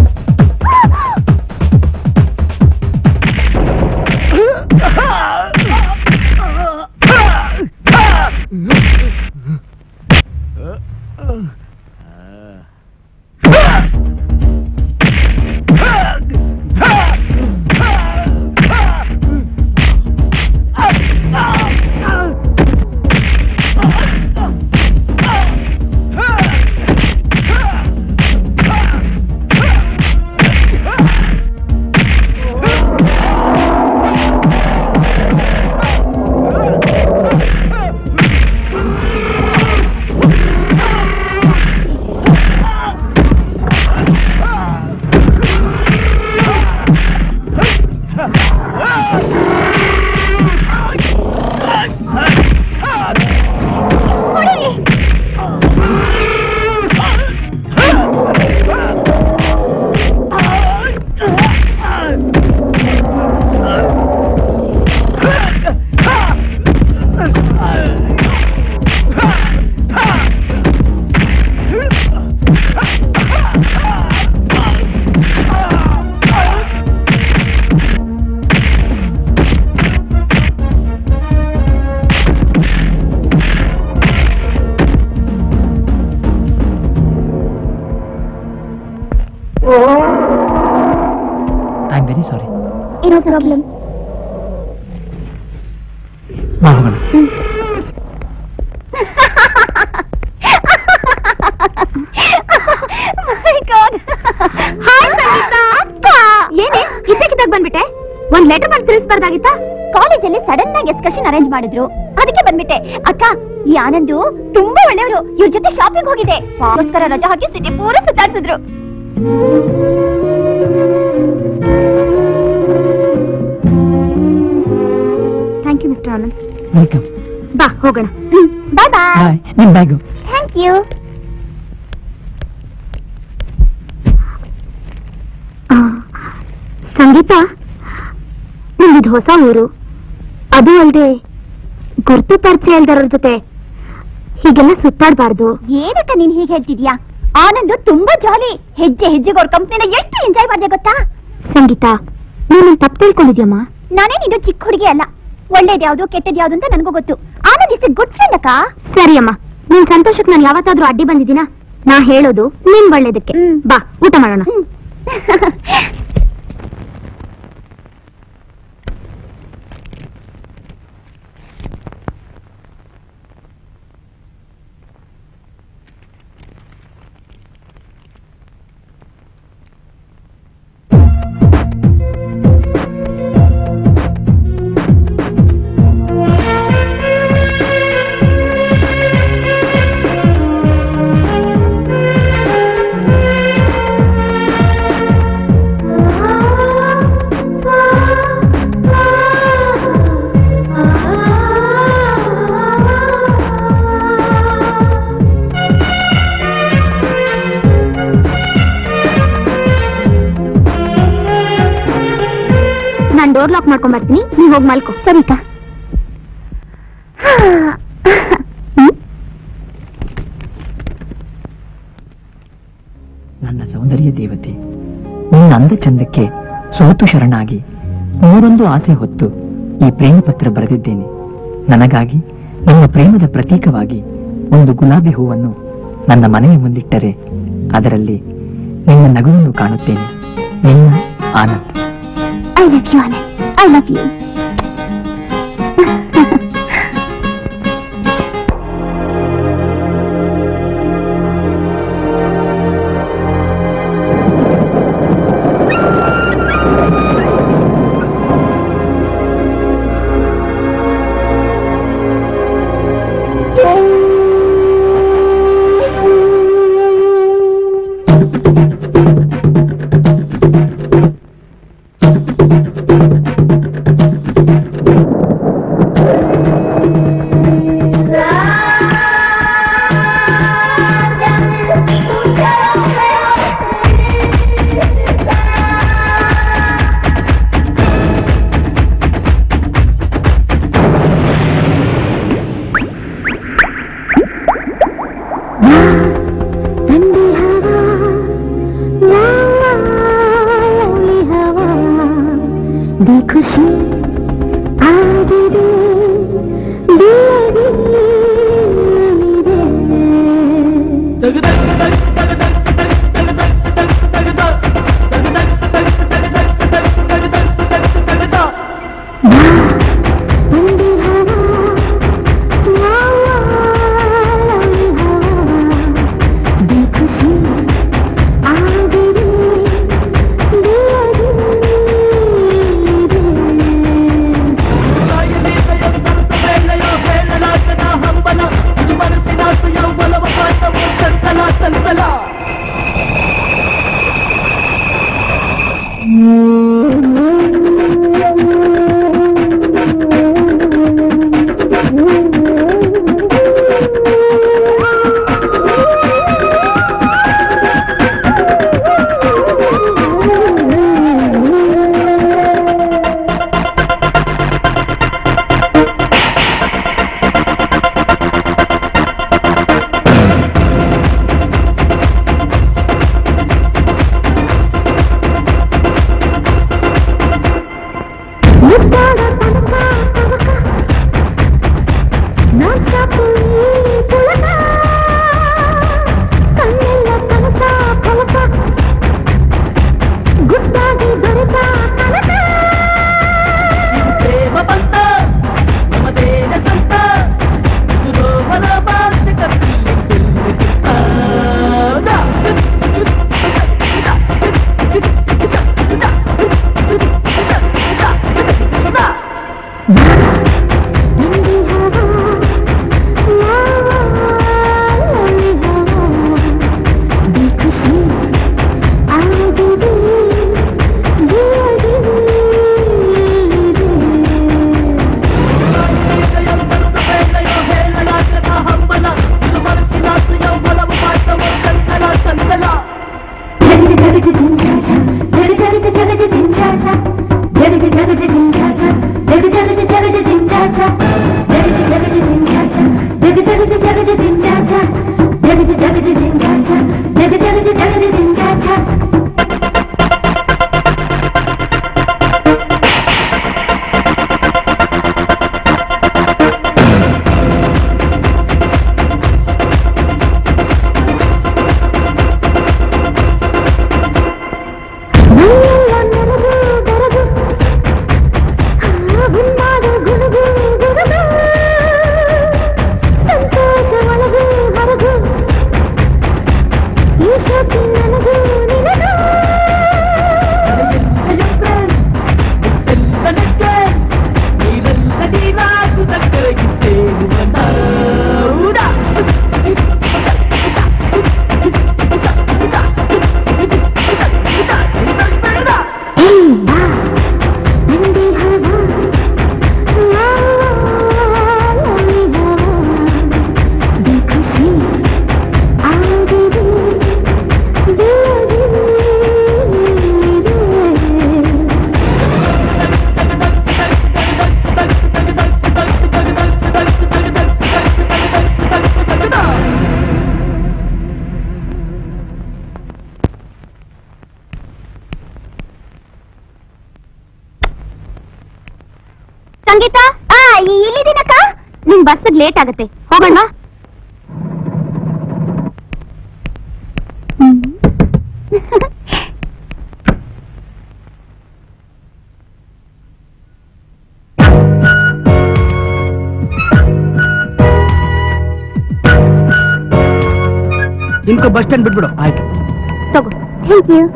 I am very sorry ಏನೋ ಪ್ರಾಬ್ಲಮ್ ಬಾ ಹೋಗೋಣ ಮೈ ಗಾಡ್ ಹಾಯ್ ಸಂಗೀತ ಅಕ್ಕ ಏನೇ ಇದ್ದಕ್ಕಿದ್ದಾಗ ಬಂದ್ಬಿಟ್ಟೆ ಒಂದ್ ಲೆಟರ್ ಮಾಡಿ ತಿಳಿಸ್ಬಾರ್ದಾಗಿತ್ತಾ ಕಾಲೇಜಲ್ಲಿ ಸಡನ್ ಆಗಿ ಎಕ್ಸ್ಕರ್ಷನ್ ಅರೇಂಜ್ ಮಾಡಿದ್ರು ಅದಕ್ಕೆ ಬಂದ್ಬಿಟ್ಟೆ ಅಕ್ಕ ಈ ಆನಂದು ತುಂಬಾ ಒಳ್ಳೆಯವರು ಇವ್ರ ಜೊತೆ ಶಾಪಿಂಗ್ ಹೋಗಿದೆ ಅದಕ್ಕೋಸ್ಕರ ರಜಾ ಹಾಕಿ ಸಿಟಿ ಪೂರ ಸುತ್ತಾಡ್ಸಿದ್ರು thank you mister Anand welcome ಬಾ ಹೋಗೋಣ ಬಾಯ್ ಬಾಯ್ ಬಾಯ್ ನಿಮ್ ಬ್ಯಾಗು ಥ್ಯಾಂಕ್ ಯು ಸಂಗೀತ ನಿಮ್ದು ಹೊಸ ಊರು ಅದು ಅಲ್ಲದೆ ಗುರ್ತು ಪರಿಚಯ ಇಲ್ದವ್ರ ಜೊತೆ ಹೀಗೆಲ್ಲ ಸುತ್ತಾಡಬಾರ್ದು ಏನಕ್ಕ ನೀನ್ ಹೀಗೆ ಹೇಳ್ತಿದ್ಯಾ ಆನಂದ್ ತುಂಬಾ ಜಾಲಿ ಹೆಜ್ಜೆ ಹೆಜ್ಜೆಗೆ ಅವ್ರ ಕಂಪ್ನಿನ ಎಷ್ಟು ಎಂಜಾಯ್ ಮಾಡಿದೆ ಗೊತ್ತಾ ಸಂಗೀತ ನೀನು ತಪ್ಪು ತಿಳ್ಕೊಂಡಿದ್ಯಮ್ಮ ನಾನೇ ನೀನು ಚಿಕ್ಕ ಹುಡುಗಿ ಅಲ್ಲ ಒಳ್ಳೇದ್ ಯಾವ್ದು ಕೆಟ್ಟದ್ ಯಾವ್ದು ಅಂತ ನನಗೂ ಗೊತ್ತು ಆನಂದ್ ಇಸ್ ಗುಡ್ ಫ್ರೆಂಡ್ ಅಕ್ಕ ಸರಿ ಅಮ್ಮ ನಿನ್ ಸಂತೋಷಕ್ಕೆ ನಾನು ಯಾವತ್ತಾದ್ರೂ ಅಡ್ಡಿ ಬಂದಿದ್ದೀನಾ ನಾ ಹೇಳೋದು ನಿನ್ ಒಳ್ಳೇದಕ್ಕೆ ಬಾ ಊಟ ಮಾಡೋಣ ನಾನ್ ಡೋರ್ ಲಾಕ್ ಮಾಡ್ಕೊಂಡ್ ಬರ್ತೀನಿ ನೀವ್ ಹೋಗಿ ಮಲ್ಕೋ ಸರಿಕಾ ನನ್ನ ಸೌಂದರ್ಯ ದೇವತೆ ನಿನ್ನ ಅಂದ ಚಂದಕ್ಕೆ ಸೋತು ಶರಣಾಗಿ ಮೂರೊಂದು ಆಸೆ ಹೊತ್ತು ಈ ಪ್ರೇಮ ಪತ್ರ ಬರೆದಿದ್ದೇನೆ ನನಗಾಗಿ ನನ್ನ ಪ್ರೇಮದ ಪ್ರತೀಕವಾಗಿ ಒಂದು ಗುಲಾಬಿ ಹೂವನ್ನು ನನ್ನ ಮನೆಯ ಮುಂದಿಟ್ಟರೆ ಅದರಲ್ಲಿ ನಿನ್ನ ನಗುವನ್ನು ಕಾಣುತ್ತೇನೆ ನಿನ್ನ Anand I love you Anand I love you ಖುಷಿ ಆಗಿದೆ ಖುಷಿ ಆಗಿದೆ ಮುಟ್ಟಾದ ತನಕ ತನಕ ನಾಚ ಪುಳಿ ಪುಳಕ ಕಣ್ಣೆಲ್ಲ ತನಕ ಫಲಕ ಗುಟ್ಟಾಗಿ ದೊರೆತ ತನಕ ಹಿಂದಿ ಹವಾ ಲಾಲಿ ಹವಾ ಬೇಖುಷಿ ಆಗಿದೆ ಮೈಯೆಲ್ಲ ನೆರಗು ಬೆರಗು ಹುನ್ನಾದ ಗುಡುಗು ಗುಡುಗು ಸಂತೋಷ ಒಳಗು ಹೊರಗು ಈ ಶೋಕಿ ನನಗೂ ನಿನಗೂ ಏ ಬಾ ನಂದಿ ಹವಾ ಲಾಲಿ ಹವಾ ಬೇಖುಷಿ ಆಗಿದೆ ಸಂಗೀತ ಆ ಇಲ್ಲಿದ್ದೀನಕ್ಕ ನಿನ್ ಬಸ್ ಲೇಟ್ ಆಗುತ್ತೆ ಹೋಗೋಣ ಇಂಕೋ ಬಸ್ ಸ್ಟ್ಯಾಂಡ್ ಬಿಟ್ಬಿಡು ಆಯ್ತು ತಗೋ ಥ್ಯಾಂಕ್ ಯು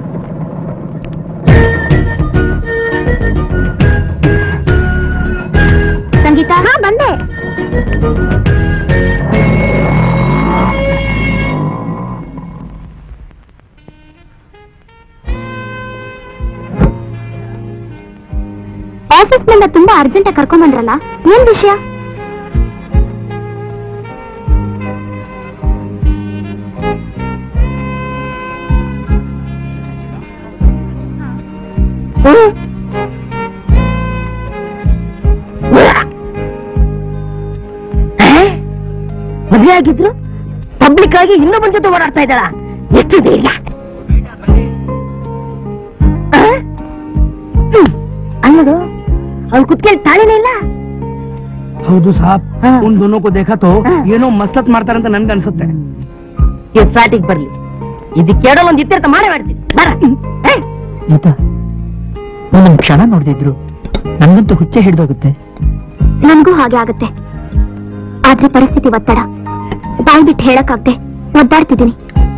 ಸಂಗೀತ ಹಾ ಬಂದೆ ಆಫೀಸ್ನಿಂದ ತುಂಬಾ ಅರ್ಜೆಂಟ್ ಕರ್ಕೊಂಬಂದ್ರಲ್ಲ ಏನ್ ವಿಷಯ ಮದುವೆ ಆಗಿದ್ರು ಪಬ್ಲಿಕ್ ಆಗಿ ಇನ್ನೊಬ್ಬನ ಜೊತೆ ಓಡಾಡ್ತಾ ಇದ್ದಾಳ ಎಷ್ಟು ಧೈರ್ಯ ಆ? ಹ್ಮ್. ಅನ್ನೋದು ಅವ್ನ್ ಕುತ್ಕೆಲ್ ತಾಳಿನೇ ಇಲ್ಲ ಹೌದು ಸಾಬ್ ಹಾ. ಉನ್ ದೋನೋ ಕೋ ದೇಖಾ ತೋ ಹಾ. ಏನೋ ಮಸ್ತತ್ ಮಾಡ್ತಾರಂತ ನನ್ಗೆ ಅನ್ಸುತ್ತೆ ಈ ಫ್ಲಾಟಿಗೆ ಬರ್ಲಿ ಇದಕ್ಕೆ ಕೇಳೋ ಒಂದ್ ಇತ್ಯರ್ಥ ಮಾಡೇ ಮಾಡ್ತೀನಿ ಬರ ಏ? ಈತ ನನ್ನ ಕ್ಷಣ ನೋಡ್ದಿದ್ರು ನನ್ಗಂತೂ ಹುಚ್ಚೆ ಹಿಡ್ದೋಗುತ್ತೆ ನನ್ಗೂ ಹಾಗೆ ಆಗುತ್ತೆ ಆದ್ರೆ ಪರಿಸ್ಥಿತಿ ಒತ್ತಡ ಬಾಯ್ ಬಿಟ್ಟು ಹೇಳಕ್ಕಾಗ್ದೆ ಒದ್ದಾಡ್ತಿದ್ದೀನಿ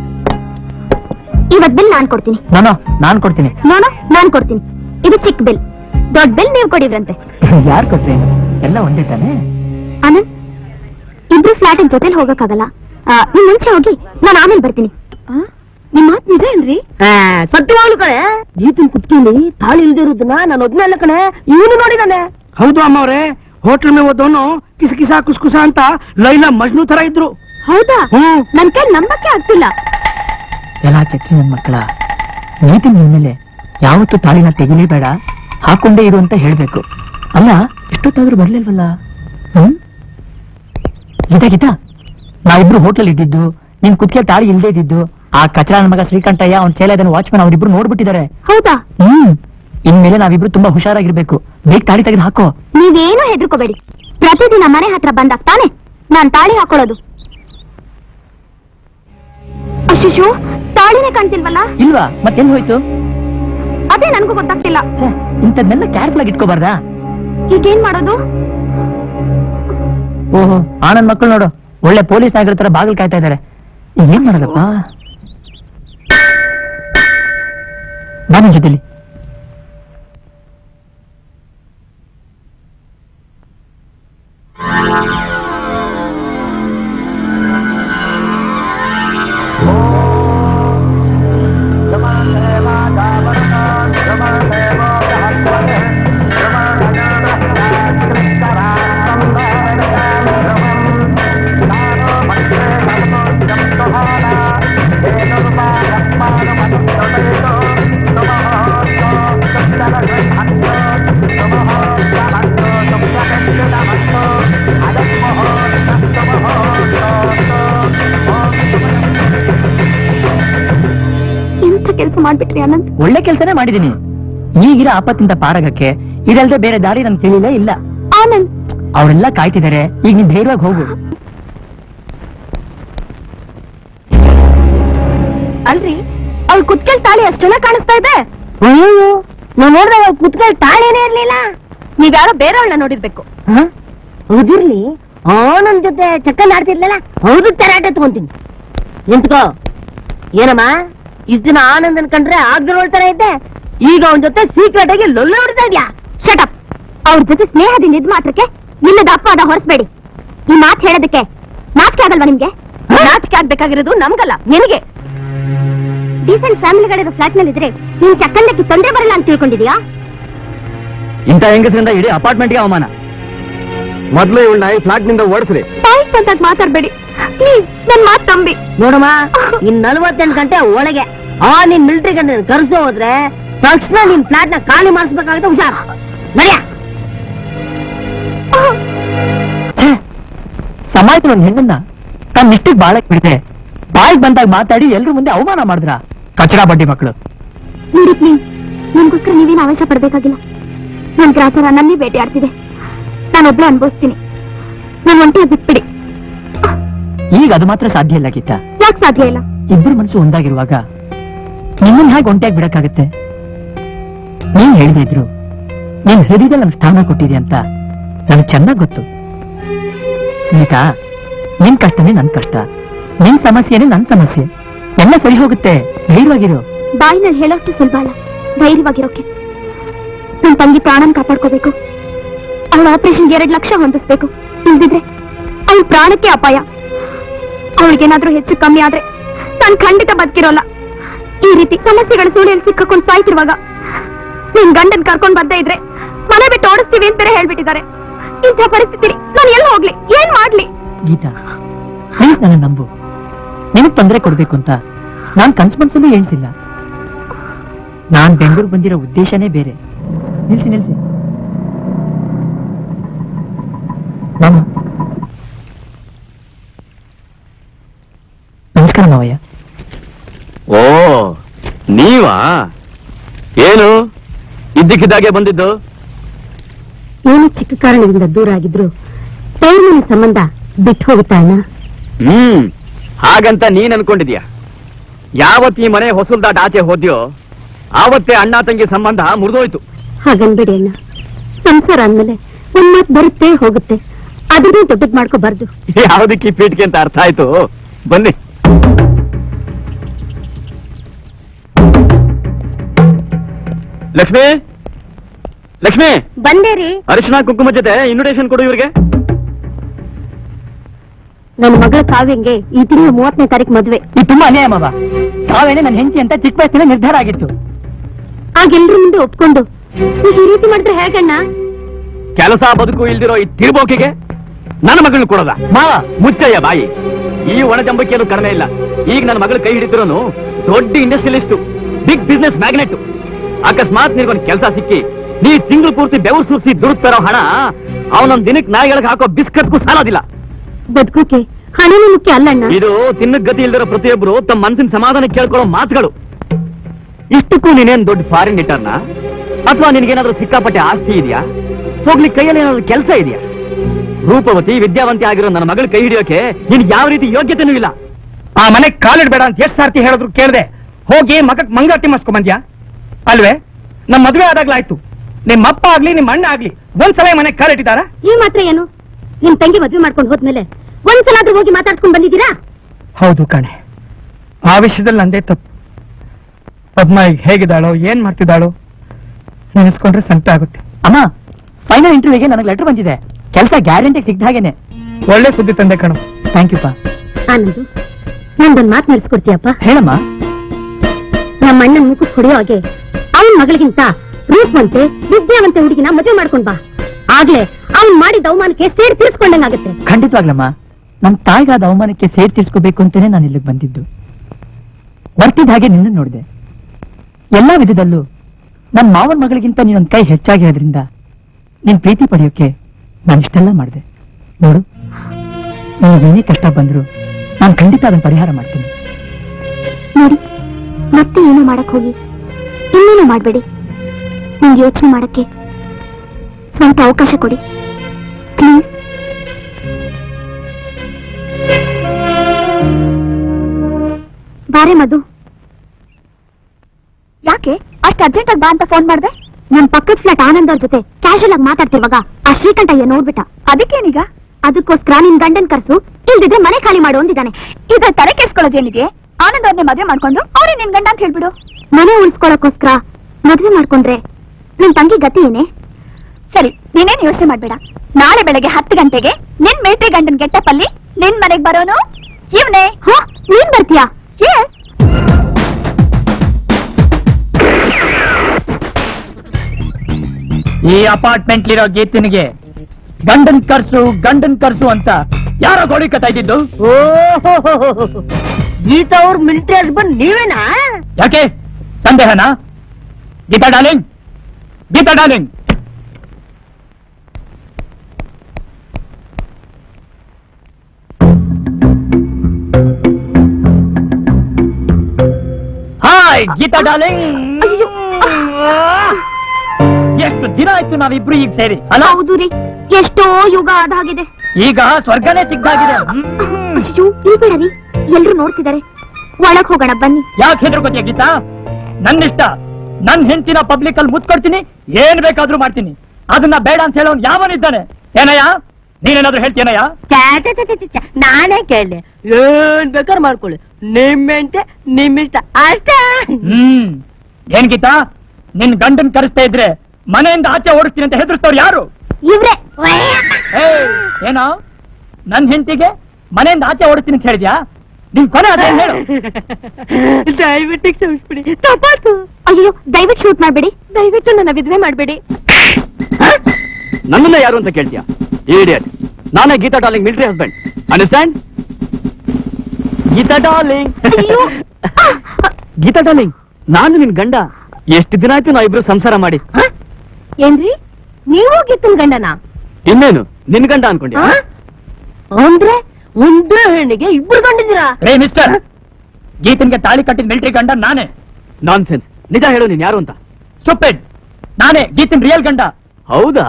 ಇವತ್ ಬಿಲ್ ನಾನ್ ಕೊಡ್ತೀನಿ ನಾನು ನಾನ್ ಕೊಡ್ತೀನಿ ನೋನು ನಾನ್ ಕೊಡ್ತೀನಿ ಇದು ಚಿಕ್ಕ ಬಿಲ್ ದೊಡ್ಡ ಬಿಲ್ ನೀವು ಕೊಡಿದ್ರಂತೆ ಯಾರ್ ಕೊಟ್ರೆ ಎಲ್ಲ ಒಂದೇ ತಾನೆ ಆನಂದ್ ಇಬ್ರು ಫ್ಲಾಟ್ ಜೊತೆಲಿ ಹೋಗಕ್ಕಾಗಲ್ಲ ಆ, ನೀವ್ ಮುಂಚೆ ಹೋಗಿ ನಾನು ಆಮೇಲೆ ಬರ್ತೀನಿ ನಿಮ್ ಮಾತ್ ನಿಜ ಏನ್ರಿ ಆ, ಸತ್ಯವಾಗ್ಲು ಕಣೆ ಗೀತನ್ ಕುತ್ಕೆಲಿ ತಾಳಿ ಇಲ್ದಿರೋದನ್ನ ನಾನು ಒದ್ನೇ ಅಲ್ಲ ಕಣೆ ಇವನು ನೋಡಿದಾನೆ ಹೌದು ಅಮ್ಮ ಅವ್ರೆ ಹೋಟ್ಲ್ ಮೇ ಓದೋನು ಕಿಸ ಕಿಸ ಕುಸ್ ಕುಸ ಅಂತ ಲೈಲಾ ಮಜ್ನು ತರ ಇದ್ರು ಹೌದಾ ಹ್ಮ್ ನನ್ ಕೈ ನಂಬಕ್ಕೆ ಆಗ್ತಿಲ್ಲ ಎಲ್ಲ ಚಕ್ರಿ ನನ್ ಮಕ್ಕಳ ನೀತಿನ ಮೇಲೆ ಯಾವತ್ತೂ ತಾಳಿನ ತೆಗಿಲೇಬೇಡ ಹಾಕೊಂಡೇ ಇರು ಅಂತ ಹೇಳ್ಬೇಕು ಅಲ್ಲ ಎಷ್ಟೊತ್ತಾದ್ರೂ ಬರ್ಲಿಲ್ವಲ್ಲ ಹ್ಮ್ ಗೀತಾ ಗೀತಾ ನಾವಿಬ್ರು ಹೋಟ್ಲಲ್ಲಿ ಇದ್ದಿದ್ದು ನಿನ್ ಕುತ್ತಿಗೆ ತಾಳಿ ಇಲ್ದೇ ಇದ್ದಿದ್ದು ಆ ಕಚರ ನನ್ ಮಗ ಶ್ರೀಕಂಠಯ್ಯ ಅವ್ನ ಚೇಲದನ್ ವಾಚ್ಮನ್ ಅವ್ರಿಬ್ರು ನೋಡ್ಬಿಟ್ಟಿದ್ದಾರೆ ಹೌದಾ ಹ್ಮ್ ಇನ್ಮೇಲೆ ನಾವಿಬ್ರು ತುಂಬಾ ಹುಷಾರಾಗಿರ್ಬೇಕು ಬೇಗ ತಾಳಿ ತೆಗೆದು ಹಾಕೋ ನೀವೇನು ಹೆದರ್ಕೋಬೇಡಿ ಪ್ರತಿದಿನ ಮನೆ ಹತ್ರ ಬಂದಾಗ ತಾನೆ ನಾನ್ ತಾಳಿ ಹಾಕೊಳ್ಳೋದು ಅಶಿಶು ತಾಳಿನೇ ಕಾಣ್ತಿಲ್ವಲ್ಲ ಇಲ್ವಾ ಮತ್ತೆಲ್ಲಿ ಹೋಯ್ತು ಅದೇ ನನ್ಗೂ ಗೊತ್ತಾಗ್ತಿಲ್ಲ ಛೆ, ಇಂಥದ್ನೆಲ್ಲ ಕ್ಯಾರ್ಫುಲ್ ಆಗಿ ಇಟ್ಕೋಬಾರ್ದಾ ಈಗೇನ್ ಮಾಡೋದು ಓಹೋ ಆನಂದ್ ಮಕ್ಕಳು ನೋಡು ಒಳ್ಳೆ ಪೊಲೀಸ್ ನಾಯಕರ ತರ ಬಾಗಿಲು ಕಾಯ್ತಾ ಇದಾರೆ ಈಗ ಏನ್ ಮಾಡೋದಪ್ಪ ಬಾ ನನ್ ಜೊತೆಲಿ ಎಂಥ ಕೆಲಸ ಮಾಡ್ಬಿಟ್ರಿ ಅನಂತ್ ಒಳ್ಳೆ ಕೆಲಸನೇ ಮಾಡಿದೀನಿ ಈಗಿರೋ ಆಪತ್ತಿಂದ ಪಾರಾಗಕ್ಕೆ ಇದಲ್ದೆ ಬೇರೆ ದಾರಿ ನನ್ ತಿಳಿಲೇ ಇಲ್ಲ ಆನಂದ್ ಅವರೆಲ್ಲ ಕಾಯ್ತಿದ್ದಾರೆ ಈಗ ನೀನ್ ಧೈರ್ಯವಾಗಿ ಹೋಗು ಅಲ್ರಿ ಅವ್ಳ ಕುತ್ಕೆಲ್ ತಾಳಿ ಅಷ್ಟೆಲ್ಲ ಕಾಣಿಸ್ತಾ ಇದೆ ಅಯ್ಯೋ ನಾವ್ ನೋಡಿದಾಗ ಕುತ್ಕೆಲ್ ತಾಳೇನೇ ಇರ್ಲಿಲ್ಲ ನೀವ್ಯಾರೋ ಬೇರೆಯವ್ಳನ್ನ ನೋಡಿರ್ಬೇಕು ಹ? ಹೌದಿರ್ಲಿ ಅವನನ್ ಜೊತೆ ಚಕ್ಕನ್ ಆಡ್ತಿರ್ಲಿಲ್ಲ ಹೌದು ತರಾಟೆ ತಗೊಂತೀನಿ ನಿಂತ್ಕೋ ಏನಮ್ಮ ಇಷ್ಟ ದಿನ ಆನಂದನ್ ಕಂಡ್ರೆ ಆಗ್ದಿರೋಳ್ತಾನೆ ಇದ್ದೆ ಈಗ ಅವನ್ ಜೊತೆ ಸೀಕ್ರೆಟ್ ಆಗಿ ಲೊಳ್ಳೆ ಹೊಡಿತಾ ಇದ್ಯಾ ಶಟಪ್ ಅವ್ರ ಜೊತೆ ಸ್ನೇಹದಿಂದ ಇದ್ ಮಾತ್ರಕ್ಕೆ ಇಲ್ಲದ ಅಪವಾದ ಹೊರಿಸ್ಬೇಡಿ ಈ ಮಾತ್ ಹೇಳೋದಕ್ಕೆ ನಾಚಿಕೆ ಆಗಲ್ವಾ ನಿಮ್ಗೆ ನಾಚಿಕೆ ಆಗ್ಬೇಕಾಗಿರೋದು ನಮ್ಗಲ್ಲ ನಿನಗೆ ಡೀಸೆಂಟ್ ಫ್ಯಾಮಿಲಿಗಳಿರೋ ಫ್ಲಾಟ್ ನಲ್ಲಿ ಇದ್ರೆ ನೀನ್ ಚಕ್ಕಂದಕ್ಕೆ ತೊಂದ್ರೆ ಬರಲ್ಲ ಅಂತ ತಿಳ್ಕೊಂಡಿದ್ಯಾ ಇಂಥ ಹೆಂಗಸರಿಂದ ಇಡೀ ಅಪಾರ್ಟ್ಮೆಂಟ್ಗೆ ಅವಮಾನ ಮೊದ್ಲು ಇವಳನ್ನ ಈ ಫ್ಲಾಟ್ ನಿಂದ ಓಡಿಸ್ರಿ ಬಾಯ್ ಬಂದಾಗ ಮಾತಾಡ್ಬೇಡಿ ಪ್ಲೀಸ್ ನನ್ ಮಾತ್ ತಂಬಿ ನೋಡಮ್ಮ ಇನ್ ನಲ್ವತ್ತೆಂಟು ಗಂಟೆ ಒಳಗೆ ಆ ನಿನ್ ಮಿಲಿಟರಿ ಗಂಟೆ ಕರ್ಸೋ ಹೋದ್ರೆ ತಕ್ಷಣ ನಿನ್ ಫ್ಲಾಟ್ ನ ಖಾಲಿ ಮಾಡಿಸ್ಬೇಕಾಗುತ್ತೆ ಹುಷಾರ್ ನಡ್ಯಾ ಛೇ, ಸಮಾಜದ ಒಂದ್ ಹೆಣ್ಣನ್ನ ತನ್ನ ಇಷ್ಟಕ್ಕೆ ಬಾಳಕ್ ಬಿಡದೆ ಬಾಯಿಗೆ ಬಂದಾಗ ಮಾತಾಡಿ ಎಲ್ರ ಮುಂದೆ ಅವಮಾನ ಮಾಡಿದ್ರ ಕಚಡ ಬಡ್ಡಿ ಮಕ್ಕಳು ನೋಡಿ ಪ್ಲೀಸ್ ನನ್ಗೋಸ್ಕರ ನೀವೇನು ಆವೇಶ ಪಡ್ಬೇಕಾಗಿಲ್ಲ ನನ್ ಗ್ರಾಚಾರ ನನ್ನೇ ಭೇಟಿ ಆಡ್ತಿದೆ ನಾನೊಬ್ಳೆ ಅನ್ಭವಿಸ್ತೀನಿ ನನ್ ಒಂಟಿಯಾಗಿ ಬಿಟ್ಬಿಡಿ ಈಗ ಅದು ಮಾತ್ರ ಸಾಧ್ಯ ಇಲ್ಲ ಗೀತಾ ಯಾಕೆ ಸಾಧ್ಯ ಇಲ್ಲ ಇಬ್ರು ಮನಸ್ಸು ಒಂದಾಗಿರುವಾಗ ನಿಮ್ಮನ್ನ ಹೇಗೆ ಒಂಟಿಯಾಗಿ ಬಿಡಕ್ಕಾಗತ್ತೆ ನೀನ್ ಹೇಳ್ದೆ ಇದ್ರು ನೀನ್ ಹೃದಯದಲ್ಲಿ ನನ್ ಸ್ಥಾನ ಕೊಟ್ಟಿದೆ ಅಂತ ನನಗೆ ಚೆನ್ನಾಗ್ ಗೊತ್ತು ಗೀತಾ ನಿನ್ ಕಷ್ಟನೇ ನನ್ ಕಷ್ಟ ನಿನ್ ಸಮಸ್ಯೆನೇ ನನ್ ಸಮಸ್ಯೆ ಎಲ್ಲ ಸರಿ ಹೋಗುತ್ತೆ ಧೈರ್ಯವಾಗಿರು ಬಾಯಿನಲ್ಲಿ ಹೇಳೋಷ್ಟು ಸುಲಭ ಅಲ್ಲ ಧೈರ್ಯವಾಗಿರೋಕೆ ನನ್ ತಂಗಿ ಪ್ರಾಣನ್ ಕಾಪಾಡ್ಕೋಬೇಕು ಅವಳ ಆಪರೇಷನ್ಗೆ ಎರಡ್ ಲಕ್ಷ ಹೊಂದಿಸ್ಬೇಕು ಇಲ್ದಿದ್ರೆ ಅವಳ ಪ್ರಾಣಕ್ಕೆ ಅಪಾಯ ಅವಳಿಗೇನಾದ್ರೂ ಹೆಚ್ಚು ಕಮ್ಮಿ ಆದ್ರೆ ನಾನ್ ಖಂಡಿತ ಬದುಕಿರೋಲ್ಲ ಈ ರೀತಿ ಸಮಸ್ಯೆಗಳ ಸೂಳಿಯಲ್ಲಿ ಸಿಕ್ಕಾಕೊಂಡು ಸಾಯ್ತಿರುವಾಗ ನಿನ್ ಗಂಡನ್ ಕರ್ಕೊಂಡ್ ಬರ್ದೇ ಇದ್ರೆ ಮನೆ ಬಿಟ್ಟು ಓಡಿಸ್ತೀವಿ ಅಂತಾರೆ ಹೇಳ್ಬಿಟ್ಟಿದ್ದಾರೆ ಇಂಥ ಪರಿಸ್ಥಿತಿ ನಾನು ಎಲ್ಲಿ ಹೋಗ್ಲಿ ಏನ್ ಮಾಡ್ಲಿ ಗೀತಾ ಪ್ಲೀಸ್ ನನ್ನ ನಂಬು ನಿನಗ್ ತೊಂದರೆ ಕೊಡ್ಬೇಕು ಅಂತ ನಾನ್ ಕನ್ಸ್ ಮನ್ಸಲ್ಲೂ ಎಣಿಸಿಲ್ಲ ನಾನ್ ಬೆಂಗಳೂರು ಬಂದಿರೋ ಉದ್ದೇಶನೇ ಬೇರೆ ನಿಲ್ಸಿ ನಿಲ್ಸಿ ಮಾಮ ನಮಸ್ಕಾರ ಮಾವಯ್ಯ ಓ ನೀವಾ ಏನು ಇದ್ದಕ್ಕಿದ್ದಾಗೆ ಬಂದಿದ್ದು ಏನು ಚಿಕ್ಕ ಕಾರಣದಿಂದ ದೂರ ಆಗಿದ್ರು ಟೈಮಿನ ಸಂಬಂಧ ಬಿಟ್ಟು ಹೋಗುತ್ತಾ ಅಣ್ಣ ಹ್ಮ್ ಹಾಗಂತ ನೀನ್ ಅನ್ಕೊಂಡಿದ್ಯಾ ಯಾವತ್ ಈ ಮನೆ ಹೊಸಲ್ದಾಟ ಆಚೆ ಹೋದ್ಯೋ ಆವತ್ತೇ ಅಣ್ಣ ತಂಗಿ ಸಂಬಂಧ ಮುರಿದೋಯ್ತು ಹಾಗನ್ಬೇಡಿ ಅಣ್ಣ ಸಂಸಾರ ಅಂದ್ಮೇಲೆ ಒಂದ್ ಮಾತು ಬರುತ್ತೆ ಹೋಗುತ್ತೆ ಅದನ್ನೇ ದೊಡ್ಡದ್ ಮಾಡ್ಕೋಬಾರ್ದು ಯಾವ್ದಕ್ಕೆ ಈ ಪೀಠಕ್ಕೆ ಅಂತ ಅರ್ಥ ಆಯ್ತು ಬನ್ನಿ ಲಕ್ಷ್ಮಿ ಲಕ್ಷ್ಮಿ ಬಂದೇ ರೀ ಅರಿಶಿನ ಕುಂಕುಮ ಜೊತೆ ಇನ್ವಿಟೇಷನ್ ಕೊಡು ಇವ್ರಿಗೆ ನನ್ನ ಮಗಳ ಕಾವ್ಯಂಗೆ ಈ ತಿಂಗಳು ಮೂವತ್ತನೇ ತಾರೀಕು ಮದ್ವೆ ಇದು ತುಂಬಾ ಅನ್ಯಾಯ ಮಾವ ತಾವೇನೆ ನನ್ನ ಹೆಂಡತಿ ಅಂತ ಚಿಕ್ಕ ವಯಸ್ಸಿನ ನಿರ್ಧಾರ ಆಗಿತ್ತು ಆಗ ಎಲ್ರ ಮುಂದೆ ಒಪ್ಕೊಂಡು ಈಗ ಈ ರೀತಿ ಮಾಡಿದ್ರೆ ಹೇಗಣ್ಣ ಕೆಲಸ ಬದುಕು ಇಲ್ದಿರೋ ಈ ತಿರ್ಬೋಕಿಗೆ ನನ್ನ ಮಗಳನ್ನ ಕೊಡೋದ ಮಾವ ಮುಚ್ಚಯ್ಯ ಬಾಯಿ ಈ ಒಣಜಂಬಕ್ಕಿಯಲ್ಲೂ ಕಡಿಮೆ ಇಲ್ಲ ಈಗ ನನ್ನ ಮಗಳ ಕೈ ಹಿಡಿತಿರೋನು ದೊಡ್ಡ ಇಂಡಸ್ಟ್ರಿಯಲಿಸ್ಟು ಬಿಗ್ ಬಿಸ್ನೆಸ್ ಮ್ಯಾಗ್ನೆಟ್ ಅಕಸ್ಮಾತ್ ನಿನ್ಗೊಂದು ಕೆಲಸ ಸಿಕ್ಕಿ ನೀ ತಿಂಗಳು ಪೂರ್ತಿ ಬೆವರು ಸುರಿಸಿ ದುಡುಕ್ತಾರೋ ಹಣ ಅವನೊಂದ್ ದಿನಕ್ಕೆ ನಾಯಿಗಳಿಗೆ ಹಾಕೋ ಬಿಸ್ಕಟ್ಗೂ ಸಾಲೋದಿಲ್ಲ ಬದುಕೋಕೆ ಹಣನೇ ಮುಖ್ಯ ಅಲ್ಲಣ್ಣ ಇದು ತಿನ್ನಕ್ ಗತಿ ಇಲ್ದಿರೋ ಪ್ರತಿಯೊಬ್ಬರು ತಮ್ಮ ಮನಸ್ಸಿನ ಸಮಾಧಾನ ಕೇಳ್ಕೊಳ್ಳೋ ಮಾತುಗಳು ಇಷ್ಟಕ್ಕೂ ನೀನೇನ್ ದೊಡ್ಡ ಫಾರಿನ್ ರಿಟರ್ನ ಅಥವಾ ನಿನಗೇನಾದ್ರೂ ಸಿಕ್ಕಾಪಟ್ಟೆ ಆಸ್ತಿ ಇದೆಯಾ ಹೋಗ್ಲಿ ಕೈಯಲ್ಲಿ ಏನಾದ್ರೂ ಕೆಲಸ ಇದೆಯಾ ರೂಪವತಿ ವಿದ್ಯಾವಂತಿ ಆಗಿರೋ ನನ್ನ ಮಗಳ ಕೈ ಹಿಡಿಯೋಕೆ ನಿನ್ ಯಾವ ರೀತಿ ಯೋಗ್ಯತೆನೂ ಇಲ್ಲ ಆ ಮನೆ ಕಾಲಿಡ್ಬೇಡ ಅಂತ ಎಷ್ಟು ಸಾರ್ತಿ ಹೇಳಿದ್ರು ಕೇಳ್ದೆ ಹೋಗಿ ಮಗಕ್ ಮಂಗಾಟಿ ಮಾಡಿಸ್ಕೊಂಡ್ ಬಂದ್ಯಾ ಅಲ್ವೇ ನಮ್ ಮದ್ವೆ ಆದಾಗ್ಲಾಯ್ತು ನಿಮ್ಮ ಅಪ್ಪ ಆಗ್ಲಿ ನಿಮ್ಮ ಅಣ್ಣ ಆಗ್ಲಿ ಒಂದ್ಸಲ ಈ ಮನೆ ಕಾಲಿಟ್ಟಿದಾರ ಈ ಮಾತ್ರ ಏನು ನಿಮ್ ತಂಗಿ ಮದ್ವೆ ಮಾಡ್ಕೊಂಡು ಹೋದ್ಮೇಲೆ ಒಂದ್ಸಲಾದ್ರೂ ಹೋಗಿ ಮಾತಾಡ್ಸ್ಕೊಂಡ್ ಬಂದಿದ್ದೀರಾ ಹೌದು ಕಣೆ ಆ ವಿಷಯದಲ್ಲಿ ನಂದೇ ತಪ್ಪು ಪದ್ಮ ಈಗ ಹೇಗಿದ್ದಾಳೋ ಏನ್ ಮಾಡ್ತಿದ್ದಾಳೋ ನೆನೆಸ್ಕೊಂಡ್ರೆ ಸಂಕಟ ಆಗುತ್ತೆ ಅಮ್ಮ ಫೈನಲ್ ಇಂಟರ್ವ್ಯೂಗೆ ನನಗೆ ಲೆಟರ್ ಬಂದಿದೆ ಕೆಲಸ ಗ್ಯಾರಂಟಿ ಸಿಗ್ದ ಹಾಗೇನೆ ಒಳ್ಳೆ ಸುದ್ದಿ ತಂದೆ ಕಣು ಥ್ಯಾಂಕ್ ಯು ಪಾ ಆನಂದು ನಂದೊಂದ್ ಮಾತು ನಡೆಸ್ಕೊಡ್ತೀಯಪ್ಪ ಹೇಳಮ್ಮ ನಮ್ಮ ಅಣ್ಣನ್ ಮುಖಕ್ಕೆ ಹೊಡೆಯೋ ಹಾಗೆ ಅವನ್ ಮಗಳಿಗಿಂತ ರೂಪವಂತೆ ವಿದ್ಯಾವಂತೆ ಹುಡುಗಿನ ಮದುವೆ ಮಾಡ್ಕೊಂಡ್ ಬಾ ಆಗ್ಲೇ ಅವ್ನ್ ಮಾಡಿದ ಅವಮಾನಕ್ಕೆ ಸೇರಿ ತೀರ್ಸ್ಕೊಂಡಂಗಾಗತ್ತೆ ಖಂಡಿತವಾಗ್ಲಮ್ಮ ನಮ್ ತಾಯಿಗಾದ ಅವಮಾನಕ್ಕೆ ಸೇರ್ ತೀರ್ಸ್ಕೋಬೇಕು ಅಂತಾನೆ ನಾನು ಇಲ್ಲಿಗೆ ಬಂದಿದ್ದು ಬರ್ತಿದ್ದ ಹಾಗೆ ನಿನ್ನ ನೋಡಿದೆ ಎಲ್ಲಾ ವಿಧದಲ್ಲೂ ನನ್ ಮಾವನ್ ಮಗಳಿಗಿಂತ ನೀನೊಂದ್ ಕೈ ಹೆಚ್ಚಾಗಿರೋದ್ರಿಂದ ನಿನ್ ಪ್ರೀತಿ ಪಡೆಯೋಕೆ ನಾನು ಇಷ್ಟೆಲ್ಲ ಮಾಡಿದೆ ನೋಡು ಏನೇ ಕಷ್ಟ ಬಂದ್ರು ನಾನು ಖಂಡಿತ ಅದನ್ನ ಪರಿಹಾರ ಮಾಡ್ತೀನಿ ನೋಡಿ ಮತ್ತೆ ಏನು ಮಾಡಕ್ ಹೋಗಿ ಇನ್ನೇನು ಮಾಡಬೇಡಿ ನಿಮ್ಗೆ ಯೋಚನೆ ಮಾಡಕ್ಕೆ ಸ್ವಲ್ಪ ಅವಕಾಶ ಕೊಡಿ ಪ್ಲೀಸ್ ಬಾರೆ ಮಧು ಯಾಕೆ ಅಷ್ಟು ಅರ್ಜೆಂಟ್ ಆಗಿ ಬಾ ಅಂತ ಫೋನ್ ಮಾಡ್ದೆ ನಮ್ ಪಕ್ಕದ ಫ್ಲಾಟ್ ಆನಂದ್ ಅವ್ರ ಜೊತೆ ಕ್ಯಾಶುಯಲ್ ಆಗಿ ಮಾತಾಡ್ತಿರುವಾಗ ಆ ಶ್ರೀಕಂಠಯ್ಯ ನೋಡ್ಬಿಟ್ಟ ಅದಕ್ಕೇನೀಗ ಅದಕ್ಕೋಸ್ಕರ ನಿನ್ ಗಂಡನ್ ಕರ್ಸು ಇಲ್ದಿದ್ರೆ ಮನೆ ಖಾಲಿ ಮಾಡು ಅಂದಿದ್ದಾನೆ ಇದ್ರ ತಲೆ ಕೆಡ್ಸ್ಕೊಳ್ಳೋದೇನಿದೆ ಆನಂದ್ ಅವ್ರನ್ನೇ ಮದುವೆ ಮಾಡ್ಕೊಂಡು ಅವ್ರೇ ನಿನ್ ಗಂಡ ಅಂತ ಹೇಳ್ಬಿಡು ಮನೆ ಉಳಿಸ್ಕೊಳಕ್ಕೋಸ್ಕರ ಮದುವೆ ಮಾಡ್ಕೊಂಡ್ರೆ ನಿನ್ ತಂಗಿ ಗತಿ ಏನೇ ಸರಿ ನೀನೇನ್ ಯೋಚನೆ ಮಾಡ್ಬೇಡ ನಾಳೆ ಬೆಳಗ್ಗೆ ಹತ್ತು ಗಂಟೆಗೆ ನಿನ್ ಮೇಟಿ ಗಂಡನ್ ಗೆಟ್ಟಪ್ಪಲ್ಲಿ ನಿನ್ ಮನೆಗ್ ಬರೋನು ಇವನೇ ನೀನ್ ಬರ್ತೀಯಾ Yes. ಈ ಅಪಾರ್ಟ್ಮೆಂಟ್ ಇರೋ ಗೀತನಿಗೆ ಗಂಡನ್ ಕರ್ಸು ಗಂಡನ್ ಕರ್ಸು ಅಂತ ಯಾರೋ ಗೋಡಿ ಕತ್ತಾ ಇದ್ದಿದ್ದು ಗೀತಾ ಅವ್ರ ಮಿಲಿಟರಿ ಹಸ್ಬೆಂಡ್ ನೀವೇನಾ ಯಾಕೆ ಸಂದೇಹನಾ Geeta darling Geeta darling hi Geeta darling ಎಷ್ಟು ದಿನ ಆಯ್ತು ನಾವಿಬ್ರು ಈಗ ಸೇರಿ ಅಲ್ಲ ಹೌದು ರೀ ಎಷ್ಟೋ ಯುಗ ಆದಾಗಿದೆ ಈಗ ಸ್ವರ್ಗನೇ ಸಿಗ್ದಾಗಿದೆ ಅಯ್ಯೋ ಇಲ್ಬೇಡ ರೀ ಎಲ್ರು ನೋಡ್ತಿದ್ದಾರೆ ಒಳಗ್ ಹೋಗೋಣ ಬನ್ನಿ ಯಾಕೆ ಹೆದರ್ಕೋತಿಯ ಗೀತಾ ನನ್ನಿಷ್ಟ ನನ್ ಹೆಂಡತಿನ ಪಬ್ಲಿಕ್ ಅಲ್ಲಿ ಮುತ್ಕೊಡ್ತೀನಿ ಏನ್ ಬೇಕಾದ್ರೂ ಮಾಡ್ತೀನಿ ಅದನ್ನ ಬೇಡ ಅಂತ ಹೇಳೋನ್ ಯಾವನಿದ್ದಾನೆ ಏನಯ್ಯ ನೀನೇನಾದ್ರೂ ಹೇಳ್ತೀನಯ್ಯ ಛೆ, ಛೆ, ಛೆ, ಛೆ, ಛೆ, ನಾನೇ ಕೇಳಿ ಏನ್ ಬೇಕಾದ್ರೆ ಮಾಡ್ಕೊಳ್ಳಿ ನಿಮ್ ಹೆಂಡ್ತಿ ನಿಮ್ ಇಷ್ಟ ಅಷ್ಟೇ ಹ್ಮ್ ಏನ್ ಗೀತಾ ನಿನ್ ಗಂಡನ್ ಕರೆಸ್ತಾ ಇದ್ರೆ ಮನೆಯಿಂದ ಆಚೆ ಓಡಿಸ್ತೀನಿ ಅಂತ ಹೆದರ್ಸ್ತವ್ರು ಯಾರು ಇವ್ರೆ ಏ, ಏನೋ ನನ್ ಹೆಂಡತಿಗೆ ಮನೆಯಿಂದ ಆಚೆ ಓಡಿಸ್ತೀನಿ ಅಂತ ಹೇಳಿದ್ಯಾ ನಿನ್ ಕೊನೆ ಅದೇನ್ ಹೇಳು ದಯವಿಟ್ಟು ಕ್ಷಮಿಸ್ಬಿಡಿ ತಪ್ಪಾತು ಅಯ್ಯೋ ದಯವಿಟ್ಟು ಶೂಟ್ ಮಾಡ್ಬೇಡಿ ದಯವಿಟ್ಟು ನನ್ನ ವಿಧವೆ ಮಾಡ್ಬೇಡಿ ನನ್ನನ್ನ ಯಾರು ಅಂತ ಕೇಳ್ತೀಯ ಇಡಿಯಟ್ ನಾನೇ Geeta darling military husband understand Geeta darling ಅಯ್ಯೋ. ಗೀತಾ ಡಾರ್ಲಿಂಗ್ ನಾನು ನಿನ್ ಗಂಡ ಎಷ್ಟು ದಿನ ಆಯ್ತು ನಾವ್ ಇಬ್ರು ಸಂಸಾರ ಮಾಡಿ ಏನ್ರಿ ನೀವು ಗಿತ್ತನ್ ಗಂಡನ ಇನ್ನೇನು ನಿನ್ ಗಂಡ ಅನ್ಕೊಂಡಿ ಅಂದ್ರೆ ಒಂದೇ ಹೆಣ್ಣಿಗೆ ಇಬ್ರು ಕಂಡಿದ್ದೀರಾ ರೇ ಮಿಸ್ಟರ್ ಗೀತನ್ಗೆ ತಾಳಿ ಕಟ್ಟಿದ ಮಿಲಿಟರಿ ಗಂಡ ನಾನೇ ನಾನ್ ಸೆನ್ಸ್ ನಿಜ ಹೇಳು ನೀನ್ ಯಾರು ಅಂತ ಸ್ಟುಪಿಡ್ ನಾನೇ ಗೀತನ್ ರಿಯಲ್ ಗಂಡ ಹೌದಾ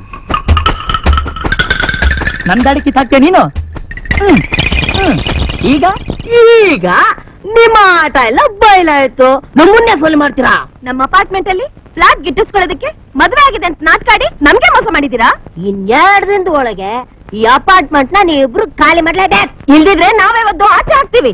ನನ್ ಗಾಡಿ ಕಿತ್ತಾಕ್ತೀಯ ನೀನು ಹ್ಮ್. ಹ್ಮ್. ಈಗ ಈಗ ನಿಮ್ಮ ಆಟ ಎಲ್ಲ ಬಯಲಾಯ್ತು ನಮ್ಮನ್ನೇ ಫೋನ್ ಮಾಡ್ತೀರಾ ನಮ್ಮ ಅಪಾರ್ಟ್ಮೆಂಟ್ ಅಲ್ಲಿ ಫ್ಲಾಟ್ ಗಿಟ್ಟಿಸ್ಕೊಳ್ಳೋದಕ್ಕೆ ಮದ್ವೆ ಆಗಿದೆ ಅಂತ ನಾಟ್ಕಾಡಿ ನಮ್ಗೆ ಮೋಸ ಮಾಡಿದೀರಾ ಇನ್ನೆರಡು ದಿನದ ಒಳಗೆ ಈ ಅಪಾರ್ಟ್ಮೆಂಟ್ ನ ನೀವಿಬ್ರು ಖಾಲಿ ಮಾಡ್ಲೇಬೇಕು ಇಲ್ದಿದ್ರೆ ನಾವೇ ಒದ್ದು ಆಚೆ ಹಾಕ್ತೀವಿ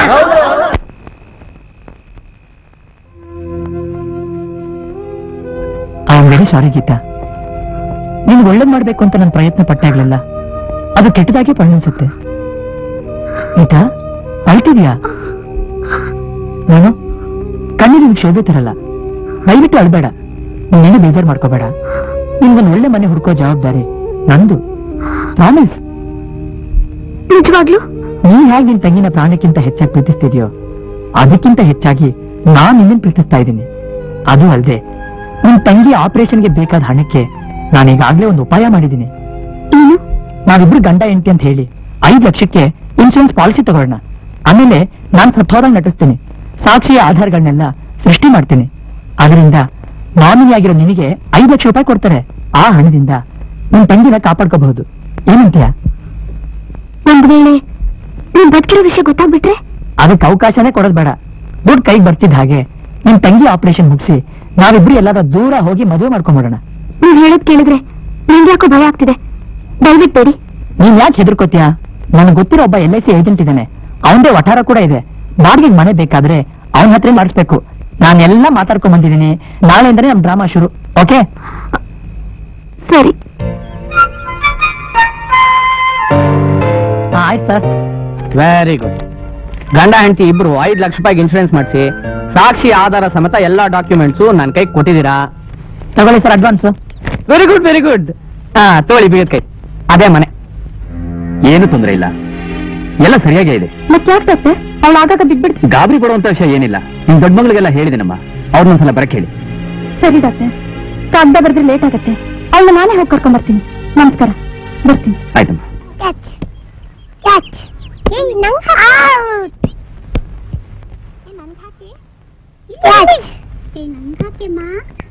I am very sorry Geeta ನೀನು ಒಳ್ಳೇದ್ ಮಾಡ್ಬೇಕು ಅಂತ ನಾನು ಪ್ರಯತ್ನ ಪಟ್ಟಾಗ್ಲಿಲ್ಲ ಅದು ಕೆಟ್ಟದಾಗಿ ಪರಿಣಿಸುತ್ತೆ ಗೀತಾ ಅಳ್ತಿದ್ಯಾ ನಾನು ಕಣ್ಣಿಗೆ ನಿಮ್ಗೆ ಶೋಭೆ ತರಲ್ಲ ದಯವಿಟ್ಟು ಅಳ್ಬೇಡ ನೀನೇನು ಬೇಜಾರ್ ಮಾಡ್ಕೋಬೇಡ ನಿಮ್ಗೊಂದು ಒಳ್ಳೆ ಮನೆ ಹುಡ್ಕೋ ಜವಾಬ್ದಾರಿ ನಂದು ಪ್ರಾಮಿಸ್ ನಿಜವಾಗ್ಲು ನೀನ್ ಹೇಗೆ ನಿನ್ ತಂಗಿನ ಪ್ರಾಣಕ್ಕಿಂತ ಹೆಚ್ಚಾಗಿ ಪ್ರೀತಿಸ್ತಿದ್ಯೋ ಅದಕ್ಕಿಂತ ಹೆಚ್ಚಾಗಿ ನಾನ್ ನಿನ್ನನ್ ಪ್ರೀತಿಸ್ತಾ ಇದ್ದೀನಿ ಅದು ಅಲ್ಲದೆ ನಿನ್ ತಂಗಿ ಆಪರೇಷನ್ಗೆ ಬೇಕಾದ ಹಣಕ್ಕೆ ನಾನೀಗಾಗ್ಲೇ ಒಂದು ಉಪಾಯ ಮಾಡಿದ್ದೀನಿ ಏನು ನಾವಿಬ್ರು ಗಂಡ ಹೆಂಡತಿ ಅಂತ ಹೇಳಿ ಐದ್ ಲಕ್ಷಕ್ಕೆ ಇನ್ಶೂರೆನ್ಸ್ ಪಾಲಿಸಿ ತಗೊಳ್ಳೋಣ ಆಮೇಲೆ ನಾನ್ ಸತ್ತೋರಂಗ್ ನಟಿಸ್ತೀನಿ ಸಾಕ್ಷಿಯ ಆಧಾರಗಳನ್ನೆಲ್ಲ ಸೃಷ್ಟಿ ಮಾಡ್ತೀನಿ ಅದರಿಂದ ನಾಮಿನಿ ಆಗಿರೋ ನಿನಗೆ ಐದು ಲಕ್ಷ ರೂಪಾಯಿ ಕೊಡ್ತಾರೆ ಆ ಹಣದಿಂದ ನಿನ್ ತಂಗಿನ ಕಾಪಾಡ್ಕೋಬಹುದು ಏನಂತೀಯ ಒಂದ್ ವೇಳೆ ನೀನ್ ಬದುಕಿರೋ ವಿಷಯ ಗೊತ್ತಾಗ್ಬಿಟ್ರೆ ಅದಕ್ಕೆ ಅವಕಾಶನೇ ಕೊಡೋದ್ ಬೇಡ ದುಡ್ಡು ಕೈಗೆ ಬರ್ತಿದ್ದ ಹಾಗೆ ನಿಮ್ ತಂಗಿ ಆಪರೇಷನ್ ಮುಗಿಸಿ ನಾವಿಬ್ರು ಎಲ್ಲಾದ್ರೂ ದೂರ ಹೋಗಿ ಮದುವೆ ಮಾಡ್ಕೊಂಡ್ಬಿಡೋಣ ನೀವ್ ಹೇಳೋದ್ ಕೇಳಿದ್ರೆ ನಿಂಗೆ ಯಾಕೋ ಭಯ ಆಗ್ತಿದೆ ದಯವಿಟ್ಟು ಬೇಡಿ ನೀನ್ ಯಾಕೆ ಹೆದರ್ಕೋತೀಯ ನನಗೆ ಗೊತ್ತಿರೋ ಒಬ್ಬ ಎಲ್ ಐ ಸಿ ಏಜೆಂಟ್ ಇದ್ದಾನೆ ಅವನದೇ ವಠಾರ ಕೂಡ ಇದೆ ಬಾಡಿಗೆಗೆ ಮನೆ ಬೇಕಾದ್ರೆ ಅವನ ಹತ್ರ ಮಾಡಿಸ್ಬೇಕು ನಾನೆಲ್ಲ ಮಾತಾಡ್ಕೊಂಡ್ ಬಂದಿದ್ದೀನಿ ನಾಳೆಯಿಂದನೇ ನಮ್ ಡ್ರಾಮಾ ಶುರು ಓಕೆ ಸರಿ ಆಯ್ತು ಸರ್ ವೆರಿ ಗುಡ್ ಗಂಡ ಹೆಂಡತಿ ಇಬ್ರು ಐದ್ ಲಕ್ಷ ರೂಪಾಯಿಗೆ ಇನ್ಶೂರೆನ್ಸ್ ಮಾಡಿಸಿ ಸಾಕ್ಷಿ ಆಧಾರ ಸಮೇತ ಎಲ್ಲಾ ಡಾಕ್ಯುಮೆಂಟ್ಸು ನನ್ನ ಕೈ ಕೊಟ್ಟಿದ್ದೀರಾ ತಗೊಳ್ಳಿ sir advance very good very good ಹಾ ತೋಳಿ ಬೀಗದ ಕೈ ಅದೇ ಮನೆ ಏನು ತೊಂದರೆ ಇಲ್ಲ ಎಲ್ಲ ಸರಿಯಾಗೇ ಇದೆ ಮತ್ತೆ ಯಾಕೆ ಡಾಕ್ಟರ್ ಅವಳು ಆಗಾಗ ಬಿದ್ಬಿಡ್ತು ಗಾಬರಿ ಪಡುವಂತ ವಿಷಯ ಏನಿಲ್ಲ ನಿಮ್ ದೊಡ್ಡ ಮಗಳಿಗೆಲ್ಲ ಹೇಳಿದೆನಮ್ಮ ಅವ್ರನ್ನೊಂದ್ಸಲ ಬರಕ್ ಹೇಳಿ ಸರಿ ಡಾಕ್ಟರ್ ಕಾಗ್ದ ಬರೆದ್ರೆ ಲೇಟ್ ಆಗತ್ತೆ ಅವಳನ್ನ ನಾನೇ ಹೋಗಿ ಕರ್ಕೊಂಡ್ ಬರ್ತೀನಿ ನಮಸ್ಕಾರ ಬರ್ತೀನಿ ಆಯ್ತಮ್ಮ ಕ್ಯಾಚ್ ಕ್ಯಾಚ್ ಏಯ್ ನಂಗ್ ಔಟ್ ಏ ನಂಗ್ ಹಾಕಿ ಕ್ಯಾಚ್ ಏ ನಂಗ್ ಹಾಕಿ ಮಾ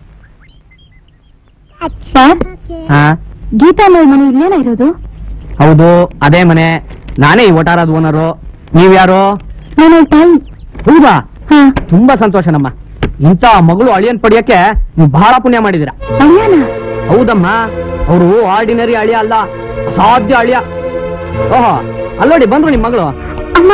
ಸರ್ ಹಾ ಗೀತಾ ಅನ್ನೋ ಮನೆ ಇಲ್ಲೇನ ಇರೋದು ಹೌದು ಅದೇ ಮನೆ ನಾನೇ ಈ ಒಟಾರದ ಓನರು ನೀವ್ಯಾರು ನಾನು ಅವ್ಳ ತಾಯಿ ಹೌದಾ ಹಾ ತುಂಬಾ ಸಂತೋಷ ನಮ್ಮ ಇಂಥ ಮಗಳು ಅಳಿಯನ್ ಪಡೆಯಕ್ಕೆ ನೀವು ಬಹಳ ಪುಣ್ಯ ಮಾಡಿದಿರ ಅಯ್ಯನ ಹೌದಮ್ಮ ಅವರು ಆರ್ಡಿನರಿ ಅಳಿಯ ಅಲ್ಲ ಅಸಾಧ್ಯ ಅಳಿಯ ಓಹೋ ಅಲ್ಲೋಡಿ ಬಂದ್ರು ನಿಮ್ ಮಗಳು ಅಮ್ಮ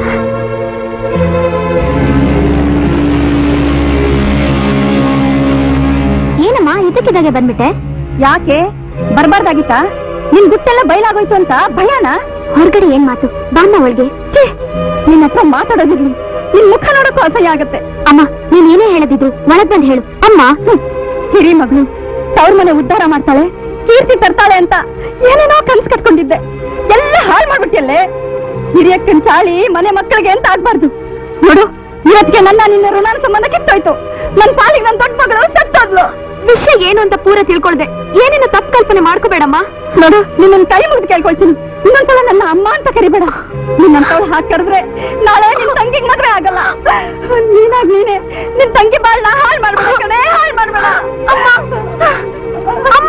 ಏನಮ್ಮ ಇದಕ್ಕಿದ್ದಾಗೆ ಬಂದ್ಬಿಟ್ಟೆ ಯಾಕೆ ಬರ್ಬಾರ್ದಾಗಿತ್ತಾ ನಿನ್ ಗುಟ್ಟೆಲ್ಲ ಬಯಲಾಗೋಯ್ತು ಅಂತ ಭಯನ ಹೊರಗಡೆ ಏನ್ ಮಾತು ಬಾಮ್ಮ ಒಳಗೆ ನಿನ್ನ ಹತ್ರ ಮಾತಾಡೋದಿರ್ಲಿ ನಿನ್ ಮುಖ ನೋಡಕ್ಕೂ ಅಸಹ್ಯ ಆಗತ್ತೆ ಅಮ್ಮ ನೀನ್ ಏನೇ ಹೇಳದಿದ್ದು ಒಳಗ್ ಬಂದ್ ಹೇಳು ಅಮ್ಮ ಹ್ಮ್. ಹಿರಿ ಮಗಳು ತವ್ರ ಮನೆ ಉದ್ಧಾರ ಮಾಡ್ತಾಳೆ ಕೀರ್ತಿ ತರ್ತಾಳೆ ಅಂತ ಏನೇನೋ ಕನ್ಸ್ ಕಟ್ಕೊಂಡಿದ್ದೆ ಎಲ್ಲ ಹಾಳು ಮಾಡ್ಬಿಟ್ಟಿಯಲ್ಲೇ ಹಿರಿಯಕ್ಕನ್ ಚಾಳಿ ಮನೆ ಮಕ್ಕಳಿಗೆ ಅಂತ ಆಗ್ಬಾರ್ದು ನೋಡು ಇವತ್ತಿಗೆ ನನ್ನ ನಿನ್ನ ಋಣಾನ ಸಂಬಂಧ ಕಿತ್ತೋಯ್ತು ನನ್ ಪಾಲಿಗೆ ನನ್ ದೊಡ್ಡ ಮಗಳು ಸತ್ತೋದ್ಲು ವಿಷಯ ಏನು ಅಂತ ಪೂರ ತಿಳ್ಕೊಳ್ದೆ ಏನೇನು ತಪ್ಪು ಕಲ್ಪನೆ ಮಾಡ್ಕೋಬೇಡಮ್ಮ ನೋಡು ನಿನ್ನ ಕೈ ಮುಗಿದು ಕೇಳ್ಕೊಳ್ತೀನಿ ಇನ್ನೊಂದ್ಸಲ ನನ್ನ ಅಮ್ಮ ಅಂತ ಕರಿಬೇಡ ನಿನ್ನಂತವಳು ಹಾಕಿ ಕರೆದ್ರೆ ನಾಳೆ ನಿನ್ ತಂಗಿಗೆ ಮದ್ವೆ ಆಗಲ್ಲ ನೀನಾಗ್ ನೀನೆ ನಿನ್ ತಂಗಿ ಬಾಳ್ನ ಹಾಳ್ ಮಾಡ್ಬೇಡ ಕಣೆ ಹಾಳ್ ಮಾಡ್ಬೇಡ ಅಮ್ಮ ಅಮ್ಮ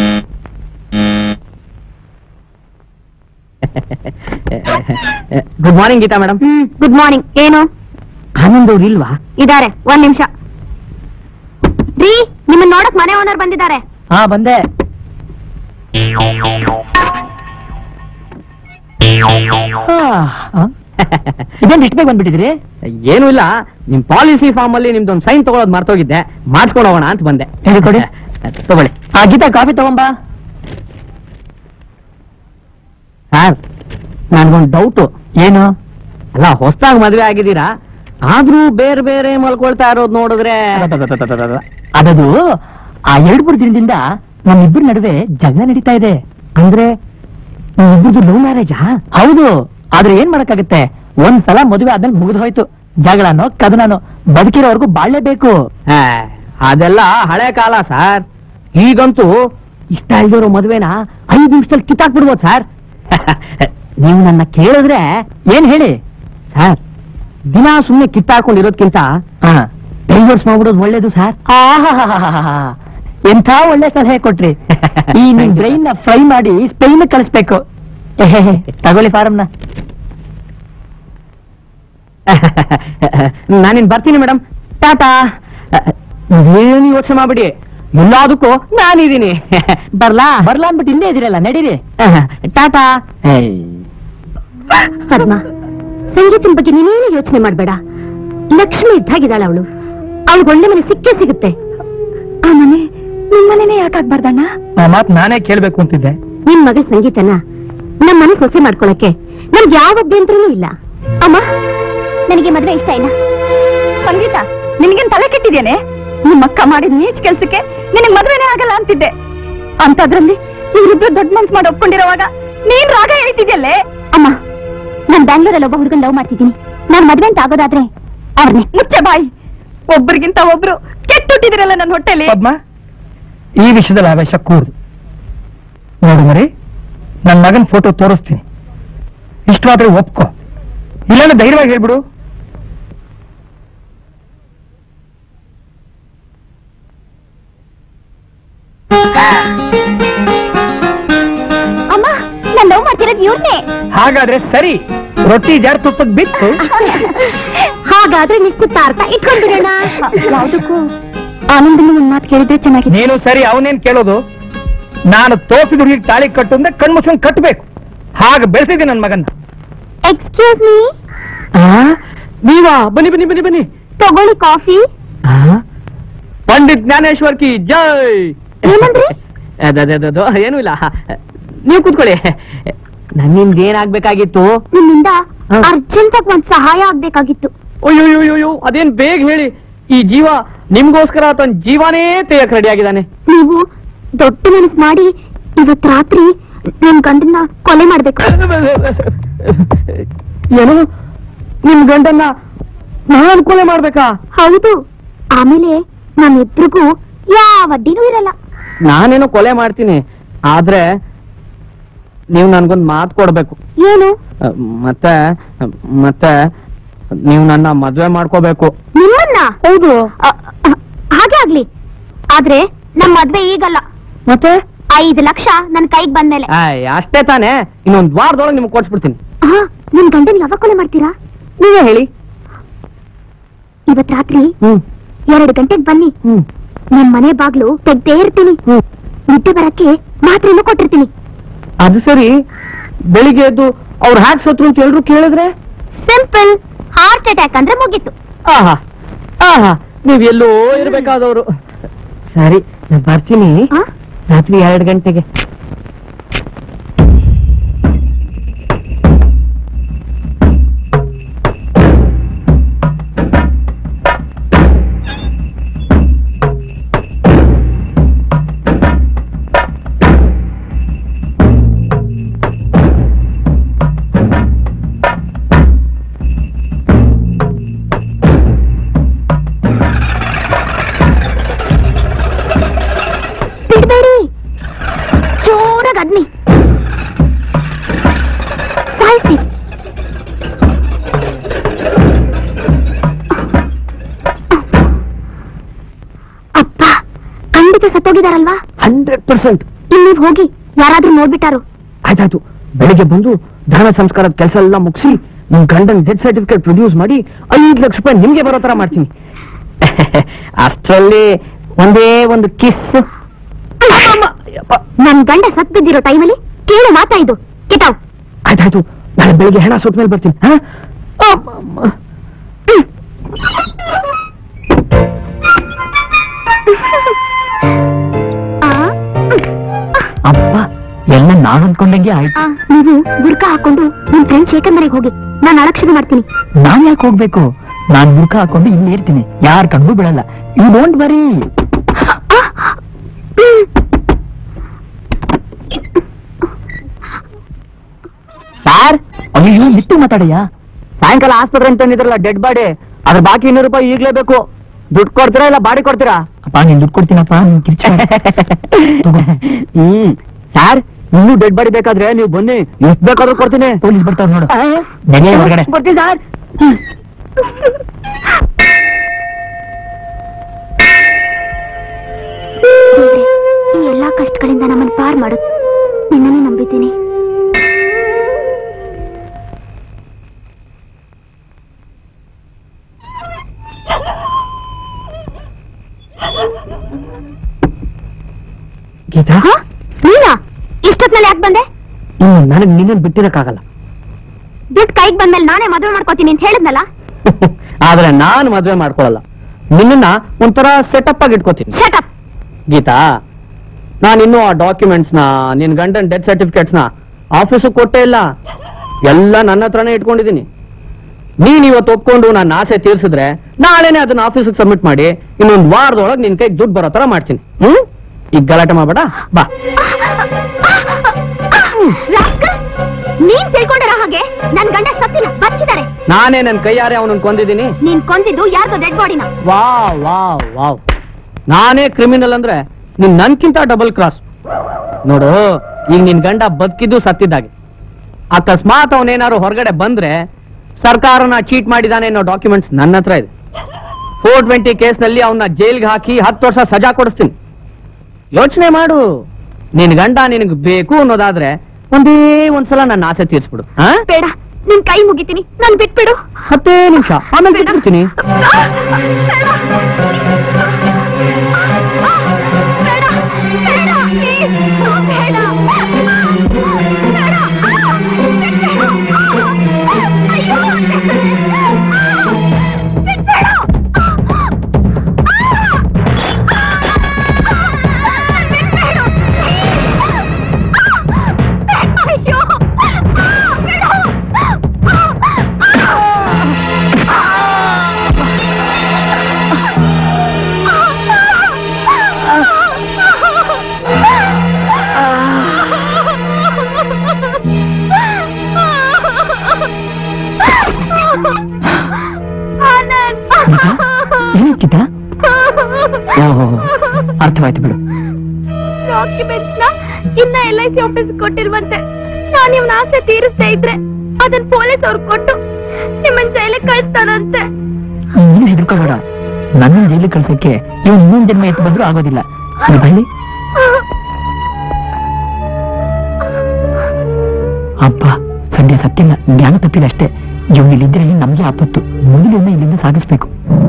good good morning Geeta madam hmm good morning ಏನು ಆನಂದ್ ಅವ್ರು ಇಲ್ವಾ ಇದಾರೆ ಒಂದ್ ನಿಮಿಷ ರೀ ನಿಮ್ಮನ್ನ ನೋಡಕ್ ಮನೆ ಓನರ್ ಬಂದಿದ್ದಾರೆ ಹಾ ಬಂದೆ ಇದೇನ್ ಇಷ್ಟು ಬೇಗ ಬಂದ್ಬಿಟ್ಟಿದ್ರಿ ಏನೂ ಇಲ್ಲ ನಿಮ್ ಪಾಲಿಸಿ ಫಾರ್ಮ್ ಅಲ್ಲಿ ನಿಮ್ದೊಂದು ಸೈನ್ ತಗೊಳೋದು ಮರ್ತೋಗಿದ್ದೆ ಮಾಡ್ಸ್ಕೊಂಡು ಹೋಗೋಣ ಅಂತ ಬಂದೆ ಹೇಳಿ ಕೊಡಿ ತಗೊಳ್ಳಿ ಆ ಗೀತಾ ಕಾಫಿ ತಗೊಂಬಾ ಸರ್ ನನ್ಗೊಂದು ಡೌಟು ಏನು ಅಲ್ಲ ಹೊಸದಾಗಿ ಮದ್ವೆ ಆಗಿದ್ದೀರಾ ಆದ್ರೂ ಬೇರೆ ಬೇರೆ ಮಲ್ಕೊಳ್ತಾ ಇರೋದು ನೋಡಿದ್ರೆ ಅದದು ಆ ಎರಡ್ ಮೂರು ದಿನದಿಂದ ನಮ್ಮಿಬ್ಬರ ನಡುವೆ ಜಗಳ ನಡೀತಾ ಇದೆ ಅಂದ್ರೆ ಇಬ್ಬರದು ಲವ್ ಮ್ಯಾರೇಜಾ ಹೌದು ಆದ್ರೆ ಏನ್ ಮಾಡಕ್ಕಾಗತ್ತೆ ಒಂದ್ ಸಲ ಮದುವೆ ಆದ್ಮೇಲೆ ಮುಗಿದು ಹೋಯ್ತು ಜಗಳನೋ ಕದನನೋ ಬದುಕಿರೋವರೆಗೂ ಬಾಳ್ಲೇಬೇಕು ಆ, ಅದೆಲ್ಲ ಹಳೆ ಕಾಲ ಸರ್ ಈಗಂತೂ ಇಷ್ಟ ಇಲ್ದಿರೋ ಮದ್ವೆನ ಐದು ನಿಮಿಷದಲ್ಲಿ ಕಿತ್ತಾಕ್ಬಿಡ್ಬೋದು ಸರ್ ನೀವು ನನ್ನ ಕೇಳಿದ್ರೆ ಏನ್ ಹೇಳಿ ಸರ್ ದಿನ ಸುಮ್ಮನೆ ಕಿತ್ತಾಕೊಂಡಿರೋದ್ಕಿಂತ ಹಾ ಡೈವರ್ಸ್ ಮಾಡ್ಬಿಡೋದು ಒಳ್ಳೇದು ಸರ್ ಆಹಾಹಾಹಾಹಾ. ಎಂಥ ಒಳ್ಳೆ ಸಲಹೆ ಕೊಟ್ರಿ ಈ ನಿಮ್ ಬ್ರೈನ್ ನ ಫ್ರೈ ಮಾಡಿ ಸ್ಪೈನ್ ಕಳಿಸ್ಬೇಕು ಎಹೆಹೆ, ತಗೊಳ್ಳಿ ಫಾರಮ್ನ ನಾನಿನ್ ಬರ್ತೀನಿ ಮೇಡಮ್ ಟಾಟಾ ನೀವೇನು ಯೋಚನೆ ಮಾಡ್ಬಿಡಿ ಎಲ್ಲದಕ್ಕೂ ನಾನಿದ್ದೀನಿ ಬರ್ಲಾ ಬರ್ಲಾ ಅಂದ್ಬಿಟ್ಟು ಇಲ್ಲೇ ಇದೀರಲ್ಲ ನಡೀರಿ ಟಾಟಾ ಪದ್ಮ ಸಂಗೀತನ ಬಗ್ಗೆ ನೀನೇನು ಯೋಚನೆ ಮಾಡ್ಬೇಡ ಲಕ್ಷ್ಮಿ ಇದ್ದಾಗಿದ್ದಾಳೆ ಅವಳು ಅವಳಿಗೆ ಒಳ್ಳೆ ಮನೆ ಸಿಕ್ಕೇ ಸಿಗುತ್ತೆ ಆ ಮನೆ ನಿಮ್ಮನೇನೆ ಯಾಕಾಗ್ಬಾರ್ದಣ್ಣ ಆ ಮಾತ್ ನಾನೇ ಕೇಳ್ಬೇಕು ಅಂತಿದ್ದೆ ನಿಮ್ ಮಗ ಸಂಗೀತನ ನಮ್ಮ ಮನೆ ಸೊಸೆ ಮಾಡ್ಕೊಳಕ್ಕೆ ನಮ್ಗೆ ಯಾವ ಅಭ್ಯಂತರನೂ ಇಲ್ಲ ಅಮ್ಮ ನನಗೆ ಮದ್ವೆ ಇಷ್ಟ ಇಲ್ಲ ಸಂಗೀತ ನಿನಗೇನ್ ತಲೆ ಕೆಟ್ಟಿದ್ದೇನೆ ನಿಮ್ಮಕ್ಕ ಮಾಡಿದ ನೀಚ್ ಕೆಲ್ಸಕ್ಕೆ ನಿನಗ್ ಮದ್ವೆನೇ ಆಗಲ್ಲ ಅಂತಿದ್ದೆ ಅಂತದ್ರಲ್ಲಿ ಇವ್ರಿಬ್ರು ದೊಡ್ಡ ಮನ್ಸ್ ಮಾಡಿ ಒಪ್ಕೊಂಡಿರೋವಾಗ ನೀನ್ ರಾಗ ಹೇಳ್ತಿದ್ಯಲ್ಲೇ ಅಮ್ಮ ನಾನ್ ಬ್ಯಾಂಗ್ಳೂರಲ್ಲಿ ಒಬ್ಬ ಹುಡುಗನ್ ಲವ್ ಮಾಡ್ತಿದ್ದೀನಿ ನಾನ್ ಮದ್ವೆ ಅಂತ ಆಗೋದಾದ್ರೆ ಅವ್ರನ್ನೇ ಮುಚ್ಚೆ ಬಾಯಿ ಒಬ್ರಿಗಿಂತ ಒಬ್ರು ಕೆಟ್ಟುಟ್ಟಿದಿರಲ್ಲ ನನ್ನ ಹೊಟ್ಟೆಲಿ ಪದ್ಮ ಈ ವಿಷಯದಲ್ಲಿ ಆವೇಶ ಕೂರ್ದು ನೋಡು ಮರಿ ನನ್ನ ಮಗನ್ ಫೋಟೋ ತೋರಿಸ್ತೀನಿ ಇಷ್ಟವಾದ್ರೆ ಒಪ್ಕೊ ಇಲ್ಲಾಂದ್ರೆ ಧೈರ್ಯವಾಗಿ ಹೇಳ್ಬಿಡು ಅಮ್ಮ ನಾನ್ ಲವ್ ಮಾಡ್ತಿರೋದು ಇವ್ರನ್ನೇ ಹಾಗಾದ್ರೆ ಸರಿ ರೊಟ್ಟಿ ಜಾರ್ ತುಪ್ಪಕ್ ಬಿತ್ತು ಹಾಗಾದ್ರೆ ನಿಶ್ಚಿತಾರ್ಥ ಇಟ್ಕೊಂಡ್ಬಿಡೋಣ ಯಾವ್ದಕ್ಕೂ ಆನಂದನ ಒಂದ್ ಮಾತು ಕೇಳಿದ್ರೆ ಚೆನ್ನಾಗಿದೆ ನೀನು ಸರಿ ಅವನೇನ್ ಕೇಳೋದು ನಾನು ತೋರಿಸಿದ ಹುಡುಗಿಗೆ ತಾಳಿ ಕಟ್ಟು ಅಂದ್ರೆ ಕಣ್ಮುಚ್ಕೊಂಡ್ ಕಟ್ಟಬೇಕು ಹಾಗೆ ಬೆಳೆಸಿದ್ದೀನಿ ನನ್ನ ಮಗನ್ನ ಎಕ್ಸ್ಕ್ಯೂಸ್ ಮೀ ನೀವಾ ಬನ್ನಿ ಬನ್ನಿ ಬನ್ನಿ ಬನ್ನಿ ತಗೊಳ್ಳಿ ಕಾಫಿ ಪಂಡಿತ್ ಜ್ಞಾನೇಶ್ವರ್ ಕಿ ಜೈ ಏನಂದ್ರಿ? ಅದದದದು, ಏನೂ ಇಲ್ಲ ನೀವು ಕೂತ್ಕೊಳ್ಳಿ ನನ್ನಿಂದ ಏನಾಗ್ಬೇಕಾಗಿತ್ತು ನಿಮ್ಮಿಂದ ಹಾ. ಅರ್ಜೆಂಟ್ ಆಗಿ ಒಂದ್ ಸಹಾಯ ಆಗ್ಬೇಕಾಗಿತ್ತು ಅಯ್ಯೋಯ್ಯೋಯ್ಯೋ ಅದೇನ್ ಬೇಗ ಹೇಳಿ ಈ ಜೀವ ನಿಮ್ಗೋಸ್ಕರ ತನ್ನ ಜೀವನೇ ತೆಯಕ್ ರೆಡಿ ಆಗಿದ್ದಾನೆ ನೀವು ದೊಡ್ಡ ಮನಸ್ ಮಾಡಿ ಇವತ್ ರಾತ್ರಿ ನನ್ ಗಂಡನ್ನ ಕೊಲೆ ಮಾಡ್ಬೇಕು ಏನು ನಿಮ್ ಗಂಡನ್ನ ನಾನು ಕೊಲೆ ಮಾಡ್ಬೇಕಾ ಹೌದು ಆಮೇಲೆ ನಮ್ ಇಬ್ರಿಗೂ ಯಾವ ಅಡ್ಡಿನೂ ಇರಲ್ಲ ನಾನೇನೋ ಕೊಲೆ ಮಾಡ್ತೀನಿ ಆದ್ರೆ ನೀವು ನನ್ಗೊಂದ್ ಮಾತು ಕೊಡ್ಬೇಕು ಏನು ಅಹ್, ಮತ್ತೆ ಮತ್ತೆ ನೀವು ನನ್ನ ಮದ್ವೆ ಮಾಡ್ಕೋಬೇಕು ನಿಮ್ಮನ್ನ ಹೌದು ಅ, ಅ, ಹಾಗೆ ಆಗ್ಲಿ ಆದ್ರೆ ನಮ್ ಮದ್ವೆ ಈಗಲ್ಲ ಮತ್ತೆ ಐದು ಲಕ್ಷ ನನ್ ಕೈಗ್ ಬಂದ್ಮೇಲೆ ಆಯ್ ಅಷ್ಟೇ ತಾನೇ ಇನ್ನೊಂದ್ ವಾರದೊಳಗೆ ನಿಮ್ಗೆ ಕೊಡ್ಸ್ಬಿಡ್ತೀನಿ ಹಾ ನಿಮ್ ಗಂಡನ್ ಯಾವಾಗ ಕೊಲೆ ಮಾಡ್ತೀರಾ ನೀವೇ ಹೇಳಿ ಇವತ್ ರಾತ್ರಿ ಹ್ಮ್ ಎರಡು ಗಂಟೆಗ್ ಬನ್ನಿ ಹ್ಮ್ ನಿಮ್ ಮನೆ ಬಾಗ್ಲು ತೆಗ್ದೇ ಇರ್ತೀನಿ ನಿದ್ದೆ ಬರಕ್ಕೆ ಮಾತ್ರೆನೂ ಕೊಟ್ಟಿರ್ತೀನಿ ಅದು ಸರಿ ಬೆಳಿಗ್ಗೆ ಎದ್ದು ಅವ್ರು ಹ್ಯಾಕ್ ಸತ್ರು ಅಂತ ಎಲ್ರು ಕೇಳಿದ್ರೆ ಸಿಂಪಲ್ ಹಾರ್ಟ್ ಅಟ್ಯಾಕ್ ಅಂದ್ರೆ ಮುಗೀತು ಆಹಾ ಆಹಾ ನೀವ್ ಎಲ್ಲೋ ಇರ್ಬೇಕಾದವ್ರು ಸರಿ ನಾನ್ ಬರ್ತೀನಿ ಆ? ರಾತ್ರಿ ಎರಡು ಗಂಟೆಗೆ ಬಿಡ್ಬೇಡಿ ಜೋರಾಗಿ ಅದ್ನಿ ಸಾಯಿಸಿ ಅಪ್ಪ ಖಂಡಿತ ಸತ್ತೋಗಿದಾರಲ್ವಾ ಹಂಡ್ರೆಡ್ ಪರ್ಸೆಂಟ್ ಇಲ್ಲಿ ಹೋಗಿ ಯಾರಾದ್ರೂ ನೋಡ್ಬಿಟ್ಟಾರು ಆಯ್ತಾಯ್ತು ಬೆಳಿಗ್ಗೆ ಬಂದು ದಾನ ಸಂಸ್ಕಾರದ ಕೆಲಸ ಎಲ್ಲ ಮುಗಿಸಿ ನಿಮ್ ಗಂಡನ್ ಡೆತ್ ಸರ್ಟಿಫಿಕೇಟ್ ಪ್ರೊಡ್ಯೂಸ್ ಮಾಡಿ ಐದು ಲಕ್ಷ ರೂಪಾಯಿ ನಿಮ್ಗೆ ಬರೋ ತರ ಮಾಡ್ತೀನಿ ಅಷ್ಟರಲ್ಲಿ ಒಂದೇ ಒಂದು ಕಿಸ್ ನನ್ ಗಂಡ ಸತ್ ಬಿದ್ದಿರೋ ಟೈಮಲ್ಲಿ ಕೇಳು ಮಾತಾ ಇದು ಕಿತಾವ್ ಆಯ್ತಾಯ್ತು ನಾಳೆ ಬೆಳಿಗ್ಗೆ ಹೆಣ ಸುತ್ತ ಮೇಲೆ ಬರ್ತೀನಿ ಹಾ? ಅಮ್ಮಮ್ಮ. ಅಪ್ಪ ಎಲ್ಲ ನಾನು ಅನ್ಕೊಂಡಂಗೆ ಆಯ್ತು ನೀವು ಬುರ್ಕ ಹಾಕೊಂಡು ನಿಮ್ ಫ್ರೆಂಡ್ ಶೇಖರ್ ಮನೆಗೆ ಹೋಗಿ ನಾನು ಅಳಕ್ ಶುರು ಮಾಡ್ತೀನಿ ನಾನ್ ಯಾಕೆ ಹೋಗ್ಬೇಕು ನಾನ್ ಮುಖ ಹಾಕೊಂಡು ಇಲ್ಲೇ ಇರ್ತೀನಿ ಯಾರ್ ಕಂಡು ಬಿಡಲ್ಲ ಯು ಡೋಂಟ್ ಬರೀ ಸಾರ್ ಅಯ್ಯೋ ನಿತ್ತು ಮಾತಾಡಯ್ಯ ಸಾಯಂಕಾಲ ಆಸ್ಪತ್ರೆ ಅಂತ ತಂದಿದ್ರಲ್ಲ ಡೆಡ್ ಬಾಡಿ ಅದ್ರ ಬಾಕಿ ಇನ್ನೂರು ರೂಪಾಯಿ ಈಗ್ಲೇ ಬೇಕು ದುಡ್ಡು ಕೊಡ್ತೀರಾ ಇಲ್ಲ ಬಾಡಿ ಕೊಡ್ತೀರಾ ಅಪ್ಪ ನೀನ್ ದುಡ್ಡು ಕೊಡ್ತೀನಪ್ಪ ನೀನ್ ಕಿರ್ಚ ಹ್ಮ್ ಸಾರ್ ಇನ್ನೂ ಡೆಡ್ ಬಾಡಿ ಬೇಕಾದ್ರೆ ನೀವು ಬನ್ನಿ ಎಷ್ಟ್ ಬೇಕಾದ್ರೂ ಕೊಡ್ತೀನಿ ಪೊಲೀಸ್ ಬರ್ತಾವ್ ನೋಡು ಬೆಲೆ ಹೊರಗಡೆ ಬರ್ತೀನಿ ಸರ್ ಈ ಎಲ್ಲಾ ಕಷ್ಟಗಳಿಂದ ನಮ್ಮನ್ನು ಪಾರ್ ಮಾಡು ನಿನ್ನನ್ನೇ ನಂಬಿದ್ದೀನಿ ಗೀತಾ ಹಾ? ನೀನಾ ಇಷ್ಟೊತ್ನಲ್ಲಿ ಯಾಕೆ ಬಂದೆ ಹ್ಮ್ ನನಗೆ ನಿನ್ನ ಬಿಟ್ಟಿರಕ್ಕಾಗಲ್ಲ ದುಡ್ಡು ಕೈಗೆ ಬಂದ್ಮೇಲೆ ನಾನೇ ಮದುವೆ ಮಾಡ್ಕೋತೀನಿ ಅಂತ ಹೇಳಿದ್ನಲ್ಲ ಆದ್ರೆ ನಾನು ಮದ್ವೆ ಮಾಡ್ಕೊಳಲ್ಲ ನಿನ್ನ ಒಂಥರ ಸೆಟಪ್ ಆಗಿ ಇಟ್ಕೋತೀನಿ ಶಟಪ್ ಗೀತಾ ನಾನು ಇನ್ನೂ ಆ ಡಾಕ್ಯುಮೆಂಟ್ಸ್ ನ ನಿನ್ ಗಂಡನ್ ಡೆತ್ ಸರ್ಟಿಫಿಕೇಟ್ಸ್ ನ ಆಫೀಸಿಗೆ ಕೊಟ್ಟೇ ಇಲ್ಲ ಎಲ್ಲ ನನ್ನ ಹತ್ರನೇ ಇಟ್ಕೊಂಡಿದ್ದೀನಿ ನೀನ್ ಇವತ್ತು ಒಪ್ಕೊಂಡು ನನ್ನ ಆಸೆ ತೀರ್ಸಿದ್ರೆ ನಾಳೆನೆ ಅದನ್ನ ಆಫೀಸಿಗೆ ಸಬ್ಮಿಟ್ ಮಾಡಿ ಇನ್ನೊಂದು ವಾರದೊಳಗೆ ನಿನ್ ಕೈಗೆ ದುಡ್ಡು ಬರೋ ತರ ಮಾಡ್ತೀನಿ ಹ್ಮ್ ಈಗ ಗಲಾಟೆ ಮಾಡ್ಬೇಡ ಬಾ ರಾಸ್ಕಲ್, ನೀನ್ ತಿಳ್ಕೊಂಡಿರೋ ಹಾಗೆ ನನ್ ಗಂಡ ಸತ್ತಿಲ್ಲ ಬಚ್ಚಿದ್ದಾರೆ ನಾನೇ ನನ್ನ ಕೈಯಾರೆ ಅವನನ್ನ ಕೊಂದಿದ್ದೀನಿ ನೀನ್ ಕೊಂದಿದ್ದು ಯಾರ್ದೋ ಡೆಡ್ ಬಾಡಿನ ವಾವ್ ವಾವ್ ವಾವ್ ನಾನೇ ಕ್ರಿಮಿನಲ್ ಅಂದ್ರೆ ನೀನ್ ನನ್ಕಿಂತ ಡಬಲ್ ಕ್ರಾಸ್ ನೋಡು ಈಗ ನಿನ್ ಗಂಡ ಬದುಕಿದ್ದು ಸತ್ತಿದ್ದಾಗೆ ಅಕಸ್ಮಾತ್ ಅವನೇನಾದ್ರು ಹೊರಗಡೆ ಬಂದ್ರೆ ಸರ್ಕಾರನ ಚೀಟ್ ಮಾಡಿದಾನೆ ಅನ್ನೋ ಡಾಕ್ಯುಮೆಂಟ್ಸ್ ನನ್ನ ಹತ್ರ ಇದೆ ಫೋರ್ ಟ್ವೆಂಟಿ ಕೇಸ್ನಲ್ಲಿ ಅವನ್ನ ಜೈಲ್ಗೆ ಹಾಕಿ ಹತ್ತು ವರ್ಷ ಸಜಾ ಕೊಡಿಸ್ತೀನಿ ಯೋಚನೆ ಮಾಡು ನಿನ್ ಗಂಡ ನಿನಗ್ ಬೇಕು ಅನ್ನೋದಾದ್ರೆ ಒಂದೇ ಒಂದ್ಸಲ ನನ್ನ ಆಸೆ ತೀರ್ಸ್ಬಿಡು ಹಾ ಬೇಡ ನಿನ್ ಕೈ ಮುಗಿತೀನಿ ನನ್ ಬಿಟ್ಬಿಡು ಹತ್ತೇ ನಿಮಿಷ ಆಮೇಲೆ ಬಿಟ್ಬಿಡ್ತೀನಿ ಏನಕ್ಕಿದ್ದ ಓಹೋ ಅರ್ಥವಾಯ್ತು ಬಿಡು ಡಾಕ್ಯುಮೆಂಟ್ಸ್ ನ ಇನ್ನ ಎಲ್ ಐ ಸಿ ಆಫೀಸ್ ಕೊಟ್ಟಿಲ್ವಂತೆ ನಾನ್ ಇವ್ನ ಆಸೆ ತೀರಿಸ್ತಾ ಇದ್ರೆ ಅದನ್ನ ಪೊಲೀಸ್ ಅವ್ರು ಕೊಟ್ಟು ನಿಮ್ಮನ್ ಜೈಲಿಗೆ ಕಳಿಸ್ತಾರಂತೆ ನೀನು ಹೆದರ್ಕೋಬೇಡ ನನ್ನ ಜೈಲಿಗೆ ಕಳ್ಸಕ್ಕೆ ಇವ್ ಇನ್ನೊಂದ್ ಜನ್ಮ ಎತ್ತು ಬಂದ್ರೂ ಆಗೋದಿಲ್ಲ ಸರಿ ಬನ್ನಿ ಅಬ್ಬಾ ಸದ್ಯ ಸತ್ತಿಲ್ಲ ಜ್ಞಾನ ತಪ್ಪಿಲ್ಲ ಅಷ್ಟೇ ಇವ್ನು ಇಲ್ಲಿದ್ರೆ ನಮ್ಗೆ ಆಪತ್ತು ಮೊದಲು ಇವ್ನ ಇಲ್ಲಿಂದ ಸಾಗಿಸ್ಬೇಕು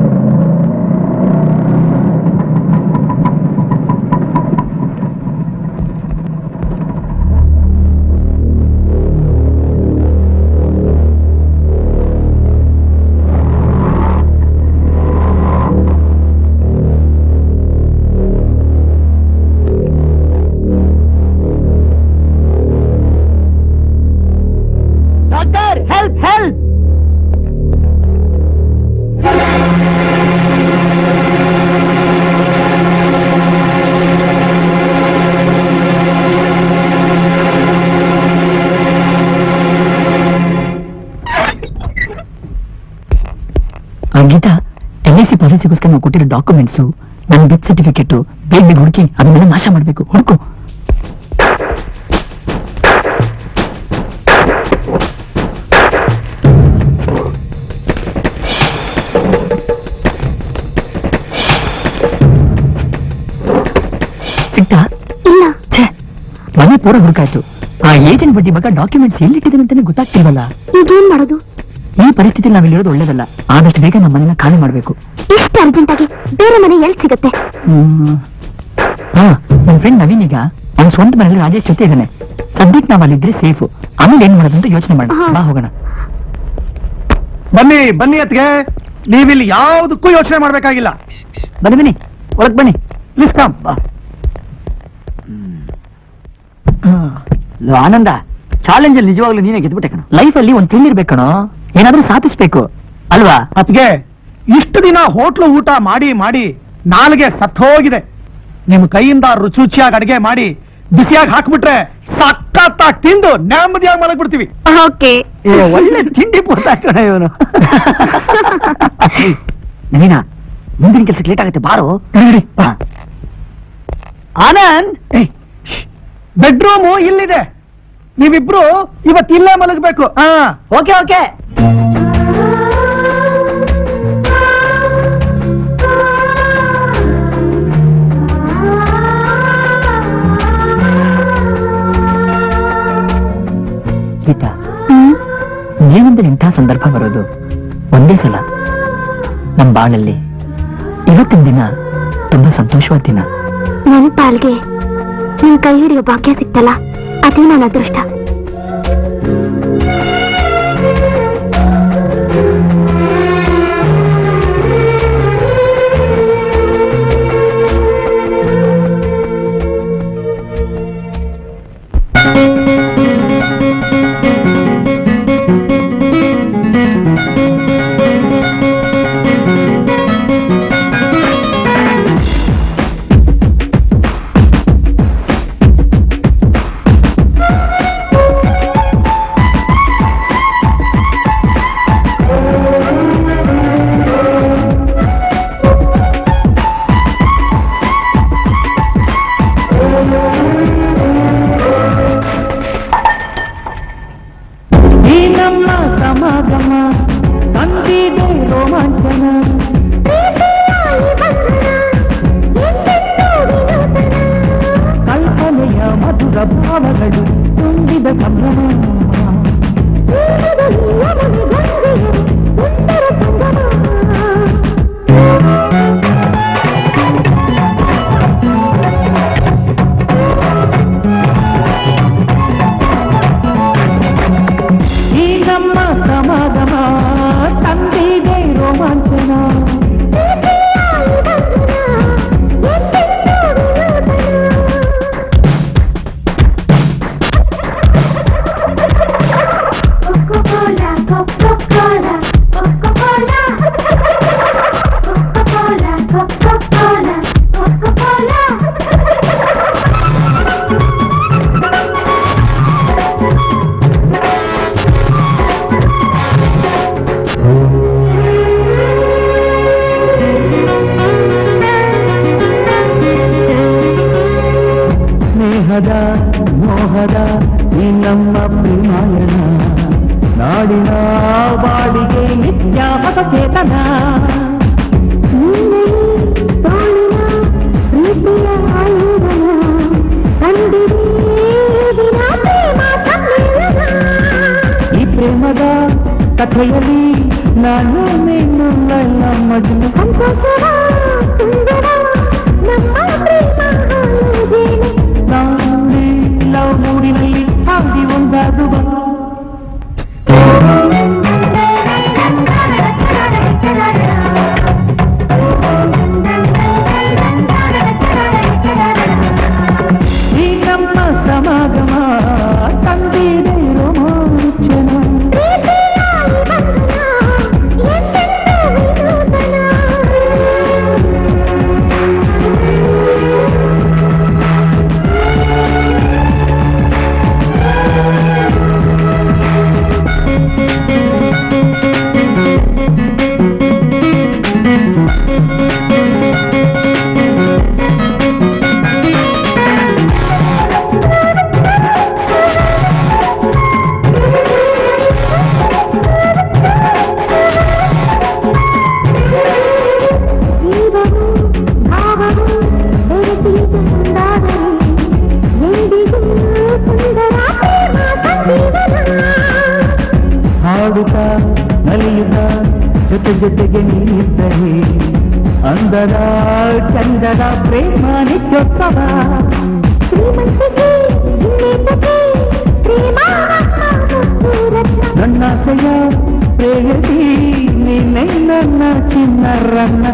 doctor help help Geeta L I C ಪಾಲಿಸಿಗೋಸ್ಕರ ನಾವು ಕೊಟ್ಟಿರೋ ಡಾಕ್ಯುಮೆಂಟ್ಸು ನನ್ನ ಡೆತ್ ಸರ್ಟಿಫಿಕೇಟು ಬೇಗ ಬೇಗ ಹುಡುಕಿ ಅದನ್ನೆಲ್ಲ ನಾಶ ಮಾಡಬೇಕು ಹುಡುಕು ಸಿಗ್ತಾ ಇಲ್ಲ ಛೇ ಮನೆ ಪೂರ ಹುಡುಕಾಯ್ತು ಆ ಏಜೆಂಟ್ ಬಡ್ಡಿ ಬಗ್ಗೆ ಡಾಕ್ಯುಮೆಂಟ್ಸ್ ಎಲ್ಲಿಟ್ಟಿದೆ ಅಂತಾನೆ ಗೊತ್ತಾಗ್ತಿಲ್ವಲ್ಲ ಈಗೇನ್ ಮಾಡೋದು ಈ ಪರಿಸ್ಥಿತಿ ನಾವಿಲ್ಲಿರೋದು ಒಳ್ಳೇದಲ್ಲ ಆದಷ್ಟು ಬೇಗ ನಮ್ಮ ಮನೆನ ಖಾಲಿ ಮಾಡ್ಬೇಕು ಇಷ್ಟು ಅರ್ಜೆಂಟ್ ಆಗಿ ಬೇರೆ ಮನೆ ಎಲ್ಲಿ ಸಿಗುತ್ತೆ ಹ್ಮ್. ಹಾ ನನ್ ಫ್ರೆಂಡ್ ನವೀನ್ ಈಗ ಅವ್ನ ಸ್ವಂತ ಮನೇಲಿ ರಾಜೇಶ್ ಜೊತೆ ಇದ್ದಾನೆ ಸದ್ಯಕ್ಕೆ ನಾವ್ ಅಲ್ಲಿದ್ರೆ ಸೇಫು ಆಮೇಲೆ ಏನ್ ಮಾಡೋದು ಅಂತ ಯೋಚನೆ ಮಾಡೋಣ ಹಾ. ಬಾ ಹೋಗೋಣ ಬನ್ನಿ ಬನ್ನಿ ಅತ್ಗೆ ನೀವಿಲ್ಲಿ ಯಾವುದಕ್ಕೂ ಯೋಚನೆ ಮಾಡ್ಬೇಕಾಗಿಲ್ಲ ಬನ್ನಿ ಬನ್ನಿ ಒಳಗ್ ಬನ್ನಿ ಪ್ಲೀಸ್ ಕಮ್ ಬಾ ಲೋ, ಆನಂದ ಚಾಲೆಂಜ್ ಅಲ್ಲಿ ನಿಜವಾಗ್ಲೂ ನೀನೇ ಗೆದ್ಬಿಟ್ಟೆ ಕಣ ಲೈಫ್ ಅಲ್ಲಿ ಒಂದ್ ತಿಳಿರ್ಬೇಕು ಕಣೋ ಏನಾದ್ರೂ ಸಾಧಿಸ್ಬೇಕು ಅಲ್ವಾ ಅತ್ಗೆ ಇಷ್ಟು ದಿನ ಹೋಟ್ಲು ಊಟ ಮಾಡಿ ಮಾಡಿ ನಾಲ್ಗೆ ಸತ್ತೋಗಿದೆ ನಿಮ್ ಕೈಯಿಂದ ರುಚಿ ರುಚಿಯಾಗಿ ಅಡಿಗೆ ಮಾಡಿ ಬಿಸಿಯಾಗಿ ಹಾಕ್ಬಿಟ್ರೆ ಸಖತ್ತಾಗಿ ತಿಂದು ನೆಮ್ಮದಿಯಾಗಿ ಮಲಗ್ಬಿಡ್ತೀವಿ ಓಕೆ ಏ, ಒಳ್ಳೆ ತಿಂಡಿ ಪೋತ ಕಣ ಇವನು ನವೀನ ಮುಂದಿನ ಕೆಲ್ಸಕ್ಕೆ ಲೇಟ್ ಆಗುತ್ತೆ ಬಾರೋ ಹಾ. ಆನಂದ್ ಬೆಡ್ರೂಮು ಇಲ್ಲಿದೆ ನೀವಿಬ್ರು ಇವತ್ತು ಇಲ್ಲೇ ಮಲಗಬೇಕು ಹಾ ಓಕೆ ಓಕೆ ಗೀತಾ ಜೀವನದಲ್ಲಿ ಇಂಥ ಸಂದರ್ಭ ಬರೋದು ಒಂದೇ ಸಲ ನಮ್ಮ ಬಾಳಲ್ಲಿ ಇವತ್ತಿನ ದಿನ ತುಂಬಾ ಸಂತೋಷವಾದ ದಿನ ನನ್ ಪಾಲ್ಗೆ ನಿನ್ ಕೈ ಹಿಡಿಯೋ ಭಾಗ್ಯ ಸಿಕ್ತಲ್ಲ ಅದೇ ನನ್ನ ಅದೃಷ್ಟ ಈ ನಮ್ಮ ಸಮಾಗಮ ತಂದಿದೆ ರೋಮಾಂಚನ ಕಲ್ಪನೆಯ ಮಧುರ ಭಾವಗಳು ತುಂಬಿದ ಸಂಭ್ರಮ ಈ ನಮ್ಮ ಸಮಾಗಮ ತಂದಿದೆ ರೋಮಾಂಚನ ಸ್ನೇಹದ ಮೋಹದ ಈ ನಮ್ಮ ಪ್ರೇಮಾಯಣ ನಾಡಿನ ಬಾಡಿಗೆ ನಿತ್ಯ ಹೊಸ ಚೇತನ ಈ ಪ್ರೇಮದ ಕಥೆಯಲ್ಲಿ ನಾನು ನೀನು ಲೈಲ ಮಜ್ನು ನಾಡಿ ಲವ್ ಮೂಡಿನಲ್ಲಿ ಹಾಡಿ ಒಂದಾಗುವ ಜೊತೆಗೆ ನೀನಿದ್ದರೆ ಅಂದದ ಚಂದದ ಪ್ರೇಮ ನಿತ್ಯೋತ್ಸವ ನನ್ನಾಸೆಯ ಪ್ರೇಯಸಿ ನೀನೆ ನನ್ನ ಚಿನ್ನರನ್ನ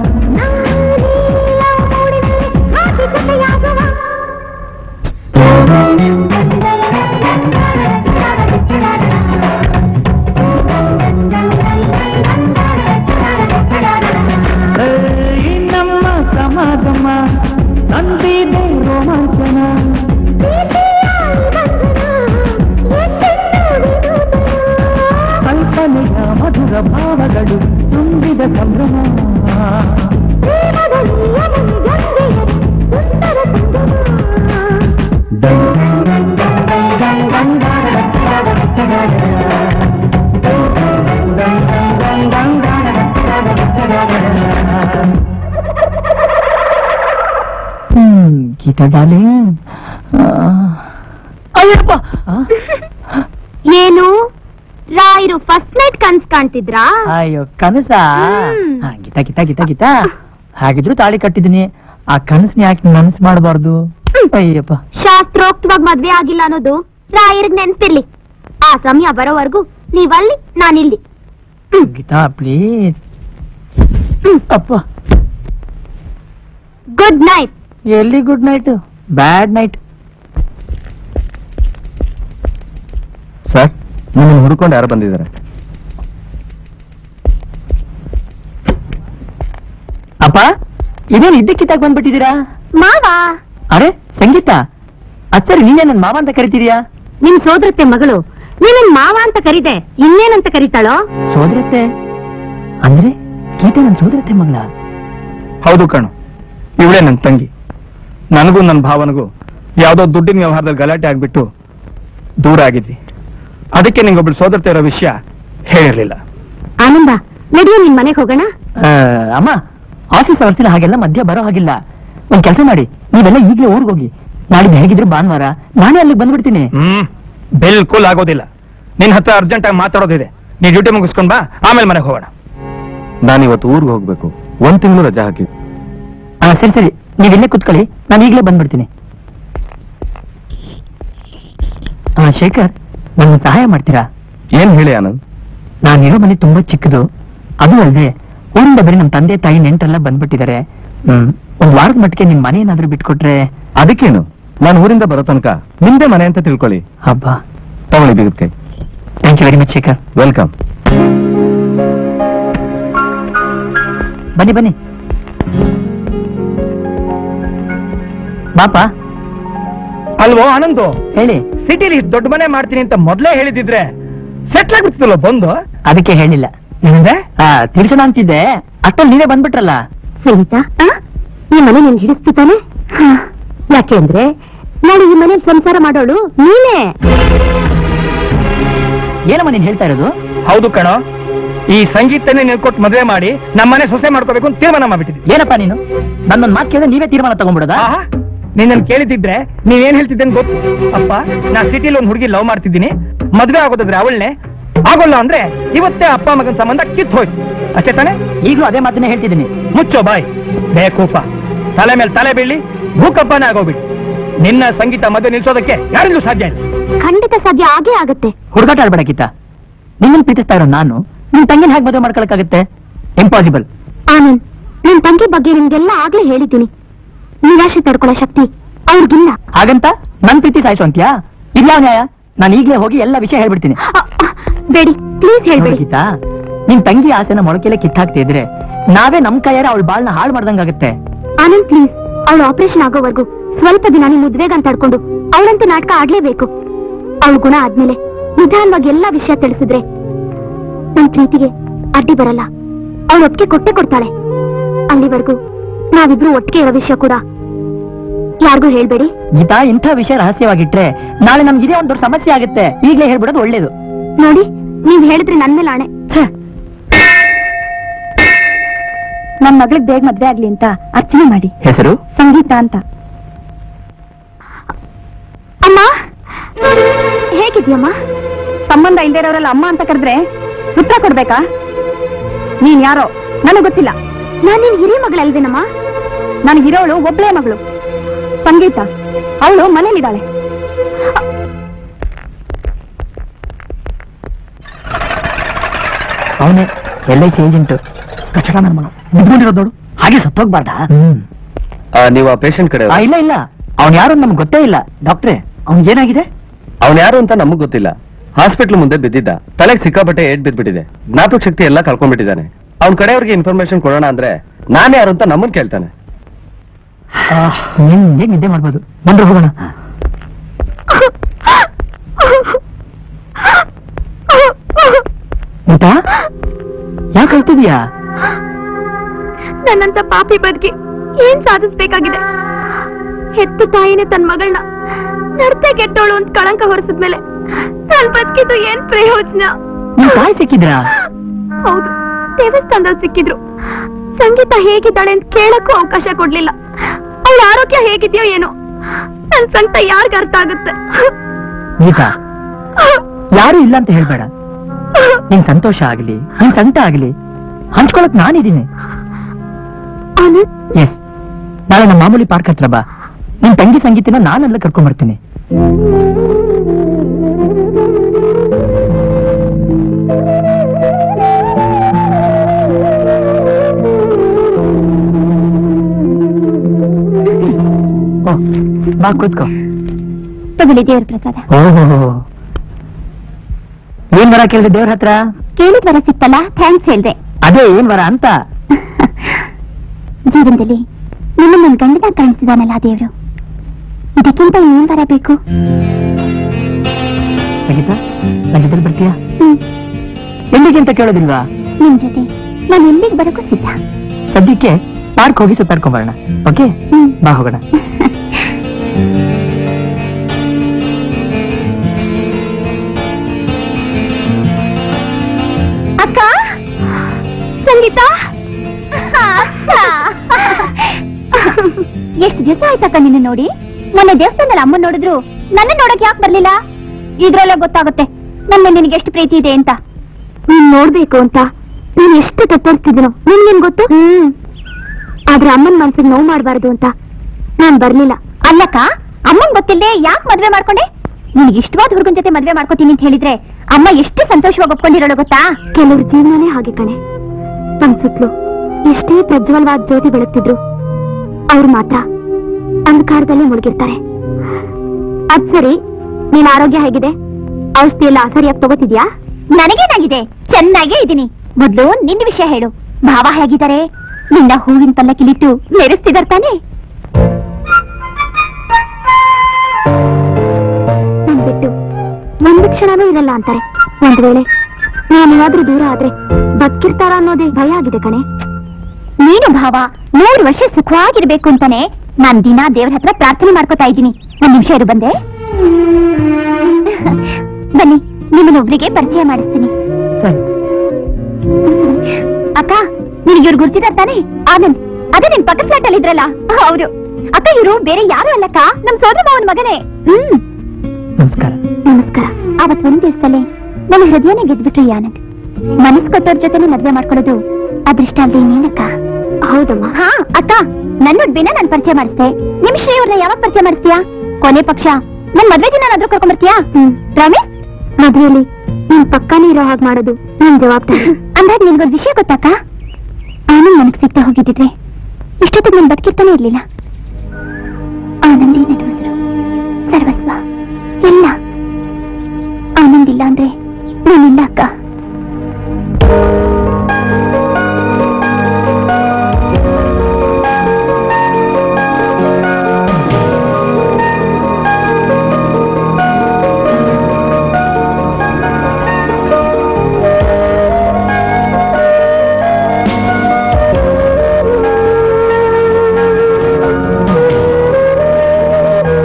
ಈ ನಮ್ಮ ಸಮಾಗಮ ನಂದಿದೆ ರೋಮಾಂಚನ ಕಲ್ಪನೆಯ ಮಧುರ ಭಾವಗಳು ತುಂಬಿದ ಸಂಭ್ರಮ ಹ್ಮ್ ಗೀತಾ ಡಾರ್ಲಿಂಗ್ ಅಯ್ಯಪ್ಪ ಆ? ಏನು ರಾಯರು ಫಸ್ಟ್ ನೈಟ್ ಕನ್ಸ್ ಕಾಣ್ತಿದ್ರಾ ಅಯ್ಯೋ ಕನಸ ಹ್ಮ್. ಹಾ, ಗೀತಾ ಗೀತಾ ಗೀತಾ ಗೀತಾ ಹಾಗಿದ್ರು ತಾಳಿ ಕಟ್ಟಿದೀನಿ ಆ ಕನಸ್ನ ಯಾಕೆ ನನ್ಸ್ ಮಾಡಬಾರ್ದು ಅಯ್ಯಪ್ಪ ಶಾಸ್ತ್ರೋಕ್ತವಾಗಿ ಮದ್ವೆ ಆಗಿಲ್ಲ ಅನ್ನೋದು ರಾಯರ್ಗ್ ನೆನ್ಪಿರ್ಲಿ ಆ ಸಮಯ ಬರೋವರೆಗೂ ನೀವಲ್ಲಿ ನಾನಿಲ್ಲಿ ಗೀತಾ ಪ್ಲೀಸ್ ಅಪ್ಪ ಗುಡ್ ನೈಟ್ ಎಲ್ಲಿ good night bad night sir ನಿಮ್ಮನ್ನು ಹುಡ್ಕೊಂಡು ಯಾರು ಬಂದಿದ್ದಾರೆ ಅಪ್ಪ ಇದೇನು ಇದ್ದಕ್ಕಿತ್ತಾಗ ಬಂದ್ಬಿಟ್ಟಿದ್ದೀರಾ ಮಾವ ಅರೆ ಸಂಗೀತ ಅಚ್ಚರಿ ನೀನೇ ನನ್ನ ಮಾವ ಅಂತ ಕರಿತೀರಿಯಾ ನಿಮ್ ಸೋದರತ್ತೆ ಮಗಳು ನೀನನ್ ಮಾವ ಅಂತ ಕರೀದೆ ಇನ್ನೇನಂತ ಕರೀತಾಳೋ ಸೋದರತ್ತೆ ಅಂದ್ರೆ ಗೀತೆ ನನ್ನ ಸೋದರತ್ತೆ ಮಗಳ ಹೌದು ಕಣು ಇವಳೇ ನನ್ನ ತಂಗಿ ನನಗೂ ನನ್ನ ಭಾವನಿಗೂ ಯಾವುದೋ ದುಡ್ಡಿನ ವ್ಯವಹಾರದಲ್ಲಿ ಗಲಾಟೆ ಆಗ್ಬಿಟ್ಟು ದೂರ ಆಗಿದ್ವಿ ಅದಕ್ಕೆ ನಿಂಗೊಬ್ಳು ಸೋದರತೆ ಇರೋ ವಿಷಯ ಹೇಳಿರ್ಲಿಲ್ಲ ಆನಂದ ನಡಿಯೋ ನಿನ್ ಮನೆಗೆ ಹೋಗೋಣ ಆ, ಅಮ್ಮ ಆಫೀಸ್ ಅವರ್ಸಿನ ಹಾಗೆಲ್ಲ ಮಧ್ಯ ಬರೋ ಹಾಗಿಲ್ಲ ಒಂದ್ ಕೆಲಸ ಮಾಡಿ ನೀವೆಲ್ಲ ಈಗಲೇ ಊರಿಗೆ ಹೋಗಿ ನಾಳಿದ್ದು ಹೇಗಿದ್ರು ಭಾನುವಾರ ನಾನೇ ಅಲ್ಲಿಗೆ ಬಂದ್ಬಿಡ್ತೀನಿ ಹ್ಮ್ ಬಿಲ್ಕುಲ್ ಆಗೋದಿಲ್ಲ ನಿನ್ ಹತ್ರ ಅರ್ಜೆಂಟ್ ಆಗಿ ಮಾತಾಡೋದಿದೆ ನೀ ಡ್ಯೂಟಿ ಮುಗಿಸ್ಕೊಂಡ್ ಬಾ ಆಮೇಲೆ ಮನೆಗೆ ಹೋಗೋಣ ನಾನು ಇವತ್ತು ಊರಿಗೆ ಹೋಗ್ಬೇಕು ಒಂದ್ ತಿಂಗಳು ರಜಾ ಹಾಕಿ ಹಾ ಸರಿ ಸರಿ ನೀವ್ ಇಲ್ಲೇ ಕುತ್ಕೊಳ್ಳಿ ನಾನು ಈಗಲೇ ಬಂದ್ಬಿಡ್ತೀನಿ ಹಾ ಶೇಖರ್ ನನ್ನ ಸಹಾಯ ಮಾಡ್ತೀರಾ ಏನ್ ಹೇಳಿ ಆನಂದ್ ನಾನಿರೋ ಮನೆ ತುಂಬಾ ಚಿಕ್ಕದು ಅದು ಅಲ್ಲದೆ ಊರಿಂದ ಬರೀ ನಮ್ಮ ತಂದೆ ತಾಯಿ ನೆಂಟರೆಲ್ಲ ಬಂದ್ಬಿಟ್ಟಿದ್ದಾರೆ ಹ್ಮ್ ಒಂದ್ ವಾರದ ಮಟ್ಟಿಗೆ ನಿಮ್ ಮನೆ ಏನಾದ್ರೂ ಬಿಟ್ಕೊಟ್ರೆ ಅದಕ್ಕೇನು ನಾನು ಊರಿಂದ ಬರೋ ತನಕ ನಿಮ್ದೇ ಮನೆ ಅಂತ ತಿಳ್ಕೊಳ್ಳಿ ಹಬ್ಬ ತಗೊಳ್ಳಿ ಬಿಗದ ಕೈ thank you very much Shekhar welcome ಬನ್ನಿ ಬನ್ನಿ ಬಾಪ ಅಲ್ವೋ ಆನಂದು ಹೇಳಿ ಸಿಟಿಲಿ ದೊಡ್ಡ ಮನೆ ಮಾಡ್ತೀನಿ ಅಂತ ಮೊದ್ಲೇ ಹೇಳಿದಿದ್ರೆ ಸೆಟ್ಲ್ ಆಗ್ಬಿಡ್ತಿಲ್ಲ ಬಂದು ಅದಕ್ಕೆ ಹೇಳಿಲ್ಲ ಏನಂದೆ ಆ ತಿರ್ಸೋಣ ಅಂತಿದ್ದೆ ಅಷ್ಟಲ್ಲಿ ನೀವೇ ಬಂದ್ಬಿಟ್ರಲ್ಲ ಸಂಗೀತ ಆ? ಈ ಮನೆ ನಿನ್ ಹಿಡಿಸ್ತಿದ್ದಾನೆ ಯಾಕೆ ಅಂದ್ರೆ ನಾಳೆ ಈ ಮನೇಲಿ ಸಂಸಾರ ಮಾಡೋಳು ನೀನೇ ಏನಮ್ಮ ನೀನ್ ಹೇಳ್ತಾ ಇರೋದು ಹೌದು ಕಣೋ ಈ ಸಂಗೀತನೇ ನಿಲ್ಕೊಟ್ಟು ಮದುವೆ ಮಾಡಿ ನಮ್ಮನೆ ಸೊಸೆ ಮಾಡ್ಕೋಬೇಕು ಅಂತ ತೀರ್ಮಾನ ಮಾಡ್ಬಿಟ್ಟಿದ್ವಿ ಏನಪ್ಪ ನೀನು ನನ್ನೊಂದ್ ಮಾತು ಕೇಳಿದ್ರೆ ನೀವೇ ತೀರ್ಮಾನ ತಗೊಂಡ್ಬಿಡೋದಾ ಆಹಾ ನಿನ್ನನ್ ಕೇಳಿದಿದ್ರೆ ನೀವೇನ್ ಹೇಳ್ತಿದ್ದೇನೆ ಗೊತ್ತು ಅಪ್ಪ ನಾ ಸಿಟಿಲಿ ಒಂದ್ ಹುಡುಗಿ ಲವ್ ಮಾಡ್ತಿದ್ದೀನಿ ಮದ್ವೆ ಆಗೋದಾದ್ರೆ ಅವಳನ್ನೇ ಆಗೋಲ್ಲ ಅಂದ್ರೆ ಇವತ್ತೇ ಅಪ್ಪ ಮಗನ್ ಸಂಬಂಧ ಕಿತ್ ಹೋಯ್ತು ಅಷ್ಟೇ ತಾನೆ ಈಗಲೂ ಅದೇ ಮಾತನ್ನೇ ಹೇಳ್ತಿದ್ದೀನಿ ಮುಚ್ಚೋ ಬಾಯ್ ಬೇಕೂಫ ತಲೆ ಮೇಲೆ ತಲೆ ಬೀಳಿ ಭೂಕಂಪನೇ ಆಗೋಗ್ಬಿಟ್ಟು ನಿನ್ನ ಸಂಗೀತ ಮದುವೆ ನಿಲ್ಸೋದಕ್ಕೆ ಯಾರಿಂದಲೂ ಸಾಧ್ಯ ಇಲ್ಲ ಖಂಡಿತ ಸಾಧ್ಯ ಆಗೇ ಆಗತ್ತೆ ಹುಡುಗಾಟ ಆಡ್ಬೇಡಕ್ಕಿತ್ತ ನಿಮ್ಮನ್ ಪ್ರೀತಿಸ್ತಾ ಇರೋ ನಾನು ನಿಮ್ ತಂಗಿನ ಹೇಗೆ ಮದುವೆ ಮಾಡ್ಕೊಳಕ್ಕಾಗತ್ತೆ ಇಂಪಾಸಿಬಲ್ ಆನಂದ್ ನಿನ್ ತಂಗಿ ಬಗ್ಗೆ ನಿಮ್ಗೆಲ್ಲ ಆಗ್ಲೇ ಹೇಳಿದ್ದೀನಿ ನಿರಾಶೆ ತಡ್ಕೊಳ್ಳೋ ಶಕ್ತಿ ಅವ್ರಿಗಿಲ್ಲ ಹಾಗಂತ ನನ್ ಪ್ರೀತಿ ಸಾಯಿಸು ಅಂತ್ಯಾ ಇಲ್ಲ ನ್ಯಾಯ ನಾನು ಈಗಲೇ ಹೋಗಿ ಎಲ್ಲ ವಿಷಯ ಹೇಳ್ಬಿಡ್ತೀನಿ ಅ, ಅ, ಬೇಡಿ ಪ್ಲೀಸ್ ಹೇಳ್ಬೇಡಿ ಗೀತಾ ನಿಮ್ ತಂಗಿ ಆಸೆನ ಮೊಳಕೆಲೆ ಕಿತ್ತಾಕ್ತಾ ಇದ್ರೆ ನಾವೇ ನಮ್ ಕೈಯಾರೆ ಅವಳ ಬಾಳ್ನ ಹಾಳು ಮಾಡ್ದಂಗಾಗತ್ತೆ ಆನಂದ್ ಪ್ಲೀಸ್ ಅವಳು ಆಪರೇಷನ್ ಆಗೋವರೆಗೂ ಸ್ವಲ್ಪ ದಿನ ನಿಮ್ ಉದ್ವೇಗ ತಡ್ಕೊಂಡು ಅವಳಂತೆ ನಾಟಕ ಆಡ್ಲೇಬೇಕು ಅವಳ ಗುಣ ಆದ್ಮೇಲೆ ನಿಧಾನವಾಗಿ ಎಲ್ಲಾ ವಿಷಯ ತಿಳಿಸಿದ್ರೆ ನನ್ ಪ್ರೀತಿಗೆ ಅಡ್ಡಿ ಬರಲ್ಲ ಅವಳು ಒಟ್ಟಿಗೆ ಕೊಟ್ಟೆ ಕೊಡ್ತಾಳೆ ಅಲ್ಲಿವರೆಗೂ ನಾವಿಬ್ರು ಒಟ್ಟಿಗೆ ಇರೋ ವಿಷಯ ಕೂಡ ಯಾರಿಗೂ ಹೇಳ್ಬೇಡಿ ಗೀತಾ ಇಂಥ ವಿಷಯ ರಹಸ್ಯವಾಗಿಟ್ರೆ ನಾಳೆ ನಮ್ಗೆ ಇದೇ ಒಂದ್ ದೊಡ್ಡ ಸಮಸ್ಯೆ ಆಗುತ್ತೆ ಈಗಲೇ ಹೇಳ್ಬಿಡೋದು ಒಳ್ಳೇದು ನೋಡಿ ನೀವ್ ಹೇಳಿದ್ರೆ ನನ್ ಮೇಲೆ ಆಣೆ ನನ್ ಮಗಳಿಗೆ ಬೇಗ ಮದ್ವೆ ಆಗ್ಲಿ ಅಂತ ಅರ್ಚನೆ ಮಾಡಿ ಹೆಸರು ಸಂಗೀತ ಅಂತ ಅಮ್ಮ ಹೇಗಿದ್ಯಮ್ಮ ಸಂಬಂಧ ಇಲ್ದೇ ಇರೋರೆಲ್ಲ ಅಮ್ಮ ಅಂತ ಕರೆದ್ರೆ ಉತ್ತರ ಕೊಡ್ಬೇಕಾ ನೀನ್ ಯಾರೋ ನನಗ್ ಗೊತ್ತಿಲ್ಲ ನಾನ್ ನಿನ್ ಹಿರಿಯ ಮಗಳಲ್ವೇನಮ್ಮ ನನಗಿರೋಳು ಒಬ್ಳೇ ಮಗಳು ಸಂಗೀತ ಅವಳು ಮನೇಲಿದ್ದಾಳೆ ಅವನೇ ಎಲ್ ಐ ಸಿ ಏಜೆಂಟ್ ಕಚಡ ನನ್ನ ಮಗ ಬಿದ್ಕೊಂಡಿರೋದು ನೋಡು ಹಾಗೆ ಸತ್ತೋಗ್ಬಾರ್ದಾ ನೀವು ಆ ಪೇಷಂಟ್ ಕಡೆ ಆ, ಇಲ್ಲ ಇಲ್ಲ ಅವ್ನ್ ಯಾರು ನಮ್ಗೆ ಗೊತ್ತೇ ಇಲ್ಲ ಡಾಕ್ಟ್ರೇ ಅವ್ನ್ ಏನಾಗಿದೆ ಅವನ್ ಯಾರು ಅಂತ ನಮಗ್ ಗೊತ್ತಿಲ್ಲ ಹಾಸ್ಪಿಟ್ಲ್ ಮುಂದೆ ಬಿದ್ದಿದ್ದ ತಲೆಗೆ ಸಿಕ್ಕಾಪಟ್ಟೆ ಏಟ್ ಬಿದ್ಬಿಟ್ಟಿದೆ ಜ್ಞಾಪಕ ಶಕ್ತಿ ಎಲ್ಲ ಕಳ್ಕೊಂಡ್ಬಿಟ್ಟಿದ್ದಾನೆ ಅವ್ನ ಕಡೆಯವ್ರಿಗೆ ಇನ್ಫಾರ್ಮೇಶನ್ ಕೊಡೋಣ ಅಂದ್ರೆ ನಾನೇ ಯಾರು ಅಂತ ನಮ್ಮನ್ ಕೇಳ್ತಾನೆ ನೀನ್ ಹೇಗ್ ನಿದ್ದೆ ಮಾಡ್ಬೋದು ಬಂದ್ರೆ ಹೋಗೋಣ ಊಟ ಯಾಕೆ ಅಳ್ತಿದ್ಯಾ ನನ್ನಂತ ಪಾಪಿ ಬದುಕಿ ಏನ್ ಸಾಧಿಸ್ಬೇಕಾಗಿದೆ ಹೆತ್ತು ತಾಯಿನೇ ತನ್ನ ಮಗಳನ್ನ ನಡ್ತೆ ಕೆಟ್ಟೋಳು ಅಂತ ಕಳಂಕ ಹೊರಿಸಿದ್ಮೇಲೆ ನಾನ್ ಬದುಕಿದ್ದು ಏನ್ ಪ್ರಯೋಜನ ನಿಮ್ ತಾಯಿ ಸಿಕ್ಕಿದ್ರಾ ಹೌದು ದೇವಸ್ಥಾನದಲ್ಲಿ ಸಿಕ್ಕಿದ್ರು ಸಂಗೀತ ಹೇಗಿದ್ದಾಳೆ ಅಂತ ಕೇಳಕ್ಕೂ ಅವಕಾಶ ಕೊಡ್ಲಿಲ್ಲ ಅವಳ ಆರೋಗ್ಯ ಹೇಗಿದ್ಯೋ ಏನೋ ನನ್ ಸಂಕಟ ಯಾರಿಗ ಅರ್ಥ ಆಗುತ್ತೆ ಗೀತಾ ಯಾರು ಇಲ್ಲ ಅಂತ ಹೇಳ್ಬೇಡ ನಿನ್ ಸಂತೋಷ ಆಗ್ಲಿ ನಿನ್ ಸಂಕಟ ಆಗ್ಲಿ ಹಂಚ್ಕೊಳಕ್ ನಾನಿದ್ದೀನಿ ಆನಂದ್ ಎಸ್ ನಾಳೆ ನಮ್ಮ ಮಾಮೂಲಿ ಪಾರ್ಕ್ ಹತ್ರ ಬಾ ನಿನ್ ತಂಗಿ ಸಂಗೀತನ ನಾನೆಲ್ಲ ಕರ್ಕೊಂಡ್ ಬರ್ತೀನಿ ಓ, ಬಾ ಕೂತ್ಕೋ ತಗೊಳ್ಳಿ ದೇವ್ರ ಪ್ರಸಾದ ಓಹೋ ಏನ್ ವರ ಕೇಳಿದೆ ದೇವ್ರ ಹತ್ರ ಕೇಳಿದ ವರ ಸಿಕ್ತಲ್ಲ ಥ್ಯಾಂಕ್ಸ್ ಹೇಳ್ದೆ ಅದೇ ಏನ್ ವರ ಅಂತ ಜೀವನದಲ್ಲಿ ನಿಮ್ಮ ನನ್ ಗಂಡನ ಕಾಣಿಸಿದಾನಲ್ಲ ದೇವ್ರು ಇದಕ್ಕಿಂತ ಇನ್ನೇನ್ ವರ ಬೇಕು ಸಂಗೀತ ನನ್ನ ಜೊತೆ ಬರ್ತೀಯಾ ಹ್ಮ್ ಎಲ್ಲಿಗೆ ಅಂತ ಕೇಳೋದಿಲ್ವಾ ನಿಮ್ ಜೊತೆ ನಾನು ಎಲ್ಲಿಗೆ ಬರೋಕ್ಕೂ ಸಿದ್ಧ ಸದ್ಯಕ್ಕೆ ಪಾರ್ಕ್ ಹೋಗಿ ಸುತ್ತಾಡ್ಕೊಂಡ್ ಬರೋಣ ಓಕೆ ಹ್ಮ್ ಬಾ ಹೋಗೋಣ ಅಕ್ಕ ಸಂಗೀತ ಎಷ್ಟು ದಿವಸ ಆಯ್ತಕ್ಕ ನಿನ್ನ ನೋಡಿ ಮೊನ್ನೆ ದೇವಸ್ಥಾನದಲ್ಲಿ ಅಮ್ಮ ನೋಡಿದ್ರು ನನ್ನ ನೋಡಕ್ ಯಾಕೆ ಬರ್ಲಿಲ್ಲ ಇದ್ರಲ್ಲೇ ಗೊತ್ತಾಗುತ್ತೆ ನನ್ನ ನಿನಗೆ ಎಷ್ಟು ಪ್ರೀತಿ ಇದೆ ಅಂತ ನೀನ್ ನೋಡ್ಬೇಕು ಅಂತ ನೀನ್ ಎಷ್ಟು ತತ್ತರಿಸ್ತಿದ್ದೀನೋ ನಿನ್ಗೇನ್ ಗೊತ್ತು ಹ್ಮ್ ಆದ್ರೆ ಅಮ್ಮನ್ ಮನ್ಸಿಗೆ ನೋವು ಮಾಡಬಾರ್ದು ಅಂತ ನಾನ್ ಬರ್ಲಿಲ್ಲ ಅಲ್ಲಕ್ಕ ಅಮ್ಮನ್ ಗೊತ್ತಿಲ್ಲದೆ ಯಾಕೆ ಮದ್ವೆ ಮಾಡ್ಕೊಂಡೆ ನಿನ್ಗೆ ಇಷ್ಟವಾದ ಹುಡುಗನ್ ಜೊತೆ ಮದ್ವೆ ಮಾಡ್ಕೋತೀನಿ ಅಂತ ಹೇಳಿದ್ರೆ ಅಮ್ಮ ಎಷ್ಟು ಸಂತೋಷವಾಗಿ ಒಪ್ಕೊಂಡಿರೋಳು ಗೊತ್ತಾ ಕೆಲವ್ರ ಜೀವನನೇ ಹಾಗೆ ಕಣೆ ನಮ್ ಸುತ್ತಲೂ ಎಷ್ಟೇ ಪ್ರಜ್ವಲವಾದ ಜ್ಯೋತಿ ಬೆಳಗ್ತಿದ್ರು ಅವ್ರು ಮಾತ್ರ ಅಂಧಕಾರದಲ್ಲೇ ಮುಳುಗಿರ್ತಾರೆ ಅದ್ ಸರಿ ನಿನ್ ಆರೋಗ್ಯ ಹೇಗಿದೆ ಔಷಧಿ ಎಲ್ಲ ಸರಿಯಾಗಿ ತಗೋತಿದ್ಯಾ ನನಗೇನಾಗಿದೆ ಚೆನ್ನಾಗೇ ಇದ್ದೀನಿ ಮೊದ್ಲು ನಿನ್ನ ವಿಷಯ ಹೇಳು ಭಾವ ಹೇಗಿದ್ದಾರೆ ನಿನ್ನ ಹೂವಿನ ಪಲ್ಲಕ್ಕಿಲಿಟ್ಟು ಮೆರೆಸ್ತಿದಾರ್ ತಾನೆ ನನ್ ಬಿಟ್ಟು ಒಂದು ಕ್ಷಣನೂ ಇರಲ್ಲ ಅಂತಾರೆ ಒಂದ್ ವೇಳೆ ನಾನೇನಾದ್ರೂ ದೂರ ಆದ್ರೆ ಬದುಕಿರ್ತಾರ ಅನ್ನೋದೇ ಭಯ ಆಗಿದೆ ಕಣೆ ನೀನು ಭಾವ ನೂರು ವರ್ಷ ಸುಖವಾಗಿರ್ಬೇಕು ಅಂತಾನೆ ನಾನ್ ದಿನ ದೇವ್ರ ಹತ್ರ ಪ್ರಾರ್ಥನೆ ಮಾಡ್ಕೋತಾ ಇದ್ದೀನಿ ಒಂದ್ ನಿಮಿಷ ಇರು ಬಂದೆ ಬನ್ನಿ ನಿಮ್ಮನ್ನೊಬ್ರಿಗೆ ಪರಿಚಯ ಮಾಡಿಸ್ತೀನಿ ಸರಿ ಅಕ್ಕ ನಿನಗೆ ಇವ್ರು ಗುರ್ತಿದಾರ್ ತಾನೆ ಆನಂದ್ ಅದೇ ನಿನ್ ಪಕ್ಕ ಫ್ಲಾಟ್ ಅಲ್ಲಿ ಇದ್ರಲ್ಲ ಹೌದು ಅಕ್ಕ ಇವರು ಬೇರೆ ಯಾರು ಅಲ್ಲಕ್ಕ ನಮ್ ಸೋದರ ಮಾವನ ಮಗನೇ ಹ್ಮ್ ನಮಸ್ಕಾರ ನಮಸ್ಕಾರ ಅವತ್ ಒಂದ್ ದಿವಸದಲ್ಲೇ ನನ್ನ ಹೃದಯನ ಗೆದ್ಬಿಟ್ರು ಈ ಆನಂದ್ ಮನಸ್ ಕೊಟ್ಟವ್ರ ಜೊತೆನೆ ಮದ್ವೆ ಮಾಡ್ಕೊಳ್ಳೋದು ಅದೃಷ್ಟ ಅಲ್ರಿ ನೀನಕ್ಕ ಹೌದಮ್ಮ ಹಾ ಅಕ್ಕ ನನ್ನ ಉಡ್ಬಿನ ನಾನ್ ಪರಿಚಯ ಮಾಡಿಸ್ದೆ ನಿಮ್ ಶ್ರೀ ಅವ್ರನ್ನ ಯಾವಾಗ ಪರಿಚಯ ಮಾಡಿಸ್ತೀಯಾ ಕೊನೆ ಪಕ್ಷ ನನ್ ಮದ್ವೆ ದಿನ ನಾದ್ರೂ ಕರ್ಕೊಂಡ್ ಬರ್ತೀಯಾ ಹ್ಮ್ ರಮೇಶ್ ಮದ್ವೆಯಲ್ಲಿ ನೀನ್ ಪಕ್ಕಾನೇ ಇರೋ ಹಾಗೆ ಮಾಡೋದು ನಿನ್ ಜವಾಬ್ದಾರಿ ಅಂದಾಗ ನಿನ್ಗೊಂದ್ ವಿಷಯ ಗೊತ್ತಾಕ ಆನಂದ್ ನನಗ್ ಸಿಗ್ತಾ ಹೋಗಿದ್ದಿದ್ರೆ ಇಷ್ಟೊತ್ತಿಗೆ ನನ್ ಬದುಕಿರ್ತಾನೆ ಇರ್ಲಿಲ್ಲ ಆನಂದಿ ನನ್ನ ಉಸಿರು ಸರ್ವಸ್ವ ಎಲ್ಲ ಆನಂದ್ ಇಲ್ಲ ಅಂದ್ರೆ ನಾನಿಲ್ಲ ಅಕ್ಕ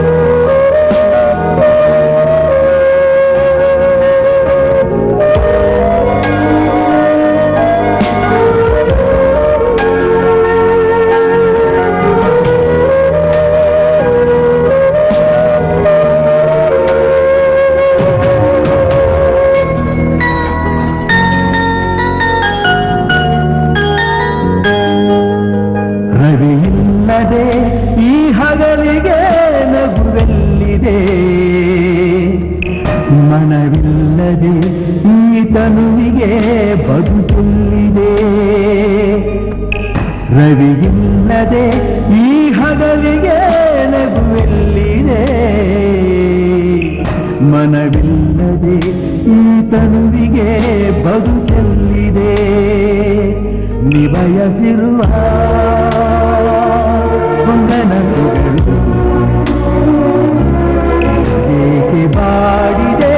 ಆ ರವಿಯಿಲ್ಲದೆ ಈ ಹಗಲಿಗೆ ನಗುವೆಲ್ಲಿದೆ ಮನವಿಲ್ಲದೆ ಈ ತನುವಿಗೆ ಬದುಕುಲ್ಲಿದೆ ರವಿಯಿಲ್ಲದೆ ಈ ಹಗಲಿಗೆ ನಗುವೆಲ್ಲಿದೆ ಮನವಿಲ್ಲದೆ ಈ ತನುವಿಗೆ ಬದುಕಲ್ಲಿದೆ ನಿಬಯಸಿರುವ ಹೊಂಗನಸುಗಳು ಏಕೆ ಬಾಡಿದೆ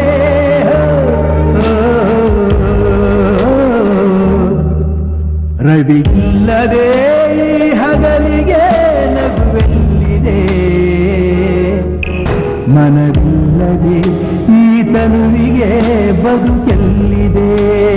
ರವಿಯಿಲ್ಲದೆ ಈ ಹಗಲಿಗೆ ನಗುವೆಲ್ಲಿದೆ ಮನವಿಲ್ಲದೆ ಈ ತನುವಿಗೆ ಬದುಕೆಲ್ಲಿದೆ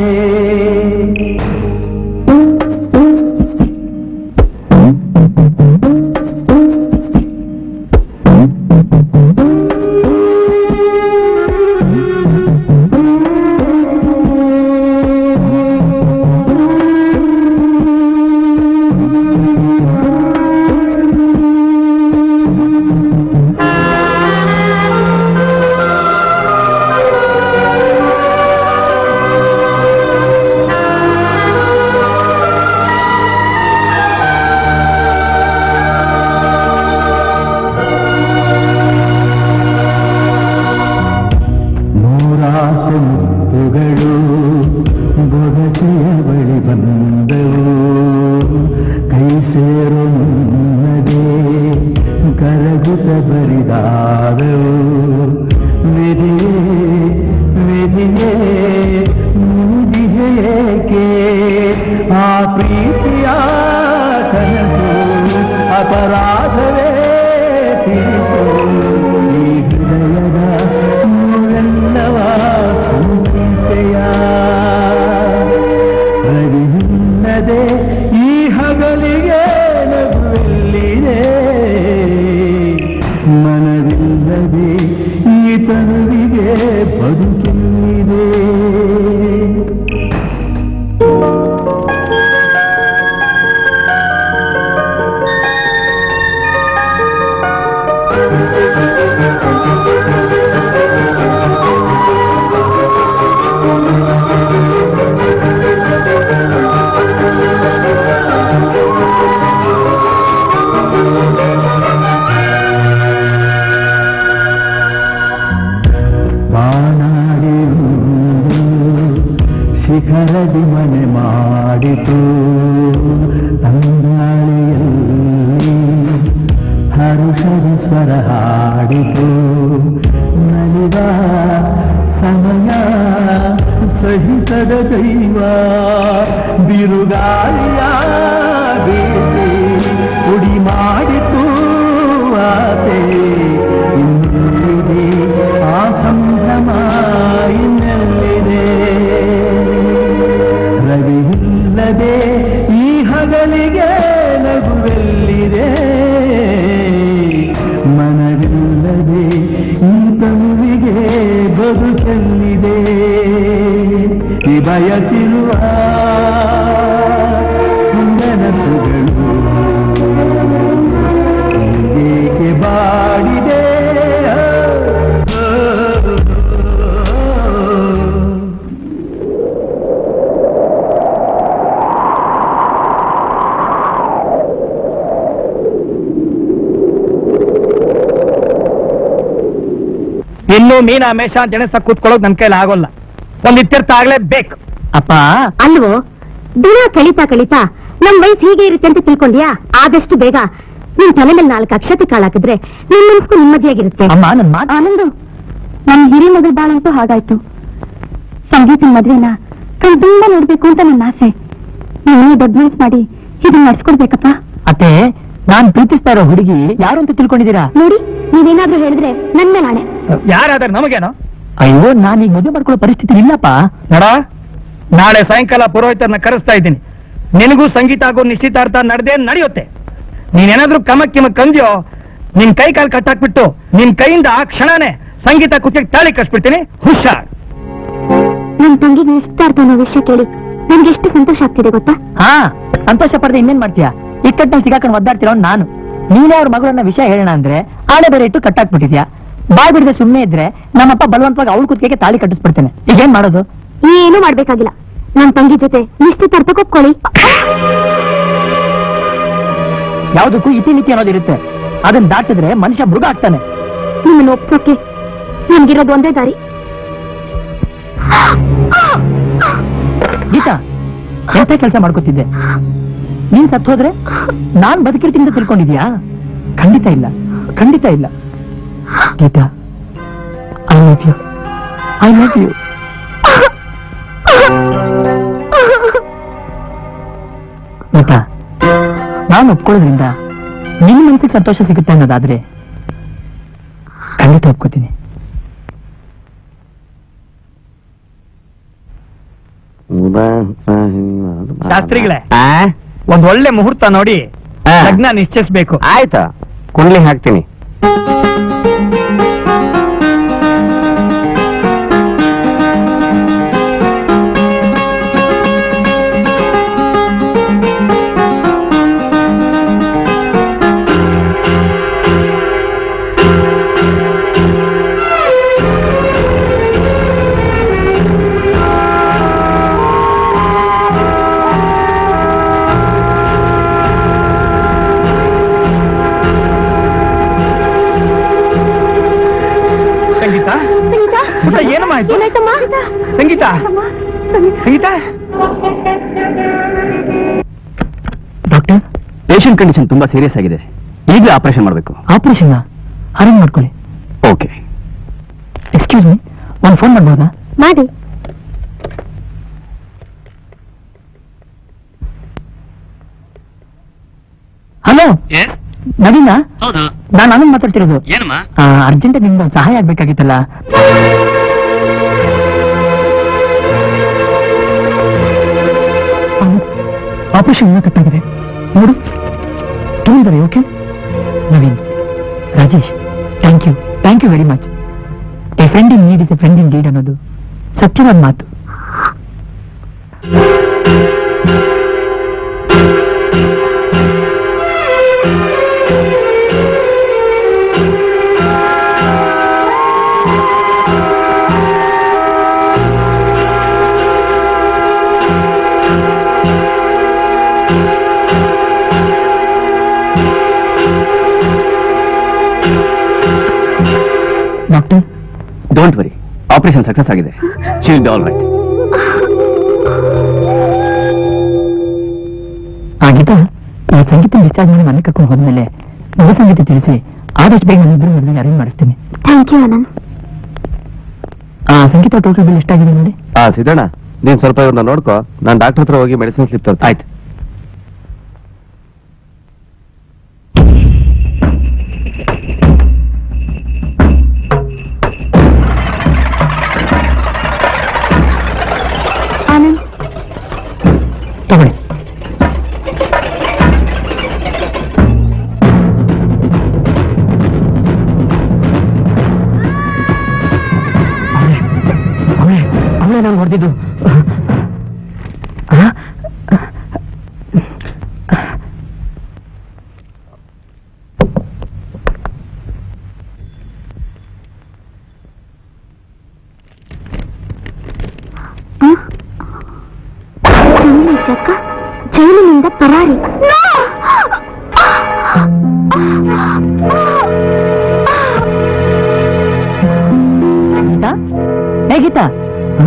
ನೂರಾಸೆ ಮುತ್ತುಗಳು ಬೊಗಸೆಯ ಬಳಿ ಬಂದವು ಕೈ ಸೇರು ಮುನ್ನದೆ ಕರಗುತ್ತ ಬರಿದಾದವು ವಿಧಿಯೇ ವಿಧಿಯೇ ಮುಗಿಯೇಕೆ ಆ ಪ್ರೀತಿಯ ಕನಸು ಅಪರಾಧವೇ ತಿಳಿಸು ಈ ಹೃದಯದ ಮೂಳೆಲ್ಲವ ಸಂಚಿಸೆಯ ರವಿಯಿಲ್ಲದೆ ಈ ಹಗಲಿಗೆ ನಗುವೆಲ್ಲಿದೆ ಮನವಿಲ್ಲದೆ ಈ ತನುವಿಗೆ ಬದುಕಿದೆ ಬಾನಾಡಿಯುವುದು ಶಿಖರದಿ ಮನೆ ಮಾಡಿತು ತಂಗಾಳಿಯಲ್ಲಿ ಹರುಷದ ಸ್ವರ ಹಾಡಿತು ನಲಿವ ಸಮಯ ಸಹಿಸದ ದೈವ ಬಿರುಗಾಳಿಯ ಬೀಸಿ ಪುಡಿ ಮಾಡಿತು ಆಸೆ ಇನ್ನೆಲ್ಲಿದೆ ಆ ಸಂಭ್ರಮ ಇನ್ನೆಲ್ಲಿದೆ ರವಿಯಿಲ್ಲದೆ ಈ ಹಗಲಿಗೆ ನಗುವೆಲ್ಲಿದೆ ಮನವಿಲ್ಲದೆ ಈ ತನುವಿಗೆ ಬದುಕಲ್ಲಿದೆ ಈ ಬಯಸಿರುವ ಕನಸುಗಳು ಏಕೆ ಬಾಡಿದೆ ಇನ್ನು ಮೀನ ಮೇಷ ಅಂತ ಎಣಸ ಕೂತ್ಕೊಳ್ಳೋದು ನನ್ ಕೈಲಿ ಆಗೋಲ್ಲ ಒಂದ್ ಇತ್ಯರ್ಥ ಆಗ್ಲೇಬೇಕು ಅಪ್ಪ ಅಲ್ವೋ ದಿನ ಕಳೀತಾ ಕಳೀತಾ ನಮ್ ವಯಸ್ಸು ಹೀಗೆ ಇರುತ್ತೆ ಅಂತ ತಿಳ್ಕೊಂಡ್ಯಾ ಆದಷ್ಟು ಬೇಗ ನಿನ್ ತಲೆ ಮೇಲೆ ನಾಲ್ಕು ಅಕ್ಷತೆ ಕಾಲಾಕಿದ್ರೆ ನಿನ್ ಮನಸ್ಸು ನೆಮ್ಮದಿಯಾಗಿರುತ್ತೆ ಅಮ್ಮ ನನ್ ಮಾತು ಆನಂದು ನನ್ನ ಹಿರಿ ಮಗಳ ಬಾಳಂತೂ ಹಾಗಾಯ್ತು ಸಂಗೀತ ಮದ್ವೆನ ಕಣ್ತುಂಬ ನೋಡ್ಬೇಕು ಅಂತ ನನ್ನ ಆಸೆ ನೀನು ದೊಡ್ಡ ಮನ್ಸ್ ಮಾಡಿ ಇದನ್ನ ನಡ್ಸ್ಕೊಡ್ಬೇಕಪ್ಪ ಅತ್ತೆ ನಾನ್ ಪ್ರೀತಿಸ್ತಾ ಇರೋ ಹುಡುಗಿ ಯಾರು ಅಂತ ತಿಳ್ಕೊಂಡಿದ್ದೀರಾ ನೋಡಿ ನೀವೇನಾದ್ರೂ ಹೇಳಿದ್ರೆ ನನ್ನ ನಾಣೆ ಯಾರಾದ್ರೆ ನಮಗೇನೋ ಅಯ್ಯೋ ನಾನ್ ಈಗ ಮದುವೆ ಮಾಡ್ಕೊಳ್ಳೋ ಪರಿಸ್ಥಿತಿ ಇಲ್ಲಪ್ಪ ನೋಡ ನಾಳೆ ಸಾಯಂಕಾಲ ಪುರೋಹಿತರನ್ನ ಕರೆಸ್ತಾ ಇದ್ದೀನಿ ನಿನಗೂ ಸಂಗೀತ ಆಗೋ ನಿಶ್ಚಿತಾರ್ಥ ನಡೆದೇ ನಡೆಯುತ್ತೆ ನೀನೇನಾದ್ರೂ ಕಮಕ್ ಕಿಮಕ್ ಕಂದ್ಯೋ ನಿನ್ ಕೈ ಕಾಲು ಕಟ್ಟಾಕ್ಬಿಟ್ಟು ನಿನ್ ಕೈಯಿಂದ ಆ ಕ್ಷಣನೇ ಸಂಗೀತ ಕುತ್ತಿಗೆ ತಾಳಿ ಕಟ್ಬಿಡ್ತೀನಿ ಹುಷಾರ್ ನನ್ ತಂಗಿಗೆ ನಿಶ್ಚಿತಾರ್ಥ ಅನ್ನೋ ವಿಷಯ ಕೇಳಿ ನನ್ಗೆ ಎಷ್ಟು ಸಂತೋಷ ಆಗ್ತಿದೆ ಗೊತ್ತಾ ಹಾ ಸಂತೋಷ ಪಡೆದ ಇನ್ನೇನ್ ಮಾಡ್ತೀಯಾ ಇಕ್ಕಟ್ಟಲ್ಲಿ ಸಿಗಾಕೊಂಡು ಒದ್ದಾಡ್ತಿರೋ ನಾನು ನೀನೇ ಅವ್ರ ಮಗಳನ್ನ ವಿಷಯ ಹೇಳೋಣ ಅಂದ್ರೆ ಆಳೆ ಬೇರೆ ಇಟ್ಟು ಕಟ್ಟಾಕ್ಬಿಟ್ಟಿದ್ಯಾ ಬಾಯ್ ಬಿಡದೆ ಸುಮ್ಮನೆ ಇದ್ರೆ ನಮ್ಮಪ್ಪ ಬಲವಂತವಾಗಿ ಅವಳ ಕುತ್ತಿಗೆಗೆ ತಾಳಿ ಕಟ್ಟಿಸ್ಬಿಡ್ತೇನೆ ಈಗೇನ್ ಮಾಡೋದು ಏನು ಮಾಡ್ಬೇಕಾಗಿಲ್ಲ ನನ್ ತಂಗಿ ಜೊತೆ ನಿಶ್ಚಿತಾರ್ಥ ಒಪ್ಕೊಳ್ಳಿ ಯಾವ್ದಕ್ಕೂ ಇತಿಮಿತಿ ಅನ್ನೋದು ಇರುತ್ತೆ ಅದನ್ನ ದಾಟಿದ್ರೆ ಮನುಷ್ಯ ಮೃಗ ಆಗ್ತಾನೆ ನಿಮ್ಮನ್ನ ಒಪ್ಸೋಕೆ ನನ್ಗಿರೋದು ಒಂದೇ ದಾರಿ ಗೀತಾ ಎಂತ ಕೆಲಸ ಮಾಡ್ಕೊತಿದ್ದೆ ನೀನ್ ಸತ್ ಹೋದ್ರೆ ನಾನ್ ಬದುಕಿರ್ತೀನಿ ಅಂತ ತಿಳ್ಕೊಂಡಿದ್ಯಾ ಖಂಡಿತ ಇಲ್ಲ ಖಂಡಿತ ಇಲ್ಲ Geeta I love you I love you Geeta ನಾನು ಒಪ್ಕೊಳ್ಳೋದ್ರಿಂದ ನಿನ್ ಮನ್ಸಿಗೆ ಸಂತೋಷ ಸಿಗುತ್ತೆ ಅನ್ನೋದಾದ್ರೆ ಖಂಡಿತ ಒಪ್ಕೋತೀನಿ ಶಾಸ್ತ್ರಿಗಳೇ ಒಂದ್ ಒಳ್ಳೆ ಮುಹೂರ್ತ ನೋಡಿ ಲಗ್ನ ನಿಶ್ಚಯಿಸ್ಬೇಕು ಆಯ್ತಾ ಕುಂಡ್ಲಿ ಹಾಕ್ತೀನಿ ಸಂಗೀತ ಪುಟ್ಟ, ಏನಮ್ಮ ಆಯ್ತು Sangeeta Sangeeta doctor patient condition ತುಂಬಾ ಸೀರಿಯಸ್ ಆಗಿದೆ ಈಗಲೇ ಆಪರೇಷನ್ ಮಾಡಬೇಕು ಆಪರೇಷನ್ ಅರೇಂಜ್ ಮಾಡ್ಕೊಳ್ಳಿ ಓಕೆ ಎಕ್ಸ್ಕ್ಯೂಸ್ ಮೀ ಒಂದು ಫೋನ್ ಮಾಡ್ಬೋದಾ ಮಾಡಿ ಹಲೋ ನವೀನ ಹೌದು ನಾನು ಆನಂದ್ ಮಾತಾಡ್ತಿರೋದು ಏನಮ್ಮ ಅರ್ಜೆಂಟ್ ನಿಮ್ಗೆ ಒಂದು ಸಹಾಯ ಆಗ್ಬೇಕಾಗಿತ್ತಲ್ಲ ಆಪರೇಷನ್ ಇನ್ನೂ ಕಟ್ಟಾಗಿದೆ ನೋಡು ತುಂಬಿದ್ದಾರೆ okay Naveen Rajesh thank you thank you very much a friend in need is a friend indeed ಅನ್ನೋದು ಸತ್ಯವಾದ ಮಾತು doctor don't worry operation success ಆಗಿದೆ she will be all right ಆಗಿದ್ದ ಈ ಸಂಗೀತ ಡಿಸ್ಚಾರ್ಜ್ ಮಾಡಿ ಮನೆ ಕರ್ಕೊಂಡು ಹೋದ್ಮೇಲೆ ಮಗ ಸಂಗೀತ ತಿಳಿಸಿ ಆದಷ್ಟು ಬೇಗ ನನ್ನ ಇಬ್ಬರು ಮದುವೆ ಅರೇಂಜ್ ಮಾಡಿಸ್ತೀನಿ ಥ್ಯಾಂಕ್ ಯು ಆನಂದ್ ಆ ಸಂಗೀತ ಟೋಟಲ್ ಬಿಲ್ ಎಷ್ಟಾಗಿದೆ ನೋಡಿ ಆ ಸಿದ್ದಣ್ಣ ನೀನ್ ಸ್ವಲ್ಪ ಇವ್ರನ್ನ ನೋಡ್ಕೋ ನಾನು ಡಾಕ್ಟರ್ ಹತ್ರ ಹೋಗಿ ಮೆಡಿಸಿನ್ ಸ್ಲಿಪ್ ತರ್ತೀನಿ ಆಯ್ತು ಆನಂದ್ ತಗೊಳ್ಳಿ ಅವಳೇ ಅವಳೇ ಅವಳೇ ನಾನು ಹೊಡೆದಿದ್ದು ಜೈಲಿ ಚಕ್ಕ ಜೈಲಿನಿಂದ ಪರಾರಿ ಗೀತಾ ಹೇ ಗೀತಾ ಹ?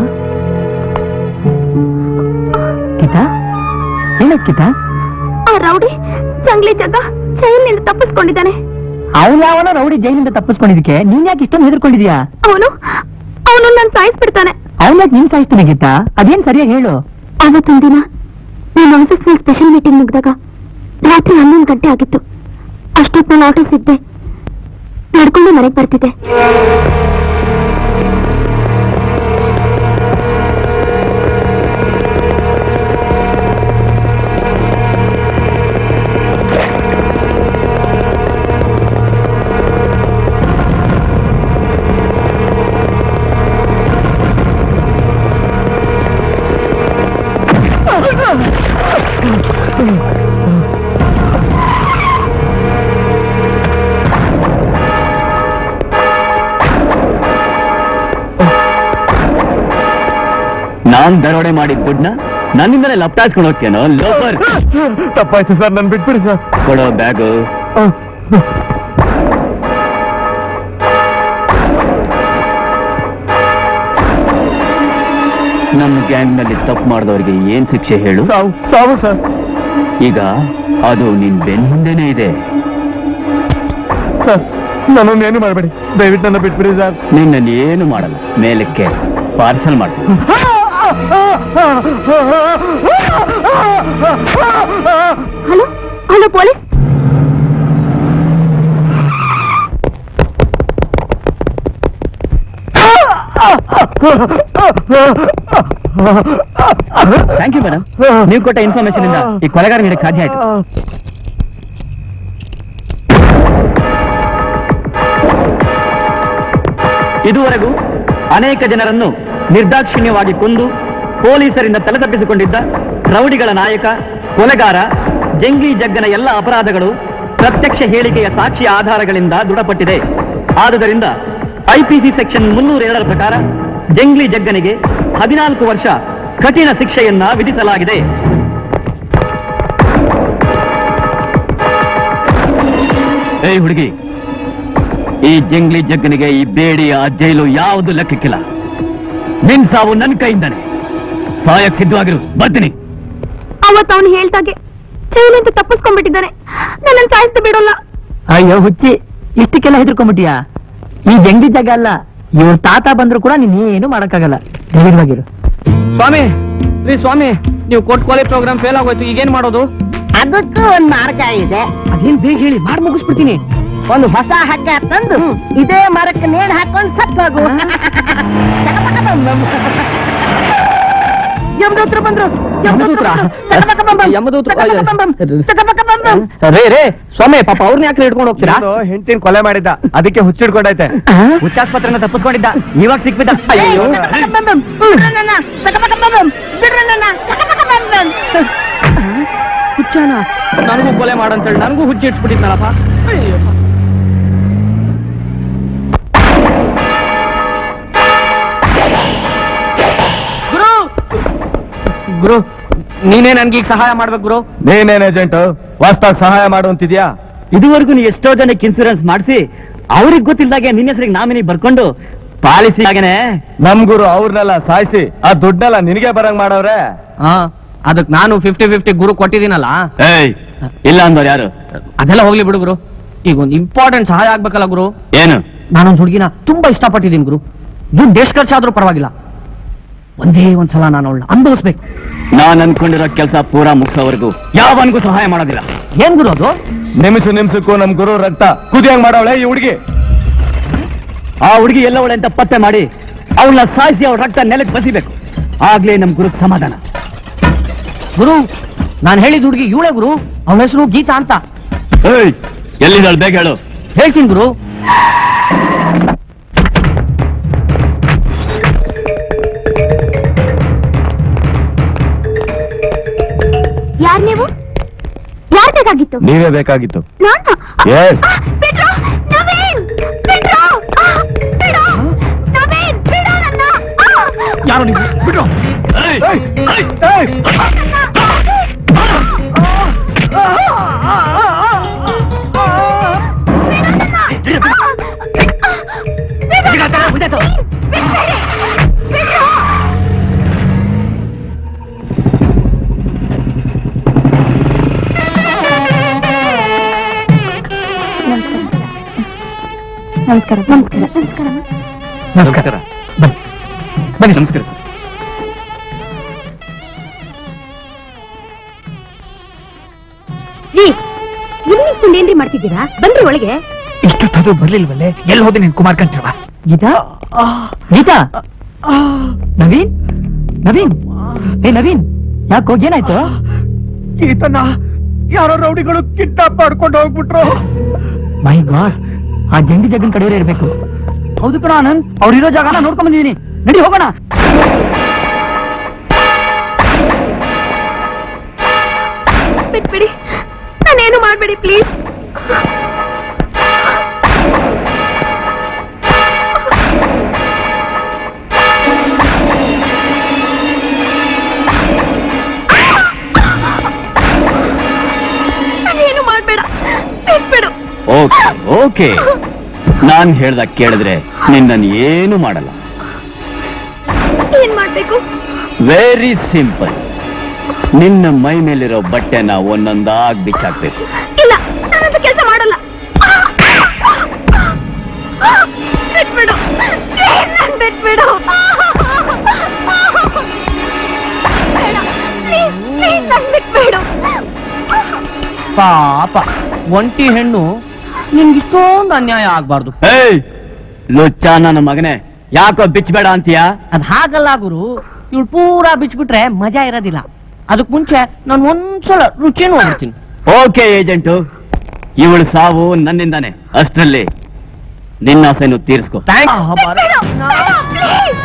ಗೀತಾ ಏನಾಯ್ತು ಗೀತಾ ಆ ರೌಡಿ ಜಂಗ್ಲಿ ಜಗ್ಗ ಜೈಲಿನಿಂದ ತಪ್ಪಿಸ್ಕೊಂಡಿದ್ದಾನೆ ಅವನು ಯಾವನ ರೌಡಿ ಜೈಲಿಂದ ತಪ್ಪಿಸ್ಕೊಂಡಿದ್ದಕ್ಕೆ ನೀನ್ ಯಾಕೆ ಇಷ್ಟೊಂದು ಹೆದರ್ಕೊಂಡಿದ್ಯಾ ಅವನು ಅವನು ನನ್ ಸಾಯಿಸ್ಬಿಡ್ತಾನೆ ಅವನ ನೀನ್ ಸಾಯಿಸ್ತಾನೆ ಗೀತಾ ಅದೇನ್ ಸರಿಯಾಗಿ ಹೇಳು ಅವತ್ತೊಂದ್ ದಿನ ನಾನು ಆಫೀಸ್ನಲ್ಲಿ ಸ್ಪೆಷಲ್ ಮೀಟಿಂಗ್ ಮುಗ್ದಾಗ ರಾತ್ರಿ ಹನ್ನೊಂದು ಗಂಟೆ ಆಗಿತ್ತು ಅಷ್ಟೊತ್ತಿನಲ್ಲಿ ಆಟೋ ಸಿದ್ದೆ ನಡ್ಕೊಂಡು ಮನೆಗೆ ಬರ್ತಿದ್ದೆ ನಾನ್ ದರೋಡೆ ಮಾಡಿದ ದುಡ್ಡನ್ನ ನನ್ನಿಂದಲೇ ಲಪ್ಟಾಯಿಸ್ಕೊಂಡು ಹೋಗ್ತೇನೋ ಲೋಫರ್ ತಪ್ಪಾಯ್ತು ಸರ್ ನನ್ ಬಿಟ್ಬಿಡಿ ಸರ್ ಕೊಡೋ ಬ್ಯಾಗು ನಮ್ಮ ಗ್ಯಾಂಗ್ ನಲ್ಲಿ ತಪ್ಪು ಮಾಡಿದವರಿಗೆ ಏನ್ ಶಿಕ್ಷೆ ಹೇಳು ಸಾವು ಸಾವು ಸರ್ ಈಗ ಅದು ನಿನ್ ಬೆನ್ ಹಿಂದೆನೇ ಇದೆ ಸರ್ ನನ್ನನ್ನು ಏನು ಮಾಡಬೇಡಿ ದಯವಿಟ್ಟು ನನ್ನ ಬಿಟ್ಬಿಡಿ ಸರ್ ನಿನ್ನನ್ನು ಏನು ಮಾಡಲ್ಲ ಮೇಲಕ್ಕೆ ಪಾರ್ಸಲ್ ಮಾಡ್ತೀನಿ hello hello police thank you madam ನೀವು ಕೊಟ್ಟ ಇನ್ಫಾರ್ಮೇಶನ್ ಇಂದ ಈ ಕೊಲೆಗಾರ ಹಿಡಕ್ ಸಾಧ್ಯ ಆಯ್ತು ಇದುವರೆಗೂ ಅನೇಕ ಜನರನ್ನು ನಿರ್ದಾಕ್ಷಿಣ್ಯವಾಗಿ ಕೊಂದು ಪೊಲೀಸರಿಂದ ತಲೆತಪ್ಪಿಸಿಕೊಂಡಿದ್ದ ರೌಡಿಗಳ ನಾಯಕ ಕೊಲೆಗಾರ ಜಂಗಿ ಜಗ್ಗನ ಎಲ್ಲ ಅಪರಾಧಗಳು ಪ್ರತ್ಯಕ್ಷ ಹೇಳಿಕೆಯ ಸಾಕ್ಷಿ ಆಧಾರಗಳಿಂದ ದೃಢಪಟ್ಟಿದೆ ಆದುದರಿಂದ ಐಪಿಸಿ ಸೆಕ್ಷನ್ ಮುನ್ನೂರ ಎರಡರ ಪ್ರಕಾರ ಜಂಗ್ಲಿ ಜಗ್ಗನಿಗೆ ಹದಿನಾಲ್ಕು ವರ್ಷ ಕಠಿಣ ಶಿಕ್ಷೆಯನ್ನ ವಿಧಿಸಲಾಗಿದೆ ಏಯ್ ಹುಡುಗಿ ಈ ಜಂಗ್ಲಿ ಜಗ್ಗನಿಗೆ ಈ ಬೇಡಿ ಆ ಜೈಲು ಯಾವುದು ಲೆಕ್ಕಕ್ಕಿಲ್ಲ ನಿನ್ ಸಾವು ನನ್ನ ಕೈಯಿಂದಾನೆ ಸಾಯಕ್ ಸಿದ್ಧವಾಗಿರು ಬರ್ತೀನಿ ಅವತ್ತು ಅವನು ಹೇಳ್ದಾಗೆ ಜೈಲಿಂದ ತಪ್ಪಿಸ್ಕೊಂಡ್ಬಿಟ್ಟಿದ್ದಾನೆ ನನ್ನನ್ನು ಸಾಯಿಸ್ದು ಬಿಡೋಲ್ಲ ಅಯ್ಯೋ ಹುಚ್ಚಿ ಇಷ್ಟಕ್ಕೆಲ್ಲ ಹೆದರ್ಕೊಂಡ್ಬಿಟ್ಟಿಯಾ ಈ ಜಂಗಿ ಜಾಗ ಅಲ್ಲ ಇವ್ರ ತಾತ ಬಂದ್ರು ಕೂಡ ನೀನ್ ಏನು ಮಾಡಕ್ಕಾಗಲ್ಲ ಧೈರ್ಯವಾಗಿರು ಸ್ವಾಮಿ ರೀ ಸ್ವಾಮಿ ನೀವು ಕೊಟ್ ಕೊಲೆ ಪ್ರೋಗ್ರಾಮ್ ಫೇಲ್ ಆಗೋಯ್ತು ಈಗೇನ್ ಮಾಡೋದು ಅದಕ್ಕೂ ಒಂದ್ ಮಾರ್ಗ ಇದೆ ಅದೇನ್ ಬೇಗ ಹೇಳಿ ಮಾಡಿ ಮುಗಿಸ್ಬಿಡ್ತೀನಿ ಒಂದು ಹೊಸ ಹಗ್ಗ ತಂದು ಇದೇ ಮರಕ್ಕೆ ನೇಣು ಹಾಕೊಂಡು ಸತ್ತೋಗು ಯಮದೂತ್ರ ಬಂದ್ರು ಯಮದೂತ್ರ? ಯಮದೂತ್ರ? ಯಮದೂತ್ರ ರೇ ರೇ ಸ್ವಾಮಿ ಪಾಪ ಅವ್ರನ್ನ ಯಾಕೆ ಹಿಡ್ಕೊಂಡು ಹೋಗ್ತೀರಾ ಹೆಂಡತಿನ ಕೊಲೆ ಮಾಡಿದ್ದ ಅದಕ್ಕೆ ಹುಚ್ಚಿಡ್ಕೊಂಡೈತೆ ಹುಚ್ಚಾಸ್ಪತ್ರೆನ ತಪ್ಪಿಸ್ಕೊಂಡಿದ್ದ ಇವಾಗ ಸಿಕ್ಬಿದ್ದ ಅಯ್ಯೋ ಹುಚ್ಚಾನ ನನಗೂ ಕೊಲೆ ಮಾಡಂತೇಳಿ ನನಗೂ ಹುಚ್ಚಿ ಇಟ್ಬಿಟ್ಟಿದ್ನಲ್ಲಪ್ಪ ಗುರು ಗುರು ನೀನೇ ನನ್ಗೆ ಈಗ ಸಹಾಯ ಮಾಡ್ಬೇಕು ಗುರು ನೀನೇನ್ ಏಜೆಂಟ್ ವಾಸ್ತಾಗ್ ಸಹಾಯ ಮಾಡುವಂತಿದ್ಯಾ ಇದುವರೆಗೂ ನೀ ಎಷ್ಟೋ ಜನಕ್ಕೆ ಇನ್ಸೂರೆನ್ಸ್ ಮಾಡಿಸಿ ಅವ್ರಿಗೆ ಗೊತ್ತಿಲ್ದಾಗೆ ನಿನ್ನ ಹೆಸರಿಗೆ ನಾಮಿನಿ ಬರ್ಕೊಂಡು ಪಾಲಿಸಿ ಹಾಗೇನೆ ನಮ್ ಗುರು ಅವ್ರನ್ನೆಲ್ಲ ಸಾಯಿಸಿ ಆ ದುಡ್ಡೆಲ್ಲ ನಿನಗೆ ಬರಂಗ್ ಮಾಡವ್ರೆ ಹಾ ಅದಕ್ ನಾನು ಫಿಫ್ಟಿ ಫಿಫ್ಟಿ ಗುರು ಕೊಟ್ಟಿದ್ದೀನಲ್ಲ ಏಯ್ ಇಲ್ಲ ಅಂದವ್ರು ಯಾರು ಅದೆಲ್ಲ ಹೋಗ್ಲಿ ಬಿಡು ಗುರು ಈಗ ಒಂದು ಇಂಪಾರ್ಟೆಂಟ್ ಸಹಾಯ ಆಗ್ಬೇಕಲ್ಲ ಗುರು ಏನು ನಾನೊಂದು ಹುಡುಗಿನ ತುಂಬಾ ಇಷ್ಟಪಟ್ಟಿದ್ದೀನಿ ಗುರು ದುಡ್ಡು ಎಷ್ಟು ಖರ್ಚಾದ್ರೂ ಪರವಾಗಿಲ್ಲ ಒಂದೇ ಒಂದ್ಸಲ ನಾನು ಅವಳನ್ನ ಅನುಭವಿಸ್ಬೇಕು ನಾನ್ ಅನ್ಕೊಂಡಿರೋ ಕೆಲಸ ಪೂರಾ ಮುಗಿಸೋವರೆಗೂ ಯಾವನ್ಗೂ ಸಹಾಯ ಮಾಡೋದಿಲ್ಲ ಏನ್ ಗುರು ಅದು ನಿಮಿಷ ನಿಮಿಷಕ್ಕೂ ನಮ್ ಗುರು ರಕ್ತ ಕುದಿಯಂಗ್ ಮಾಡವಳೆ ಈ ಹುಡುಗಿ ಆ ಹುಡುಗಿ ಎಲ್ಲವಳೆ ಅಂತ ಪತ್ತೆ ಮಾಡಿ ಅವಳನ್ನ ಸಾಯಿಸಿ ಅವಳ ರಕ್ತ ನೆಲಕ್ಕೆ ಬಸಿಬೇಕು ಆಗ್ಲೇ ನಮ್ ಗುರುಗ್ ಸಮಾಧಾನ ಗುರು ನಾನು ಹೇಳಿದ ಹುಡುಗಿ ಇವಳೆ ಗುರು ಅವಳ ಹೆಸರು ಗೀತಾ ಅಂತ ಏಯ್ ಎಲ್ಲಿದ್ದಾಳು ಬೇಗ ಹೇಳು ಹೇಳ್ತೀನಿ ಗುರು ಯಾರ್ ನೀವು ಯಾರ್ ಬೇಕಾಗಿತ್ತು ನೀವೇ ಬೇಕಾಗಿತ್ತು ನಾನು Yes. ಆ, ಬಿಡ್ರು, ನವೀನ್ ಬಿಡ್ರು, ಆ, ಬಿಡು, ನವೀನ್, ಬಿಡು ನನ್ನ. ಆ, ಯಾರು ನೀವು ಬಿಡ್ರು ನಮಸ್ಕಾರ ನಮಸ್ಕಾರ ನಮಸ್ಕಾರ ನಮಸ್ಕಾರ ಬನ್ನಿ ಬನ್ನಿ ನಮಸ್ಕಾರ ಸರ್ ರೀ ಇಲ್ಲಿ ನಿಂತ್ಕೊಂಡು ಏನ್ರಿ ಮಾಡ್ತಿದ್ದೀರಾ ಬನ್ರಿ ಒಳಗೆ ಇಷ್ಟೊತ್ತಾದ್ರೂ ಬರ್ಲಿಲ್ವಲ್ಲೇ ಎಲ್ಲಿ ಹೋದೆ ನಿನ್ ಕುಮಾರ್ ಕಂಠವ ಗೀತಾ ಗೀತಾ ನವೀನ್ ನವೀನ್ ಏ ನವೀನ್ ಯಾಕೋ ಏನಾಯ್ತು ಗೀತನ ಯಾರೋ ರೌಡಿಗಳು ಕಿಡ್ನಾಪ್ ಮಾಡ್ಕೊಂಡು ಹೋಗ್ಬಿಟ್ರು ಮೈ ಗಾಡ್ ಆ ಜಂಗಿ ಜಗ್ಗನ್ ಕಡೆಯವರೇ ಇರ್ಬೇಕು ಹೌದು ಕಣ ಆನಂದ್ ಅವ್ರಿರೋ ಜಾಗನ ನೋಡ್ಕೊಂಡ್ ಬಂದಿದ್ದೀನಿ ನಡಿ ಹೋಗೋಣ ಬಿಟ್ಬಿಡಿ ನಾನೇನು ಮಾಡ್ಬೇಡಿ ಪ್ಲೀಸ್ ಓಕೆ ಓಕೆ ನಾನ್ ಹೇಳ್ದಾಗ ಕೇಳಿದ್ರೆ ನಿನ್ನನ್ನು ಏನು ಮಾಡಲ್ಲ ಏನ್ ಮಾಡ್ಬೇಕು ವೆರಿ ಸಿಂಪಲ್ ನಿನ್ನ ಮೈ ಮೇಲಿರೋ ಬಟ್ಟೆನ ಒಂದೊಂದಾಗಿ ಬಿಚ್ಚಾಕ್ಬೇಕು ಇಲ್ಲ ನಾನಂತ ಕೆಲಸ ಮಾಡಲ್ಲ ಬಿಟ್ಬಿಡು Please, ನನ್ ಬಿಟ್ಬಿಡು ಬೇಡ ಪ್ಲೀಸ್ ಪ್ಲೀಸ್ ನನ್ ಬಿಟ್ಬಿಡು ಪಾಪ ಒಂಟಿ ಹೆಣ್ಣು ನಿನ್ಗಿಷ್ಟೊಂದು ಅನ್ಯಾಯ ಆಗ್ಬಾರ್ದು ಏಯ್ ಲುಚ್ಚ ನನ್ನ ಮಗನೇ ಯಾಕೋ ಬಿಚ್ಚಬೇಡ ಅಂತೀಯಾ ಅದ್ ಹಾಗಲ್ಲ ಗುರು ಇವಳು ಪೂರಾ ಬಿಚ್ಬಿಟ್ರೆ ಮಜಾ ಇರೋದಿಲ್ಲ ಅದಕ್ ಮುಂಚೆ ನಾನು ಒಂದ್ಸಲ ರುಚಿ ನೋಡ್ತೀನಿ ಓಕೆ ಏಜೆಂಟು ಇವಳು ಸಾವು ನನ್ನಿಂದಾನೆ ಅಷ್ಟರಲ್ಲಿ ನಿನ್ನ ಆಸೆನು ತೀರಿಸ್ಕೊ ಬಿಡು ಪ್ಲೀಸ್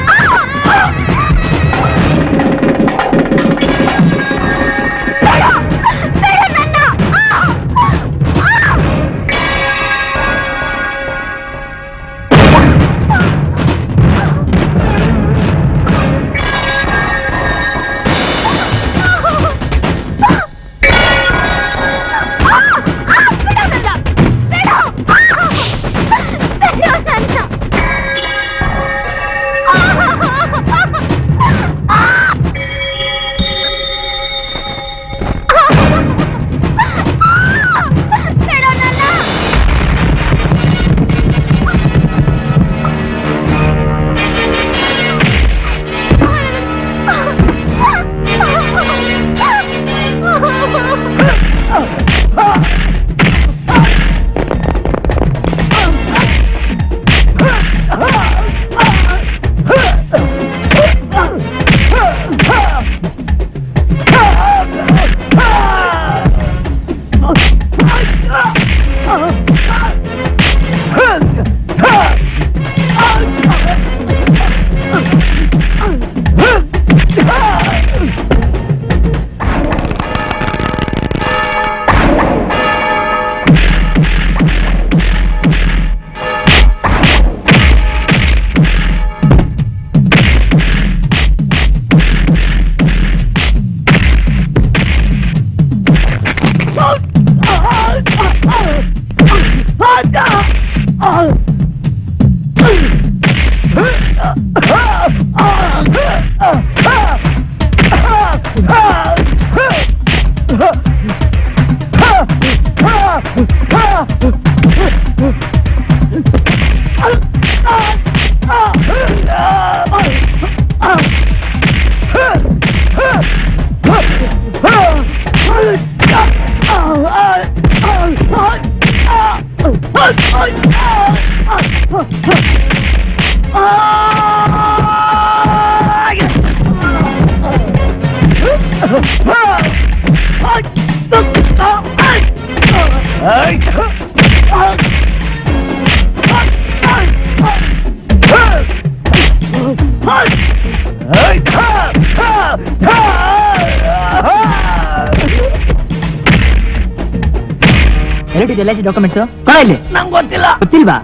ಎರಡು ಎಲ್ ಐ ಸಿ ಡಾಕ್ಯುಮೆಂಟ್ಸ್ ಕೊಡ ಇಲ್ಲಿ ನಂಗೆ ಗೊತ್ತಿಲ್ಲ ಗೊತ್ತಿಲ್ವಾ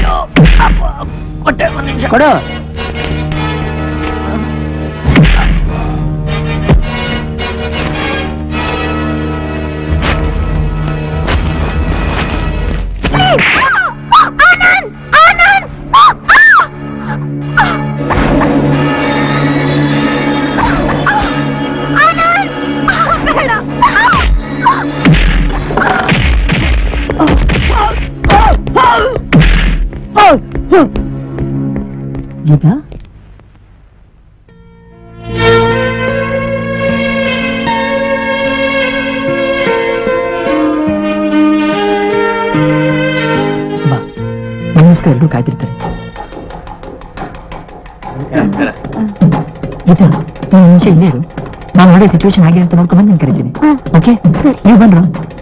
ಕೊಟ್ಟೆ ಕೊಡು ಆನಂದ್ ಆನಂದ್ ಆನಂದ್ ಬೇಡ ಗೀತಾ ಬಾ ನಮಸ್ಕಾರ ಎಲ್ಲರೂ ಕಾಯ್ತಿರ್ತಾರೆ ಗೀತಾ ಒಂದು ನಿಮಿಷ ಇಲ್ಲೇ ಇರು ನಾನು ಒಳ್ಳೆ ಸಿಚುವೇಶನ್ ಆಗಿದೆ ಅಂತ ನೋಡ್ಕೊಂಡು ಬಂದು ಕರಿತೀನಿ ಓಕೆ ಸರಿ ನೀವು ಬಂದ್ರು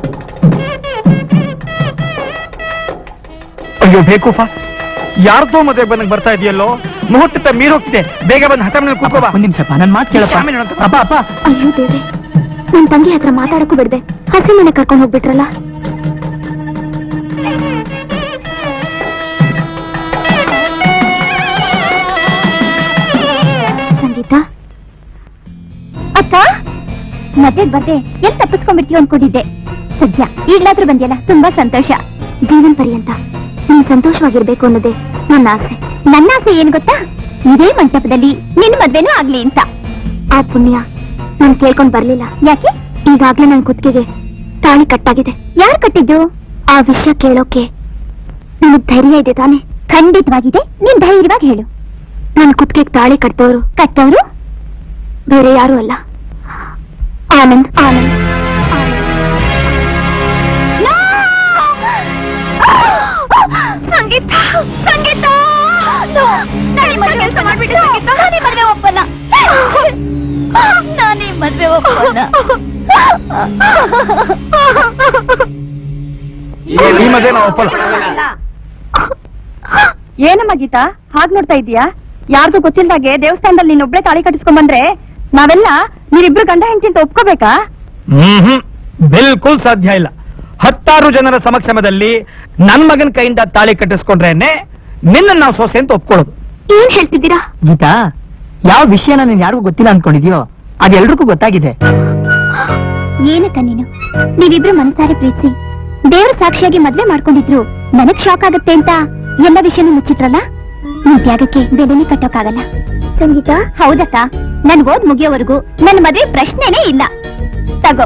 ಅಯ್ಯೋ ಬೇಕೂಫಾ ಯಾರ್ದೋ ಮದುವೆ ಬಂದಂಗೆ ಬರ್ತಾ ಇದೆಯಲ್ಲೋ ಮುಹೂರ್ತ ಮೀರ್ ಹೋಗ್ತಿದೆ ಬೇಗ ಬಂದು ಹಸ ಮೇಲೆ ಕೂತ್ಕೋ ಬಾ ಒಂದ್ ನಿಮಿಷಪ್ಪ ನನ್ನ ಮಾತು ಕೇಳಪ್ಪ ಆಮೇಲೆ ನೋಡ್ಕೊ. ಅಪ್ಪ ಅಪ್ಪ ಅಯ್ಯೋ ದೇವ್ರೆ ನನ್ ತಂಗಿ ಹತ್ರ ಮಾತಾಡಕ್ಕೂ ಬಿಡ್ದೆ ಹಸಿ ಮನೆ ಕರ್ಕೊಂಡು ಹೋಗ್ಬಿಟ್ರಲ್ಲ ಸಂಗೀತ ಅಕ್ಕ ಮದ್ವೆಗ್ ಬರ್ದೆ ಎಲ್ಲಿ ತಪ್ಪಿಸ್ಕೊಂಡ್ಬಿಡ್ತೀವಿ ಅನ್ಕೊಂಡಿದ್ದೆ ಸದ್ಯ ಈಗ್ಲಾದ್ರೂ ಬಂದಿಯಲ್ಲ ತುಂಬಾ ಸಂತೋಷ ಜೀವನ ಪರ್ಯಂತ ನೀನ್ ಸಂತೋಷವಾಗಿರ್ಬೇಕು ಅನ್ನೋದೇ ನನ್ನ ಆಸೆ ನನ್ನ ಆಸೆ ಏನ್ ಗೊತ್ತಾ ಇದೇ ಮಂಟಪದಲ್ಲಿ ನಿನ್ ಮದ್ವೆನೂ ಆಗ್ಲಿ ಅಂತ ಆ ಪುಣ್ಯ ನಾನ್ ಕೇಳ್ಕೊಂಡ್ ಬರ್ಲಿಲ್ಲ ಯಾಕೆ ಈಗಾಗ್ಲೇ ನನ್ ಕುತ್ತಿಗೆಗೆ ತಾಳಿ ಕಟ್ಟಾಗಿದೆ ಯಾರು ಕಟ್ಟಿದ್ದು ಆ ವಿಷಯ ಕೇಳೋಕೆ ನಿನಗ್ ಧೈರ್ಯ ಇದೆ ತಾನೆ ಖಂಡಿತವಾಗಿದೆ ನೀನ್ ಧೈರ್ಯವಾಗಿ ಹೇಳು ನನ್ ಕುತ್ತಿಗೆಗೆ ತಾಳಿ ಕಟ್ಟೋರು ಕಟ್ಟೋರು ಬೇರೆ ಯಾರು ಅಲ್ಲ ಆನಂದ್ ಆನಂದ್ ಸಂಗೀತ ಸಂಗೀತ ನಾನೇ ಮದುವೆ ಕೆಲಸ ಮಾಡ್ಬಿಟ್ಟು ಸಂಗೀತ ನಾನೇ ಮದುವೆ ಒಪ್ಪಲ್ಲ ನಾನೇ ಮದುವೆ ಒಪ್ಪಲ್ಲ ಈ ಮದುವೆ ನಾವು ಒಪ್ಪಲ್ಲ ಏನಮ್ಮ ಗೀತಾ ಹಾಗ್ ನೋಡ್ತಾ ಇದೀಯಾ ಯಾರ್ದು ಗೊತ್ತಿಲ್ದಾಗೆ ದೇವಸ್ಥಾನದಲ್ಲಿ ನೀನೊಬ್ಳೆ ತಾಳಿ ಕಟ್ಟಿಸ್ಕೊಂಡ್ ಬಂದ್ರೆ ನಾವೆಲ್ಲ ನೀವಿಬ್ರು ಗಂಡ ಹೆಂಡತಿ ಅಂತ ಒಪ್ಕೋಬೇಕಾ ಹ್ಮ್ ಹ್ಮ್ ಬಿಲ್ಕುಲ್ ಸಾಧ್ಯ ಇಲ್ಲ ಹತ್ತಾರು ಜನರ ಸಮಕ್ಷಮದಲ್ಲಿ ನನ್ ಮಗನ ಕೈಯಿಂದ ತಾಳಿ ಕಟ್ಟಿಸ್ಕೊಂಡ್ರೇನೆ ನಿನ್ನ ನಾವು ಸೊಸೆ ಅಂತ ಒಪ್ಕೊಳ್ಳೋದು ಏನ್ ಹೇಳ್ತಿದ್ದೀರಾ ಗೀತಾ ಯಾವ ವಿಷಯನ ನೀನ್ ಯಾರಿಗೂ ಗೊತ್ತಿಲ್ಲ ಅನ್ಕೊಂಡಿದ್ಯೋ ಅದೆಲ್ರಿಗೂ ಗೊತ್ತಾಗಿದೆ ಏನಕ್ಕ ನೀನು ನೀವಿಬ್ರು ಮನಸಾರೆ ಪ್ರೀತಿಸಿ ದೇವ್ರ ಸಾಕ್ಷಿಯಾಗಿ ಮದ್ವೆ ಮಾಡ್ಕೊಂಡಿದ್ರು ನನಗ್ ಶಾಕ್ ಆಗತ್ತೆ ಅಂತ ಎಲ್ಲ ವಿಷಯನೂ ಮುಚ್ಚಿಟ್ರಲ್ಲ ನಿನ್ ತ್ಯಾಗಕ್ಕೆ ಬೆಲೆನೇ ಕಟ್ಟೋಕ್ಕಾಗಲ್ಲ ಸಂಗೀತ ಹೌದಕ್ಕ ನನ್ ಓದ್ ಮುಗಿಯೋವರೆಗೂ ನನ್ ಮದ್ವೆ ಪ್ರಶ್ನೆನೇ ಇಲ್ಲ ತಗೋ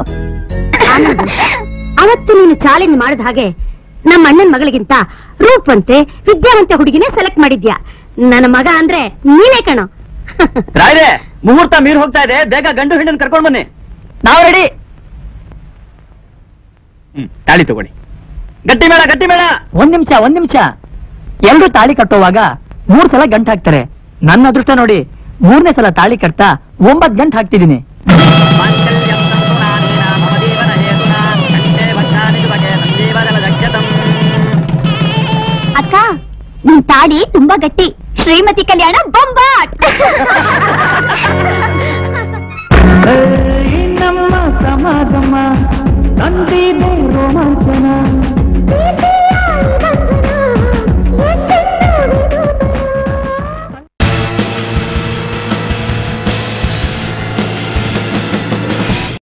ಅವತ್ತು ನೀನು ಚಾಲೆಂಜ್ ಮಾಡಿದ ಹಾಗೆ ನಮ್ಮ ಅಣ್ಣನ ಮಗಳಿಗಿಂತ ರೂಪವಂತೆ ವಿದ್ಯಾವಂತೆ ಹುಡುಗಿನೇ ಸೆಲೆಕ್ಟ್ ಮಾಡಿದ್ಯಾ ನನ್ನ ಮಗ ಅಂದ್ರೆ ನೀನೇ ಕಣ ರಾಯ್ರೆ ಮುಹೂರ್ತ ಮೀರ್ ಹೋಗ್ತಾ ಇದೆ ಬೇಗ ಗಂಡು ಹೆಣ್ಣನ್ ಕರ್ಕೊಂಡ್ ಬನ್ನಿ ನಾವ್ ರೆಡಿ ಹ್ಮ್ ತಾಳಿ ತಗೊಳ್ಳಿ ಗಟ್ಟಿ ಮೇಳ ಗಟ್ಟಿ ಮೇಳ ಒಂದ್ ನಿಮಿಷ ಒಂದ್ ನಿಮಿಷ ಎಲ್ರು ತಾಳಿ ಕಟ್ಟುವಾಗ ಮೂರ್ ಸಲ ಗಂಟು ಹಾಕ್ತಾರೆ ನನ್ನ ಅದೃಷ್ಟ ನೋಡಿ ಮೂರನೇ ಸಲ ತಾಳಿ ಕಟ್ತಾ ಒಂಬತ್ ಗಂಟು ಹಾಕ್ತಿದೀನಿ ಅಕ್ಕ ನಿನ್ ತಾಡಿ ತುಂಬಾ ಗಟ್ಟಿ ಶ್ರೀಮತಿ ಕಲ್ಯಾಣ ಬೊಂಬಾಟ್ ನಮ್ಮ ಸಮಾಗಮ ತಂದಿದೆ ರೋಮಾಂಚನ